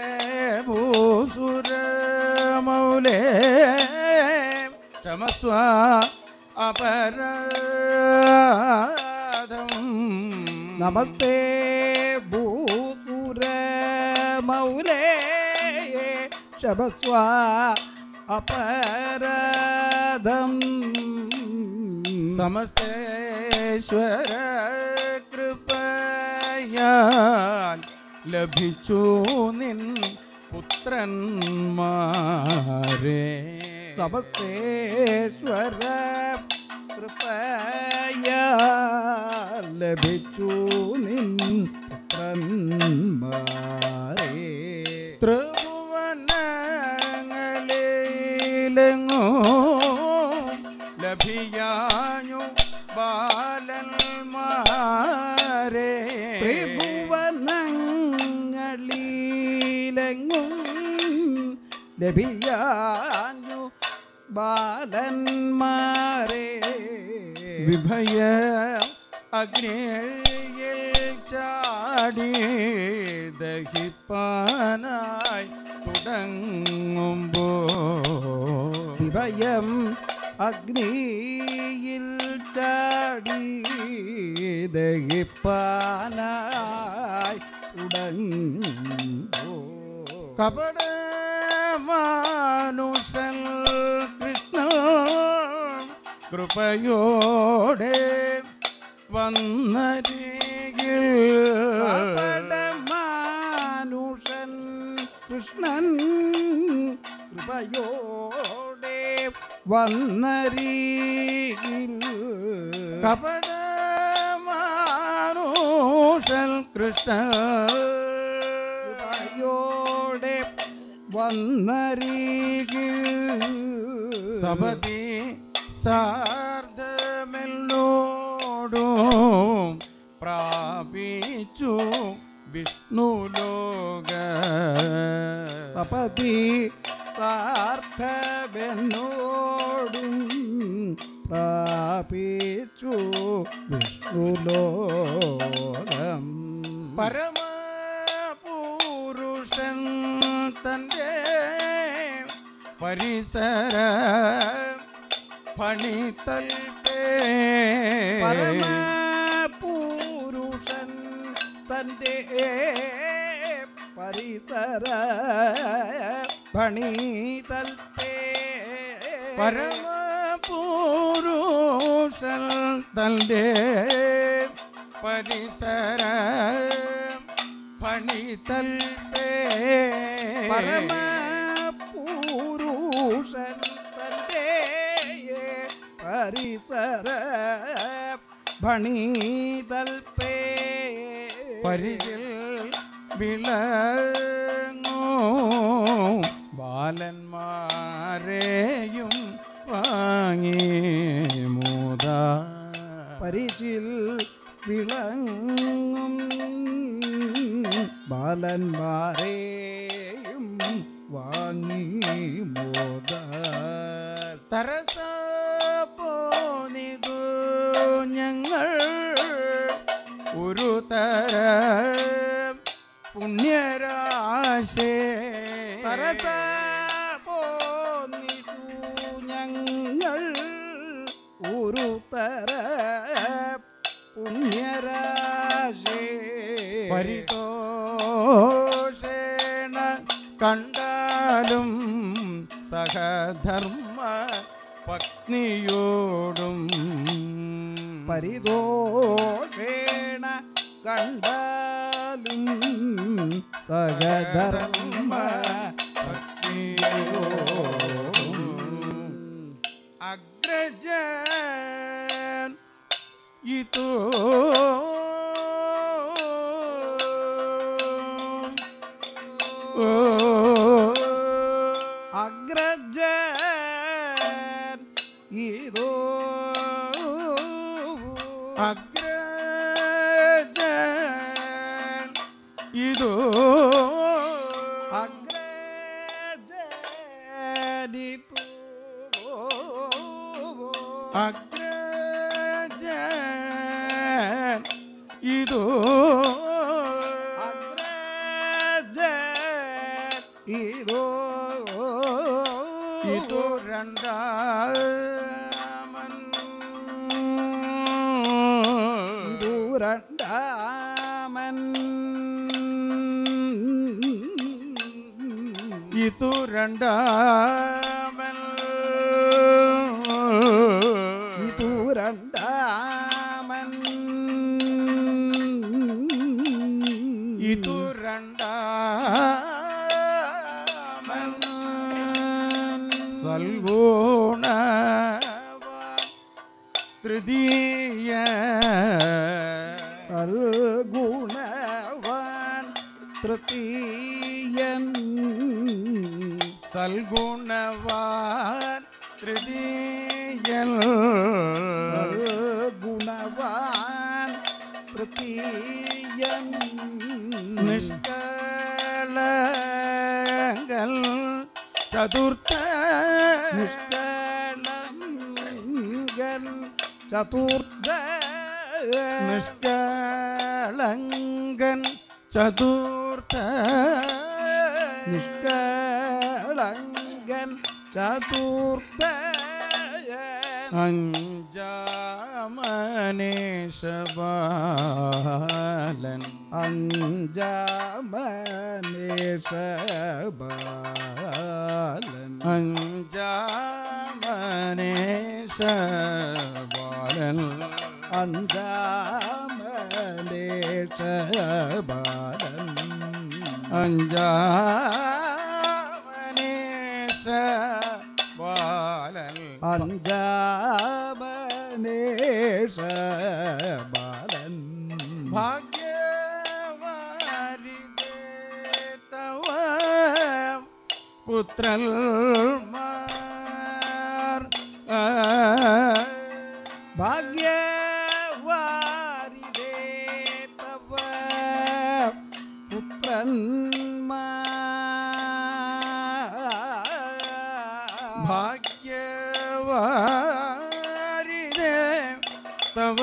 ഭൂസുര മൗലേ ക്ഷമസ്വ അപരാധം നമസ്തേ ഭൂസുര മൗലേ ക്ഷമസ്വ അപരാധം സമസ്തേശ്വര കൃപയാൽ ലഭിച്ചു നിൻ പുത്രന്മാരെ സമസ്തേശ്വര കൃപയ ലഭിച്ചു നിൻ പുത്രന്മാരെ ത്രിഭുവനങ്ങളിലെങ്ങോ ലഭിയാഞ്ഞു ബാലന്മാരെ ത്രിഭുവനങ്ങളിലെങ്ങും ലഭിയാഞ്ഞു ബാലന്മാരെ വിഭയ അഗ്നിയിൽ ചാടി ദഹിപ്പാനായി തുടങ്ങുമ്പോ വിഭയം അഗ്നിയിൽ ചാടി ദഹിപ്പാനായി തുടങ്ങുമ്പോ കപട മാനുഷൻ കൃഷ്ണ കൃപയോടെ വന്നരികിൽ മാനുഷൻ കൃഷ്ണൻ കൃപയോടെ വന്നരീകിൽ കപട മാനുഷൻ കൃഷ്ണ കൃപയോടെ വന്നരീകിൽ സപതി സാർദ്ധമെല്ലോടും പ്രാപിച്ചു വിഷ്ണുലോക സപതി സാർത്ഥബെന്നോടും പ്രാപിച്ചു വിഷ്ണുലോകം പരമപുരുഷൻ തൻ്റെ പരിസര പണിത്തൽപേ പരമപുരുഷൻ തൻ്റെ പരിസര പണിതൽപേ പരമപുരുഷൻ തൻ്റെ പരിസര പണിത്തൽപേ പരമപുരുഷൻ തൻ്റെ പരിസര ഭണിതൽപേ പരിചിൽ വിളങ്ങോ ബാലന്മാരെയും വാങ്ങി മൂത പരിചിൽ വിളങ്ങും ബാലന്മാരെയും വാങ്ങി മോദ തരസ പോനിതു ഞങ്ങൾ ഒരു തര പുണ്യരാശേ തരസ പോന്നിതു ഞങ്ങൾ ഒരു തര പുണ്യരാശേ പരിതോഷേണ കണ്ടാലും സഹധർമ്മ പത്നിയോടും പരിതോഷേണ കണ്ടാലും സഹധർമ്മ പത്നിയോടും അഗ്രജൻ ഇതോ ഓ അഗ്രജൻ ഗ്രഹിച്ചു അഗ്രജൻ ഇതു ഇതോ ഇതു രണ്ടാമൻ ഇതു രണ്ടാമൻ ഇതു രണ്ടാമൻ ഇതു രണ്ടാമൻ ഇതു രണ്ടാമൻ സൽഗുണ തൃതീയ സൽഗുണവാൻ തൃതീയൻ സൽഗുണവാൻ തൃതീയൻ സൽഗുണവാൻ തൃതീയൻ നിഷ്കളങ്കൽ ചതുർത്ഥ നിഷ്കളങ്കൻ ചതുർത്ഥ നിഷ്കളങ്കൻ ചതുർത്ഥ നിഷ്കളങ്കൻ ചതുർത്ഥ അഞ്ചാമനേശബാലൻ അഞ്ചാമനേഷബാലൻ അഞ്ചാമനേശബാലൻ അഞ്ചാമനേഷബാലൻ അഞ്ചാമനേശബാലൻ അഞ്ചാമനേഷബാലൻ ഭാഗ്യവാരിതേ തവ പുത്രന്മാർ ആ. ഭാഗ്യവാരിതേ തവ പുത്രന്മാർ ഭാഗ്യവാരിതേ തവ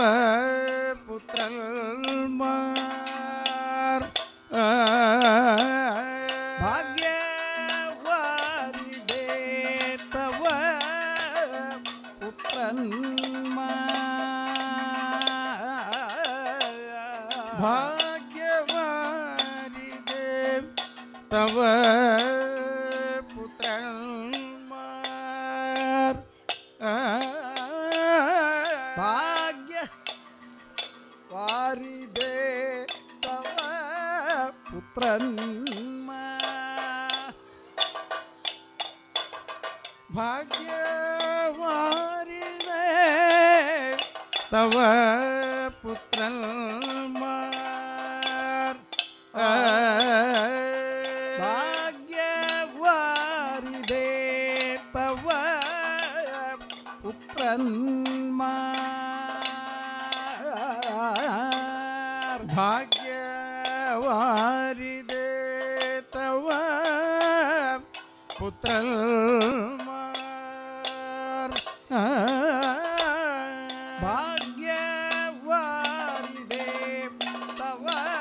പുത്രന്മാർ ആ. ഭാഗ്യവാരിതേ തവ പുത്രന്മാർ ഭാഗ്യവാരിതേ തവ പുത്രന്മാർ ആ. ഭാഗ്യ വാരിതേ തവ പുത്രന്മാർ ഭാഗ്യവാരിതേ തവ പുത്രന്മാർ ആ. ഭാഗ്യവാരിതേ തവ പുത്രന്മാർ ഭാഗ്യവാരിതേ തവ പുത്രന്മാർ ആ. ഭാഗ്യവാരിതേ തവ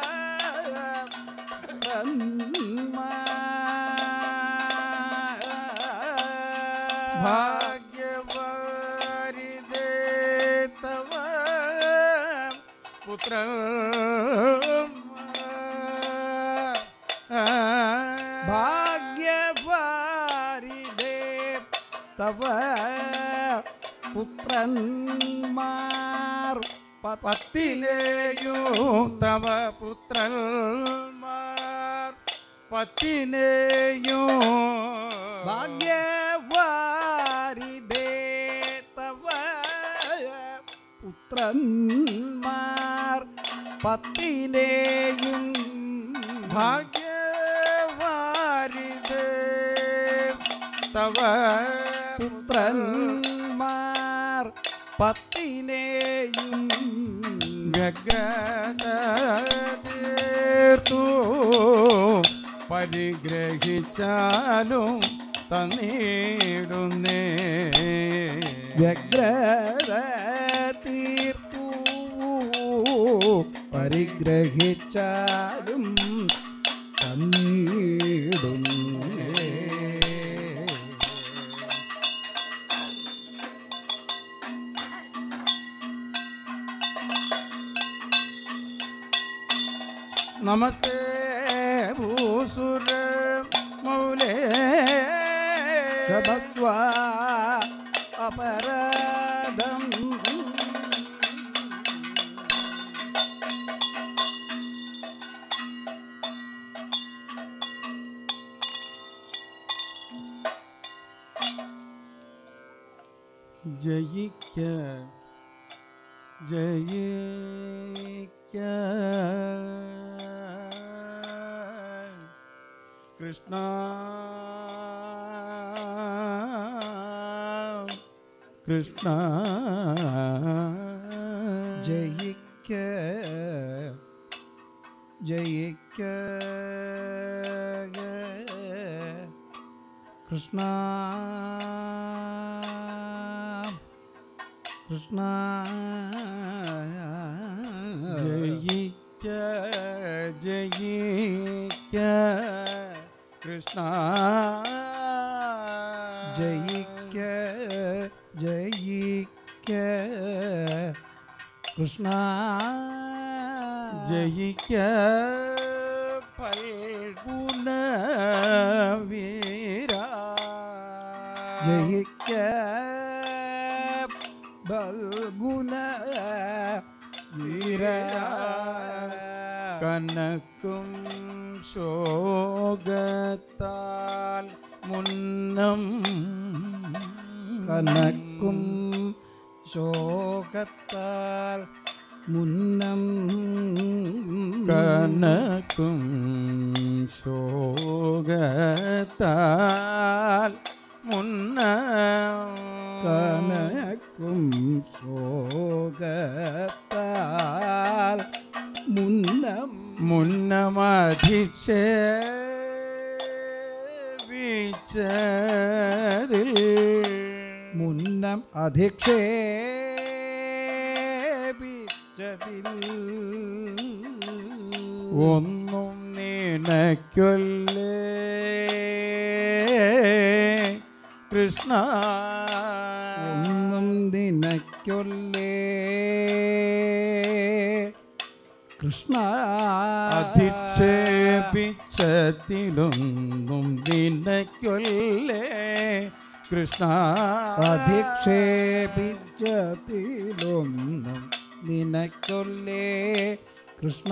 പുത്രന്മാർ ഭാഗ്യവാരിതേ തവ പുത്രന്മാർ ആ. ഭാഗ്യവാരിതേ തവ പുത്രന്മാർ പ- പത്തിനെയും തവ പുത്രന്മാർ പത്തിനെയും ഭാഗ്യവാരിതേ തവ പുത്രന്മാർ പത്തിനെയും ഭാഗ്യവാരിതേ തവ പുത്രന്മാർ പത്തിനെയും വ്യഗ്രതീർത്തു പരിഗ്രഹിച്ചാലും തന്നിടുന്നേ വ്യഗ്രത തീർത്തു പരിഗ്രഹിച്ചാലും തന്നീടുന്നേ നമസ്തേ ഭൂസുര മൗലേ ശബസ്വ അപരാധം ജയിക്ക ജയിക്ക കൃഷ്ണ കൃഷ്ണ ജയിക്ക ജയിക്ക കൃഷ്ണ കൃഷ്ണ ജയിക്ക ജയിക്ക കൃഷ്ണ ജയിക്ക ജയിക്ക കൃഷ്ണ ജയിക്ക ഫൽഗുണ വീര ജയിക്ക ബൽഗുണ വീര കനക്കും ശോകത്താൽ മുന്നം കനക്കും ശോകത്താൽ മുന്നം കനക്കും ശോകത്താൽ മുന്നം കനക്കും ശോകത്താൽ മുന്നം മുന്നമധിക്ഷേപിച്ചതിൽ മുന്നം അധിക്ഷേപിച്ചതിൽ ഒന്നും നിനക്കൊല്ലേ കൃഷ്ണ ഒന്നും നിനക്കൊല്ലേ കൃഷ്ണ അധിക്ഷേപിച്ചതിലൊന്നും നിനക്കൊല്ലേ കൃഷ്ണ അധിക്ഷേപിച്ചതിലൊന്നും നിനക്കൊല്ലേ കൃഷ്ണ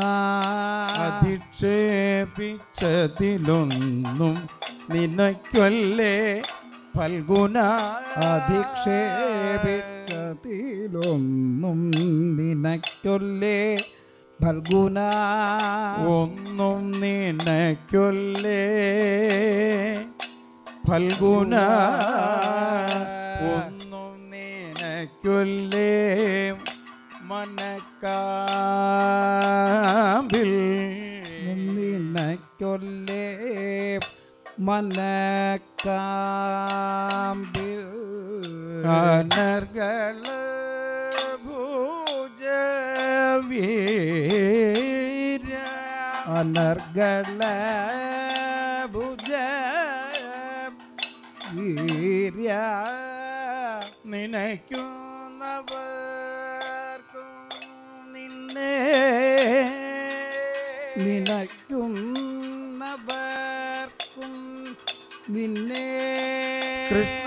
അധിക്ഷേപിച്ചതിലൊന്നും നിനക്കൊല്ലേ ഫൽഗുന അധിക്ഷേപിച്ചതിലൊന്നും നിനക്കൊല്ലേ ഫൽഗുന ഒന്നും നിനക്കൊല്ലേ ഫൽഗുന ഒന്നും നിനക്കൊല്ലേ മനക്കാമ്പിൽ നിനക്കൊല്ലേ മനക്കാമ്പിൽ കനർകള ഭൂജവീര അനർഗള ഭുജ വീര്യ നിനയ്ക്കുന്നവർക്കും നിന്നെ നിനക്കും നവർക്കും നിന്നെ കൃഷ്ണ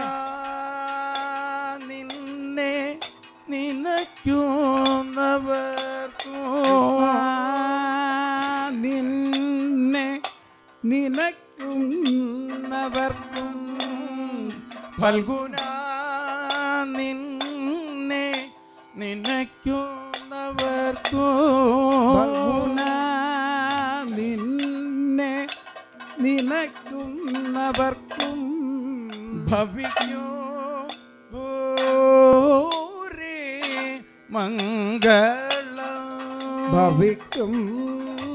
നിന്നെ നിനയ്ക്കുന്നവർക്കും നിന്നെ നിനക്കും നവർക്കും ഫൽഗുന നിന്നെ നിനയ്ക്കുന്നവർക്കും ഫൽഗുന നിന്നെ നിനക്കും നവർക്കും ഭവിക്കൂ ഭൂരി മംഗളം ഭവിക്കും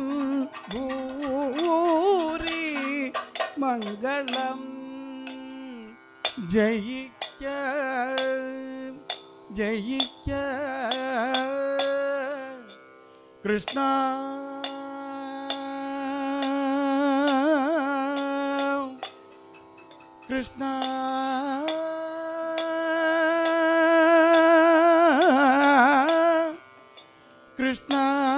ഭൂരി മംഗളം ജയിക്ക ജയിക്ക കൃഷ്ണ കൃഷ്ണ കൃഷ്ണ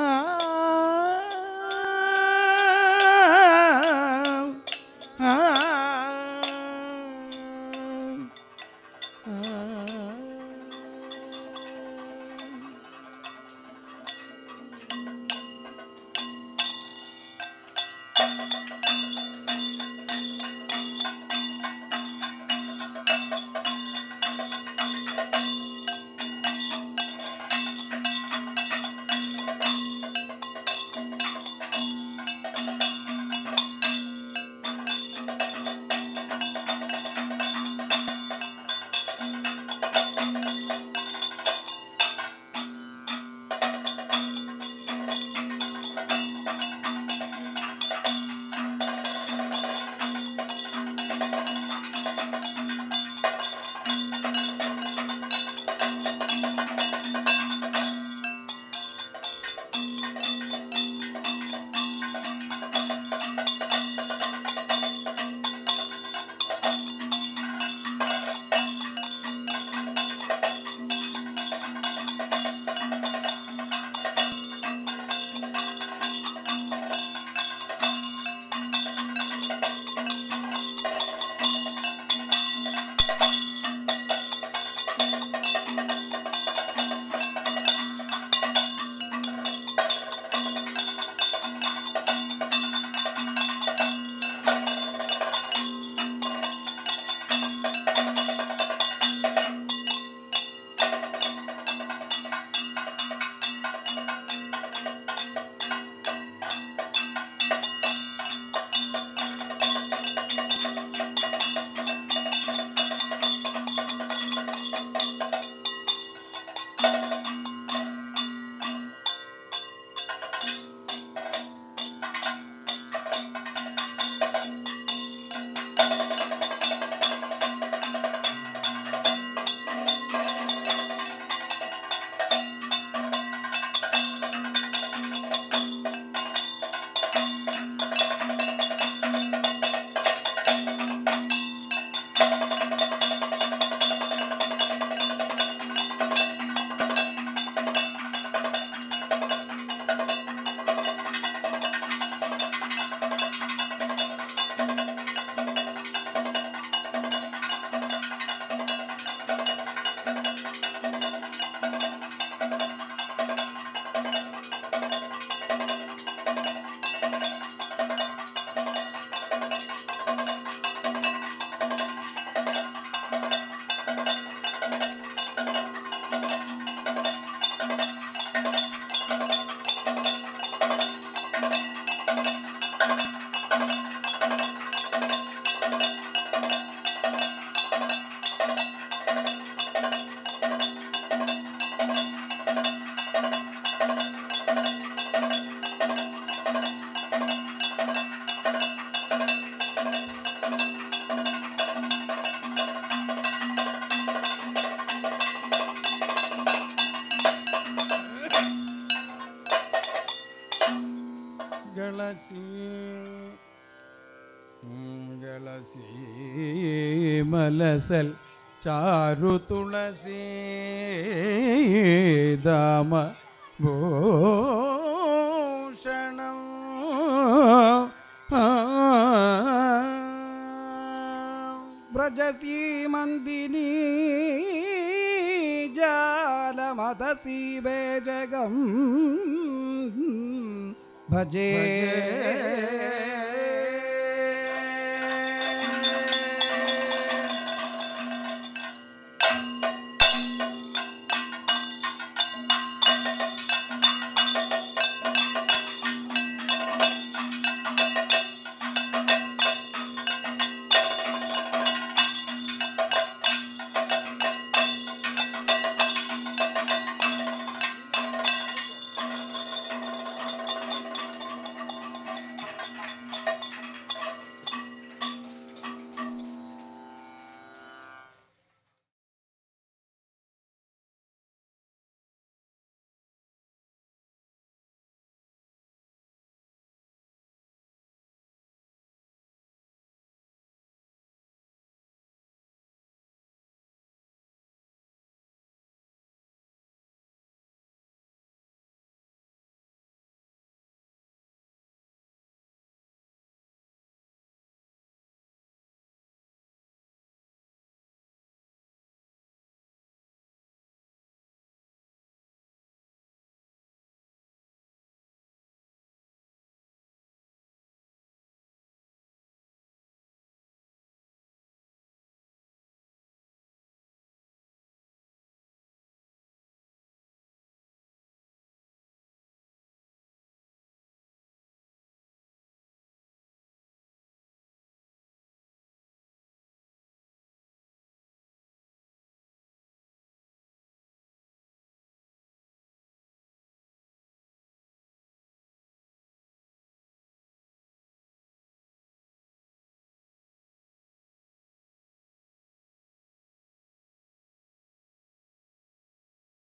കളസി കളസി മലസൽ ചാരു തുളസി ദാമ ഭൂഷണം വ്രജസീമന്ദിനി ജാലമതസി വേജകം ഭജേ ഭജേ